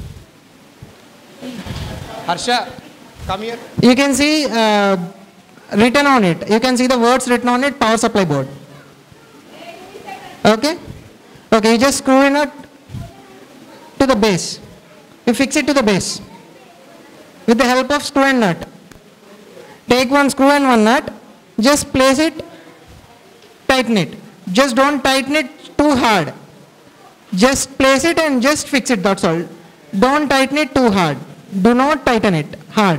harsha come here You can see uh, written on it. You can see the words written on it. Power supply board. Okay, okay. You just screw in it to the base. You fix it to the base with the help of screw and nut. Take one screw and one nut. Just place it. Tighten it. Just don't tighten it too hard. Just place it and just fix it. That's all. Don't tighten it too hard. Do not tighten it hard.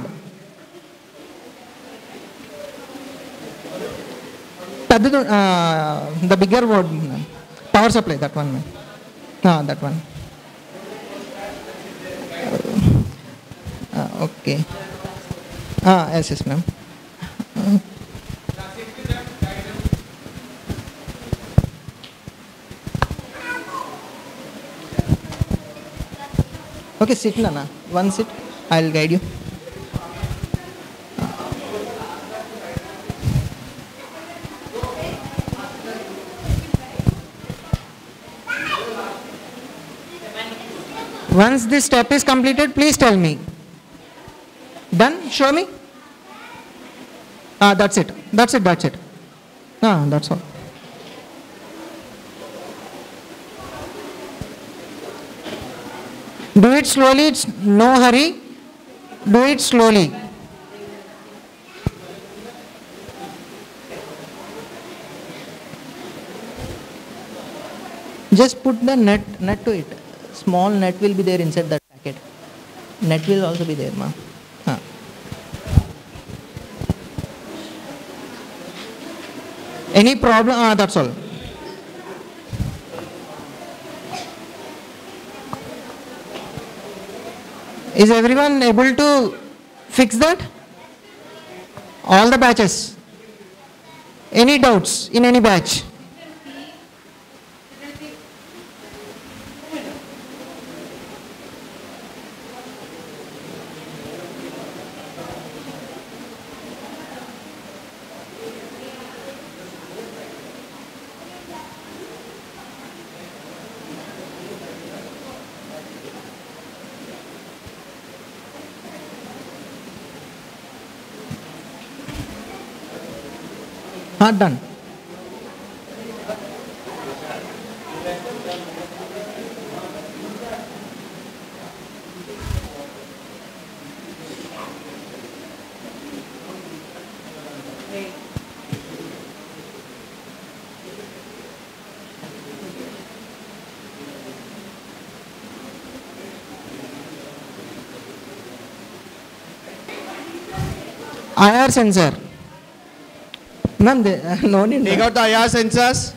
పెద్దది the bigger word power supply that one that one okay yes yes ma'am okay sit నాన్న one sit I will guide you Once this step is completed, please tell me. show me. Ah, that's it. That's it. That's it. Ah, that's all. Do it slowly. It's no hurry. Do it slowly. Just put the net net to it. Small net will be there inside that packet. Net will also be there, ma. Huh. Any problem? Ah, that's all. Is everyone able to fix that? All the batches. Any doubts in any batch? Not done. IR sensor. Ma'am, the, no need. Take out the IR sensors.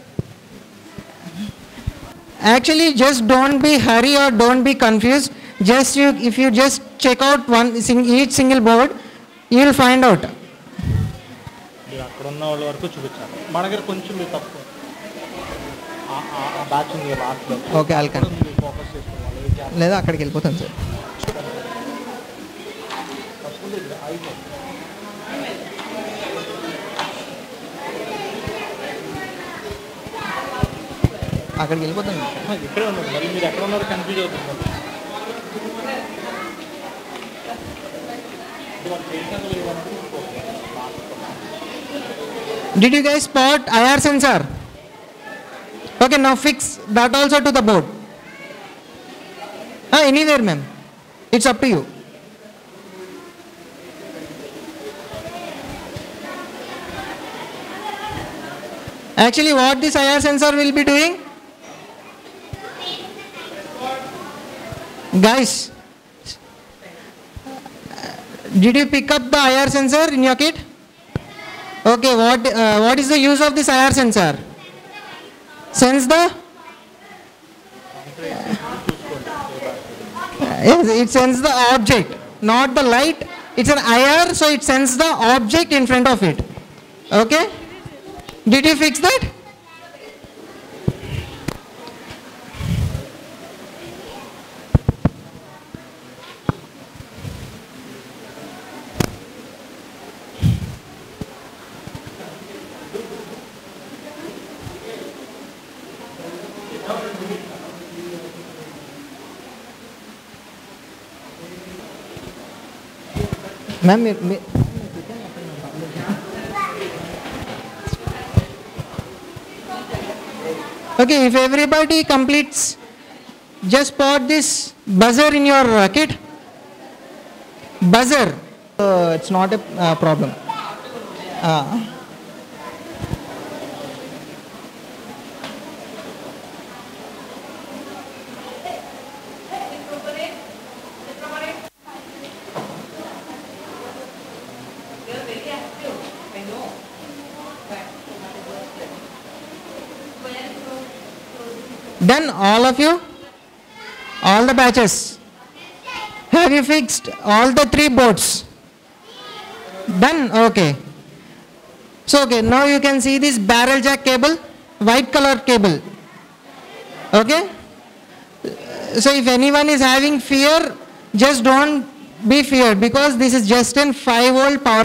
Actually, just don't be hurry or don't be confused. Just you, if you just check out one sing, each single board, you will find out. మీరు అక్కడ ఉన్న వాళ్ళ వరకు చూపించాలి మన దగ్గర కొంచెం మీరు తక్కువ ఆ- ఆ- ఆ బ్యాచ్ ఉంది లాస్ట్లో ఓకే అల్కన్ మీరు ఫోకస్ చేసుకోవాలి లేదా అక్కడికి వెళ్ళిపోతాను సార్ అక్కడికి వెళ్ళిపోతాను ఇక్కడే ఉన్నారు మరి మీరు ఎక్కడ ఉన్నారో కన్ఫ్యూజ్ అవుతుంది Did you guys spot IR sensor? Okay, now fix that also to the board. Ah, anywhere, ma'am. It's up to you. Actually, what this IR sensor will be doing? Guys, did you pick up the IR sensor in your kit? Okay, what, uh, what is the use of this IR sensor? Sense the? Yes, it sends the object, not the light. It's an IR, so it sends the object in front of it. Okay? Did you fix that? Ma'am, మీరు- మీ- Okay, if everybody completes, just put this buzzer in your uh, kit. Buzzer. Uh, it's not a uh, problem. Uh, Done, all of you? All the batches? Have you fixed all the three boards? Done, okay. So, okay, now you can see this barrel jack cable, white color cable. Okay? So, if anyone is having fear, just don't be feared because this is just an 5 volt power.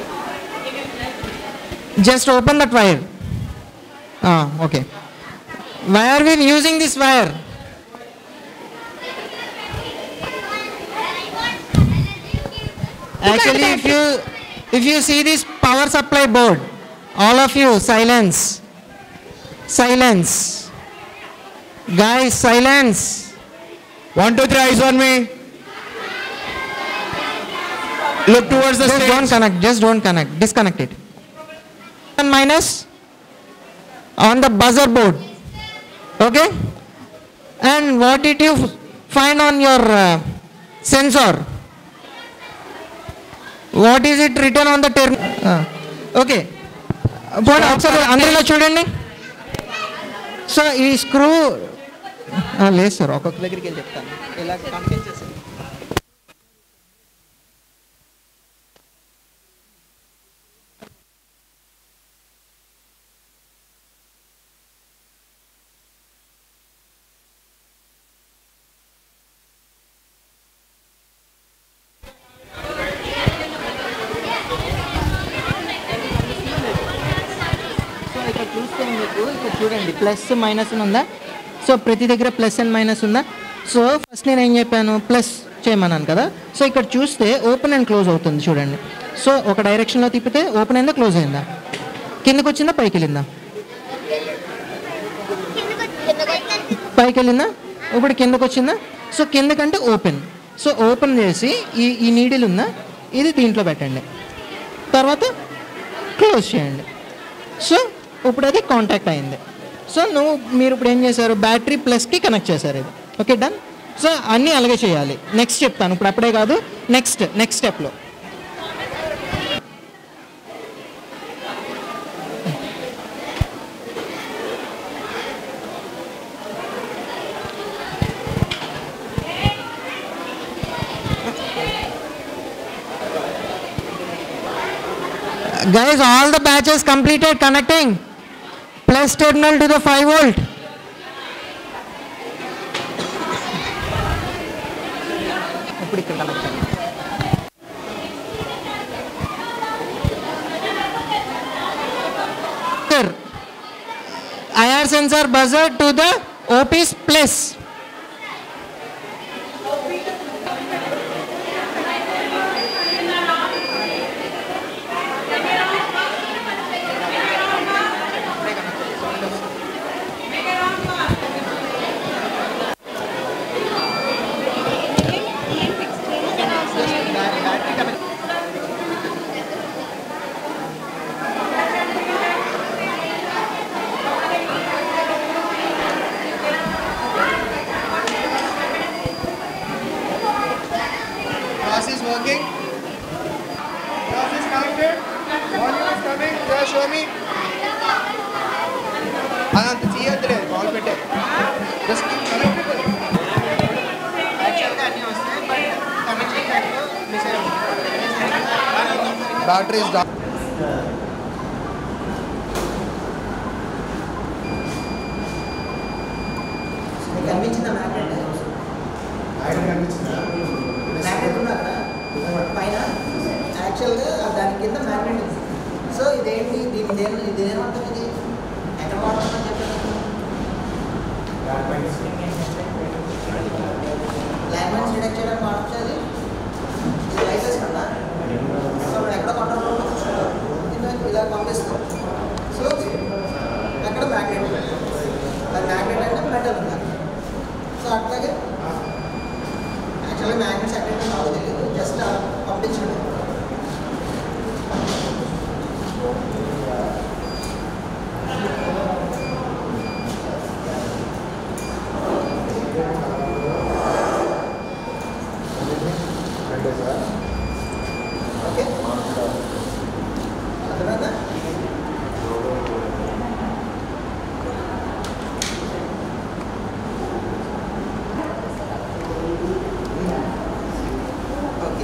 Just open that wire. Ah, okay. Why are we using this wire? Actually, if you if you see this power supply board, all of you silence. Silence. Guys, silence. One, two, three, eyes on me. Look towards the Just don't stage. connect. Just don't connect. Disconnect it. And minus on the buzzer board. Okay. And what did you f- find on your uh, sensor? What is it written on the term? Okay పోనీ ఒకసారి అందరిలో చూడండి so ఈ screw లేదు sir ఒక్కొక్క దగ్గరికి వెళ్ళి చెప్తాను ఇలా కనిపించేసి సో ఇక్కడ చూస్తే మీకు ఇక్కడ చూడండి ప్లస్ మైనస్ అని ఉందా సో ప్రతి దగ్గర ప్లస్ అండ్ మైనస్ ఉందా సో ఫస్ట్ నేను ఏం చెప్పాను ప్లస్ చేయమన్నాను కదా సో ఇక్కడ చూస్తే ఓపెన్ అండ్ క్లోజ్ అవుతుంది చూడండి సో ఒక డైరెక్షన్లో తిప్పితే ఓపెన్ అయిందా క్లోజ్ అయిందా కిందకు వచ్చిందా పైకి వెళ్ళిందా పైకి వెళ్ళిందా ఇప్పుడు కిందకు వచ్చిందా సో కిందకంటే ఓపెన్ సో ఓపెన్ చేసి ఈ ఈ నీడిల్ ఉందా ఇది దీంట్లో పెట్టండి తర్వాత క్లోజ్ చేయండి సో ఇప్పుడు అది కాంటాక్ట్ అయింది సో నువ్వు మీరు ఇప్పుడు ఏం చేశారు బ్యాటరీ ప్లస్కి కనెక్ట్ చేశారు ఇది ఓకే డన్ సో అన్నీ అలాగే చేయాలి నెక్స్ట్ చెప్తాను ఇప్పుడు అప్పుడే కాదు నెక్స్ట్ నెక్స్ట్ స్టెప్లో Guys, all the batches completed connecting. Plus terminal to the 5 volt. ఇప్పుడు ఇక్కడ కనెక్ట్ అయ్యింది. Sir, IR sensor buzzer to the OPs plus. Cross is working. Cross is connected. Volume is coming. Just show me. అదంత తీయద్దులే ball పెట్టే just connected యాక్చువల్గా అన్నీ వస్తాయి but connection టైంలో మిస్ అయ్యి బ్యాటరీ ఇస్ డౌన్ కనిపించిందా మ్యాగ్నెట్ మ్యాగ్నెట్ ఉన్నా కదా పైన యాక్చువల్గా దాని కింద మ్యాగ్నెట్ ఉంది సో ఇదేంటి దీని దేని ఇది ఏమంటారు ఇది ఎక్కడ వాడుతుందని చెప్పారు ల్యాంగ్వేజ్ డిటెక్ట్ చేయడానికి వాడచ్చు అది ఇది లైసెన్స్ కదా సో మనం ఎక్కడ కంట్రోల్ ఇలా పంపిస్తాం సో అక్కడ మ్యాగ్నెట్ అది మ్యాగ్నెట్ అంటే మెటల్ ఉంది అక్కడ. సో అట్లాగే యాక్చువల్గా మ్యాగ్నెట్స్ ఎక్కడ నాకు తెలియదు జస్ట్ పంపించండి ఓకే అర్థమైందా ఓకే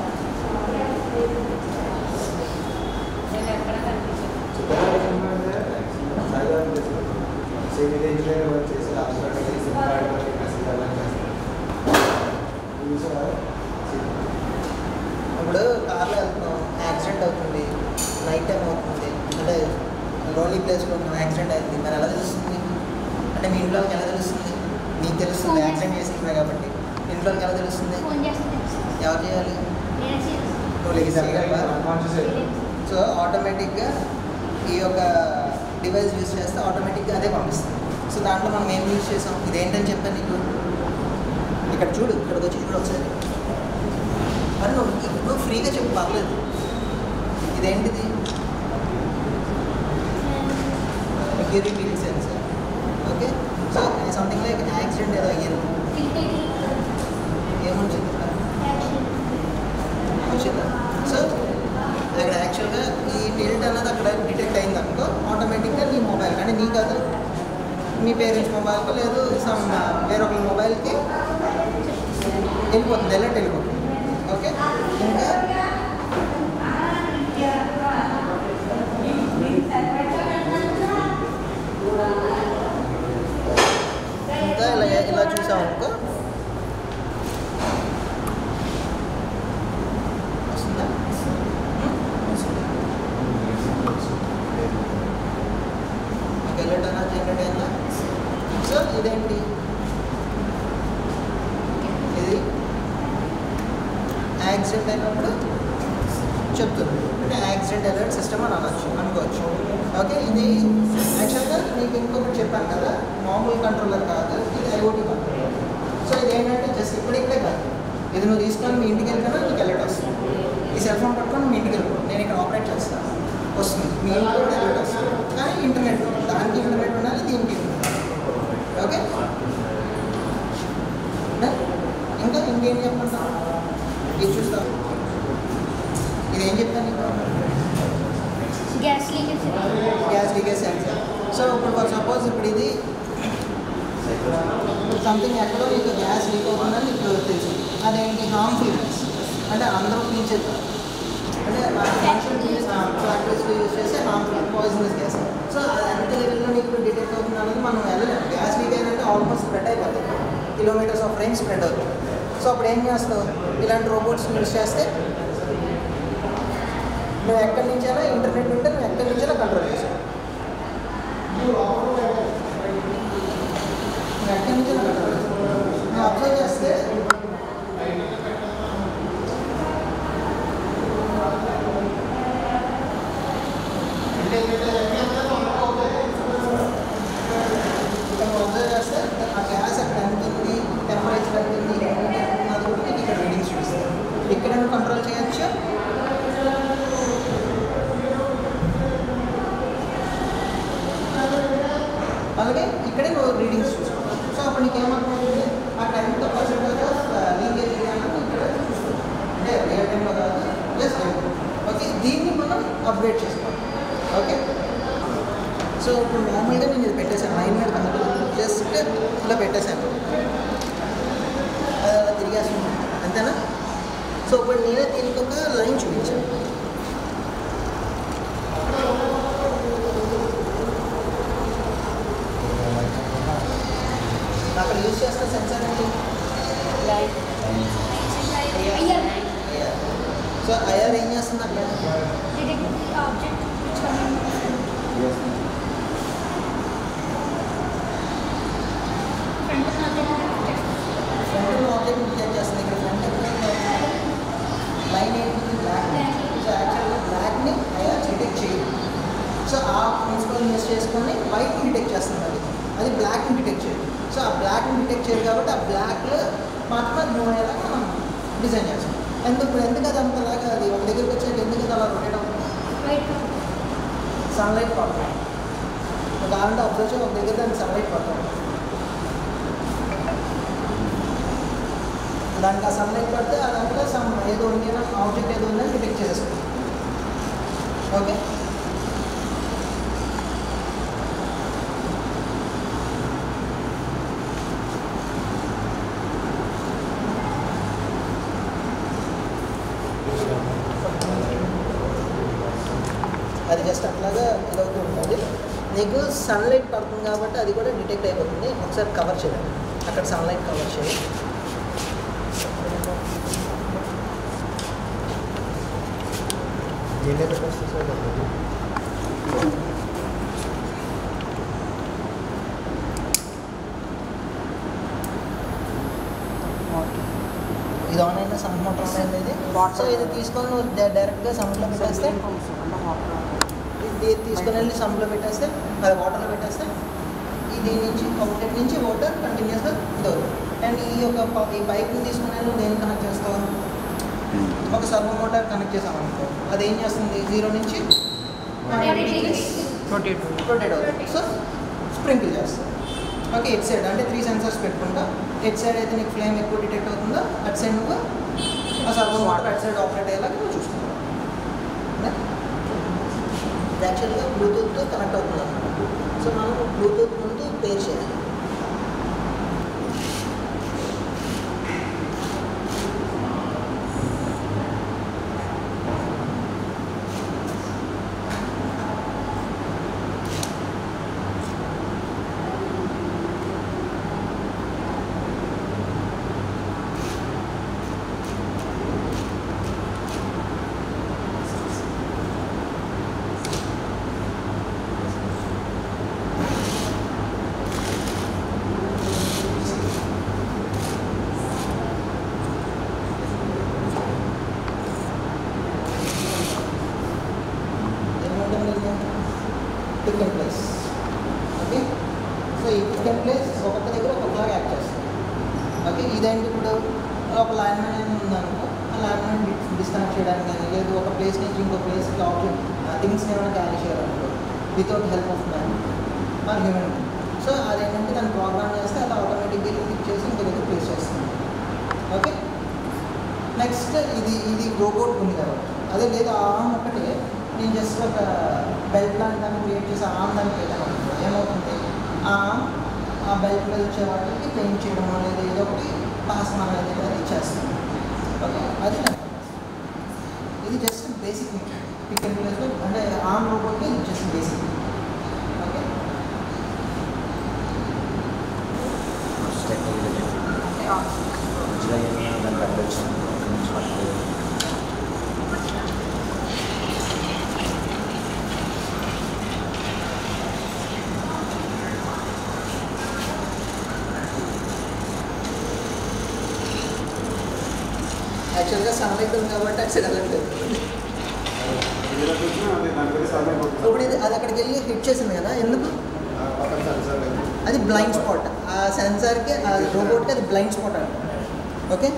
ఇప్పుడు కార్లో వెళ్తున్నాం యాక్సిడెంట్ అవుతుంది నైట్ టైం అవుతుంది అంటే లోన్లీ ప్లేస్లో ఉన్నాం యాక్సిడెంట్ అయింది మరి ఎలా తెలుస్తుంది అంటే మీ ఇంట్లో వాళ్ళకి ఎలా తెలుస్తుంది మీకు తెలుస్తుంది యాక్సిడెంట్ చేసింది కాబట్టి ఇంట్లో వాళ్ళకి ఎలా తెలుస్తుంది ఫోన్ చేస్తే తెలుస్తుంది. ఎవరు చేయాలి నేనే చేస్తాను. నువ్వు లెగిసి చేయగలవా సో ఆటోమేటిక్గా ఈ యొక్క డివైస్ యూజ్ చేస్తే ఆటోమేటిక్గా అదే పంపిస్తుంది సో దాంట్లో మనం ఏం యూజ్ చేసాం ఇదేంటని చెప్పాను నీకు ఇక్కడ చూడు ఇక్కడికి వచ్చి చూడు ఒకసారి మరి నువ్వు ఇప్పుడు ఫ్రీగా చెప్పు పర్లేదు ఇదేంటిది మెక్యూరిటీ sensor okay so something like accident ఏదో అయ్యింది ఏమొచ్చింది ఇక్కడ? వచ్చిందా సో అక్కడ యాక్చువల్గా ఈ టిల్ట్ అన్నది అక్కడ డిటెక్ట్ అయింది అనుకో ఆటోమేటిక్గా నీ మొబైల్ అంటే నీ కాదు మీ పేరెంట్స్ మొబైల్కి లేదు సమ్ వేరొకరి మొబైల్కి వెళ్ళిపోతుంది ఎలర్ట్ వెళ్ళిపోతుంది ఓకే ఇంకా ఇంకా ఇలా ఇలా చూసాం అనుకో వస్తుందా ఎలర్ట్ అన్నా జనరేట్ అయిందా సో ఇదేంటి ఇది యాక్సిడెంట్ అయినప్పుడు చెప్తుంది అంటే యాక్సిడెంట్ అలర్ట్ సిస్టమ్ అని అనొచ్చు అనుకోవచ్చు ఓకే ఇది యాక్చువల్గా మీకు ఇంకొకటి చెప్పాను కదా మామూలు కంట్రోలర్ కాదు ఇది ఐఓటీ కంట్రోలర్ సో ఇది ఏంటంటే జస్ట్ ఇప్పుడిక్కడే కాదు ఇది నువ్వు తీసుకొని మీ ఇంటికి వెళ్ళినా నీకు అలర్ట్ వస్తుంది ఈ సెల్ ఫోన్ పట్టుకొని మీ ఇంటికి వెళ్ళిపో నేను ఇక్కడ ఆపరేట్ చేస్తాను వస్తుంది మీ ఇంట్లో కూడా అలర్ట్ వస్తుంది కానీ ఇంటర్నెట్ దానికి ఇంటర్నెట్ ఉండాలి దీనికి ఇంటర్నెట్ ఓకే Done? ఇంకా ఇంకేం చెప్పండి ఇది చూస్తాం ఇది ఏం చెప్తాను నీకు gas leakage gas leakage sensor so ఇప్పుడు ఫర్ సపోజ్ ఇప్పుడు ఇది సంథింగ్ ఎక్కడో నీకు గ్యాస్ లీక్ అవుతుందని నీకు తెలుసు అదేంటి హార్మ్ఫుల్ గ్యాస్ అంటే అందరూ పీల్చేది అంటే ఫ్యాక్టరీస్లో యూజ్ చేసే హార్మ్ఫుల్ పాయిజనస్ గ్యాస్ సో అది ఎంత లెవెల్లో నీకు డిటెక్ట్ అవుతుంది అనేది మనం వెళ్ళలేము గ్యాస్ లీక్ అయిందంటే ఆల్మోస్ట్ స్ప్రెడ్ అయిపోతుంది కిలోమీటర్స్ ఆఫ్ రేంజ్ స్ప్రెడ్ అవుతుంది సో అప్పుడు ఏం చేస్తావు ఇలాంటి రోబోట్స్ యూజ్ చేస్తే నువ్వు ఎక్కడి నుంచైనా ఇంటర్నెట్ ఉంటే నువ్వు ఎక్కడి నుంచైనా కంట్రోల్ చేసావు నువ్వు ఎక్కడి నుంచైనా కంట్రోల్ చేసావు నువ్వు అబ్జర్వ్ చేస్తే ఇక్కడ అబ్జర్వ్ చేస్తే ఆ గ్యాస్ అక్కడ ఎంత ఉంది టెంపరేచర్ ఎంత ఉంది హ్యూమిడిటీ ఎంత ఉంది అది కూడా నీకు ఇక్కడ రీడింగ్స్ చూపిస్తుంది ఇక్కడ నువ్వు కంట్రోల్ చేయొచ్చు అలాగే ఇక్కడే నువ్వు రీడింగ్స్ చూసుకోవచ్చు సో అప్పుడు నీకు ఏమనుకుంటుంది అక్కడ ఎంత పర్సెంటేజ్ ఆఫ్ లీకేజ్ అన్నది ఇక్కడ చూసుకోవచ్చు అంటే రియల్ టైంలో కాదు జస్ట్ ఓకే దీన్ని మనం అప్డేట్ చేసుకోవాలి ఓకే సో ఇప్పుడు మామూలుగా నేను ఇది పెట్టేశాను లైన్ మీద కాదు జస్ట్ ఇలా పెట్టేశాను అది అలా తిరిగేస్తుంది అంతేనా సో ఇప్పుడు నేనే దీనికి ఒక లైన్ చూపించాను అక్కడ యూజ్ చేస్తున్న సెన్సార్ ఏంటి అయ్యారు సో ఐఆర్ ఏం చేస్తుంది అక్కడ detect object which front object detect చేస్తుంది ఇక్కడ ఫ్రంట్ లైన్ ఏంటి బ్లాక్ సో యాక్చువల్గా బ్లాక్ని ఐఆర్ డిటెక్ట్ చేయదు సో ఆ ప్రిన్సిపల్ యూస్ చేసుకొని వైట్ని డిటెక్ట్ చేస్తుంది అది అది బ్లాక్ని డిటెక్ట్ చేయదు సో ఆ బ్లాక్ని డిటెక్ట్ చేయదు కాబట్టి ఆ బ్లాక్లో మాత్రమే అది మూవ్ అయ్యేలా మనం డిజైన్ చేస్తాం ఎందుకు ఎందుకు అది అంతలాగా అది ఒక దగ్గరికి వచ్చాక ఎందుకు అది అలా రొటేట్ అవుతుంది వైట్ సన్లైట్ పడుతుంది ఒక ఆవిడ అబ్జర్వ్ చేసి ఒక దగ్గర దానికి సన్లైట్ పడుతుంది దానికి ఆ సన్లైట్ పడితే ఆ దాంట్లో సమ్ ఏదో ఉంది ఆబ్జెక్ట్ ఏదో ఉందని డిటెక్ట్ చేసేస్తుంది ఓకే అది జస్ట్ అట్లాగా ఇదవుతూ ఉంటుంది నీకు సన్లైట్ పడుతుంది కాబట్టి అది కూడా డిటెక్ట్ అయిపోతుంది ఒకసారి కవర్ చేయండి అక్కడ సన్లైట్ కవర్ చేయండి ఇది ఆన్ అయినా కదా సమ్ మోటార్ అనేది సో ఇది తీసుకొని నువ్వు డై- డైరెక్ట్గా సమ్లో పెట్టేస్తే ఇది తీసుకొని వెళ్ళి సమ్లో పెట్టేస్తే అది వాటర్లో పెట్టేస్తే ఇది నుంచి అవుట్లెట్ నుంచి వాటర్ కంటిన్యూస్గా ఇది అవుతుంది అండ్ ఈ యొక్క ప- ఈ పైప్ని తీసుకుని వెళ్ళి నువ్వు దేన్ని కనెక్ట్ చేస్తావు ఒక సర్వో మోటార్ కనెక్ట్ చేసాం అనుకో అది ఏం చేస్తుంది జీరో నుంచి రొటేట్ అవుతుంది సో స్ప్రింకిల్ చేస్తుంది ఓకే ఎట్ సైడ్ అంటే త్రీ సెన్సర్స్ పెట్టుకుంటా ఎట్ సైడ్ అయితే నీకు ఫ్లేమ్ ఎక్కువ డిటెక్ట్ అవుతుందో అట్ సైడ్ నువ్వు ఆ servo motor at side operate అయ్యేలాగా నువ్వు చూసుకుంటావు ఇది యాక్చువల్గా బ్లూటూత్తో కనెక్ట్ అవుతుంది అనమాట సో మనం బ్లూటూత్ ముందు పేర్ చేయాలి ఏముంటుంది pick and place okay so ఈ పిక్ అండ్ ప్లేస్ ఒక్కొక్క దగ్గర ఒక్కొక్కలాగా యాక్ట్ చేస్తుంది ఓకే ఇదేంటి ఇప్పుడు ఒక లైన్ మ్యాన్ ఉందనుకో ఆ లైన్ మ్యాన్ డిస్కనెక్ట్ చేయడానికి కానీ లేదు ఒక ప్లేస్ నుంచి ఇంకో ప్లేస్కి ఆబ్జెక్ట్ థింగ్స్ని ఏమైనా క్యారీ చేయాలనుకో without help of man or human so అదేంటంటే దాన్ని ప్రోగ్రామ్ చేస్తే అది ఆటోమేటిక్గా క్లిక్ చేసి ఇంకో దగ్గర ప్లేస్ చేస్తుంది ఓకే నెక్స్ట్ ఇది ఇది రోబోట్ ఉంది కాబట్టి అదే లేదు ఆ ఆర్మ్ ఒకటి నేను జస్ట్ ఒక బెల్ట్ లాంటి దాన్ని క్రియేట్ చేసి ఆర్మ్ దాన్ని పెట్టాను అనుకో. ఏమవుతుంది ఆ ఆర్మ్ ఆ బెల్ట్ మీద వచ్చే వాటికి పెయింట్ చేయడం లేదా ఏదో ఒకటి పాస్ అనేది అది చేస్తుంది ఓకే అది నా purpose. ఇది జస్ట్ బేసిక్ పిక్ అండ్ ప్లేస్లో అంటే ఆర్మ్ రోబోట్కి ఇది జస్ట్ బేసిక్ ఓకే యాక్చువల్గా సన్లైట్ ఉంది కాబట్టి అటు సైడ్ అలాంటి ఇప్పుడు ఇది అది అక్కడికి వెళ్ళి హిట్ చేసింది కదా ఎందుకు అది బ్లైండ్ స్పాట్ ఆ సెన్సార్కి ఆ రోబోట్కి అది బ్లైండ్ స్పాట్ అంట ఓకే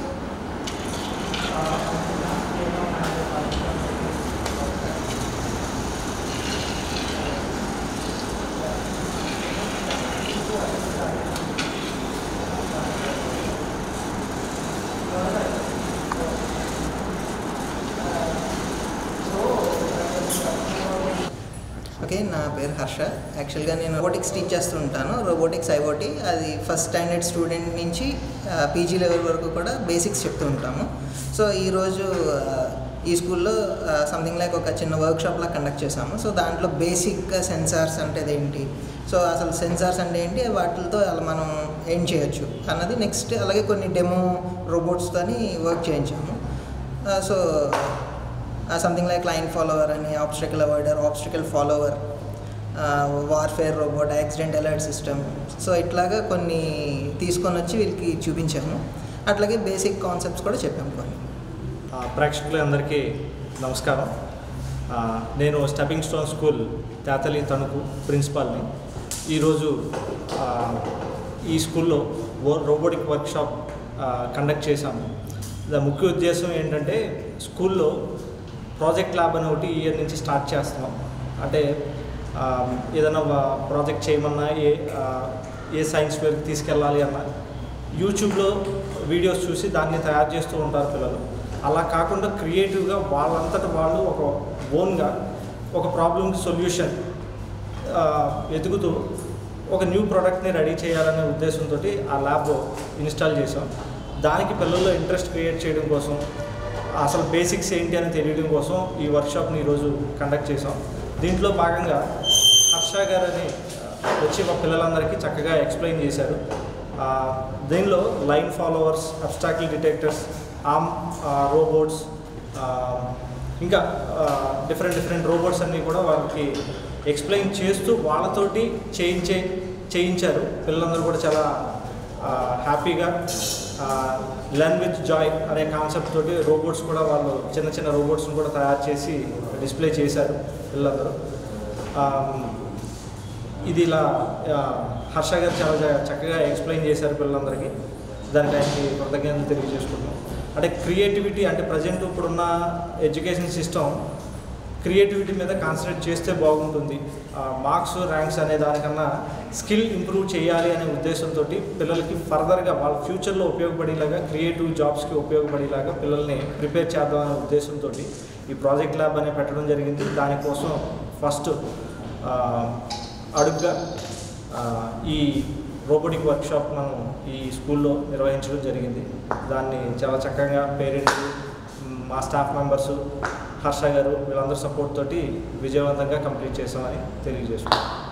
ఓకే నా పేరు హర్ష యాక్చువల్గా నేను రోబోటిక్స్ టీచ్ చేస్తూ ఉంటాను రోబోటిక్స్ ఐఓటీ అది ఫస్ట్ స్టాండర్డ్ స్టూడెంట్ నుంచి పీజీ లెవెల్ వరకు కూడా బేసిక్స్ చెప్తూ ఉంటాము సో ఈరోజు ఆ, ఈ స్కూల్లో సంథింగ్ లైక్ ఒక చిన్న వర్క్షాప్లా కండక్ట్ చేసాము సో దాంట్లో బేసిక్గా సెన్సార్స్ అంటే ఏంటి సో అసలు సెన్సార్స్ అంటే ఏంటి వాటితో అలా మనం ఏం చేయొచ్చు అన్నది నెక్స్ట్ అలాగే కొన్ని డెమో రోబోట్స్తోని వర్క్ చేయించాము so something like line follower అని obstacle avoider obstacle follower warfare robot accident alert system so ఇట్లాగా కొన్ని తీసుకొని వచ్చి వీళ్ళకి చూపించాము అట్లాగే బేసిక్ కాన్సెప్ట్స్ కూడా చెప్పాము కొన్ని ఆ, ప్రేక్షకులందరికీ నమస్కారం ఆ, నేను stepping stone school Tetali Tanuku ప్రిన్సిపాల్ని ఈరోజు ఆ, ఈ స్కూల్లో ఓ- రోబోటిక్ వర్క్షాప్ ఆ, కండక్ట్ చేశాము దా ముఖ్య ఉద్దేశం ఏంటంటే స్కూల్లో ప్రాజెక్ట్ ల్యాబ్ అని ఒకటి ఈ ఇయర్ నుంచి స్టార్ట్ చేస్తున్నాం అంటే ఆ, ఏదైనా వా- ప్రాజెక్ట్ చేయమన్నా ఏ ఆ, ఏ సైన్స్ ఫేర్కి తీసుకెళ్ళాలి అన్నా యూట్యూబ్లో వీడియోస్ చూసి దాన్ని తయారు చేస్తూ ఉంటారు పిల్లలు అలా కాకుండా క్రియేటివ్గా వాళ్ళంతట వాళ్ళు ఒక ఓన్గా ఒక ప్రాబ్లమ్కి సొల్యూషన్ ఎదుగుతూ ఒక న్యూ ప్రోడక్ట్ని రెడీ చేయాలనే ఉద్దేశంతో ఆ ల్యాబ్ ఇన్స్టాల్ చేసాం దానికి పిల్లల్లో ఇంట్రెస్ట్ క్రియేట్ చేయడం కోసం అసలు బేసిక్స్ ఏంటి అని తెలియడం కోసం ఈ వర్క్షాప్ని ఈరోజు కండక్ట్ చేసాం దీంట్లో భాగంగా హర్ష గారు అని ఆ, వచ్చి మా పిల్లలందరికీ చక్కగా ఎక్స్ప్లెయిన్ చేశారు ఆ, దీనిలో line followers obstacle detectors arm robots ఇంకా డిఫరెంట్ డిఫరెంట్ రోబోట్స్ అన్నీ కూడా వాళ్ళకి ఎక్స్ప్లెయిన్ చేస్తూ వాళ్ళతోటి చేయించే చేయించారు పిల్లలందరూ కూడా చాలా ఆ, హ్యాపీగా లర్న్ విత్ జాయ్ అనే కాన్సెప్ట్ తోటి రోబోట్స్ కూడా వాళ్ళు చిన్న చిన్న రోబోట్స్ని కూడా తయారు చేసి డిస్ప్లే చేశారు పిల్లలందరూ ఆ, ఇది ఇలా ఆ, హర్ష గారు చాలా చ- చక్కగా ఎక్స్ప్లెయిన్ చేశారు పిల్లలందరికీ దానికి ఆయనకి కృతజ్ఞతలు తెలియజేసుకుంటున్నాం అంటే క్రియేటివిటీ అంటే ప్రజెంట్ ఇప్పుడున్న ఎడ్యుకేషన్ సిస్టమ్ క్రియేటివిటీ మీద కాన్సన్ట్రేట్ చేస్తే బాగుంటుంది మార్క్స్ ర్యాంక్స్ అనే దానికన్నా స్కిల్ ఇంప్రూవ్ చేయాలి అనే ఉద్దేశంతో పిల్లలకి ఫర్దర్గా వాళ్ళ ఫ్యూచర్లో ఉపయోగపడేలాగా క్రియేటివ్ జాబ్స్కి ఉపయోగపడేలాగా పిల్లల్ని ప్రిపేర్ చేద్దాం అనే ఉద్దేశంతో ఈ ప్రాజెక్ట్ ల్యాబ్ అనే పెట్టడం జరిగింది దానికోసం ఫస్ట్ అడుగ్గా ఆ, ఈ రోబోటిక్ వర్క్షాప్ మనం ఈ స్కూల్లో నిర్వహించడం జరిగింది దాన్ని చాలా చక్కగా పేరెంట్స్ మా స్టాఫ్ మెంబర్స్ హర్ష గారు వీళ్ళందరూ సపోర్ట్ తోటి విజయవంతంగా కంప్లీట్ చేసామని తెలియజేసుకుంటాం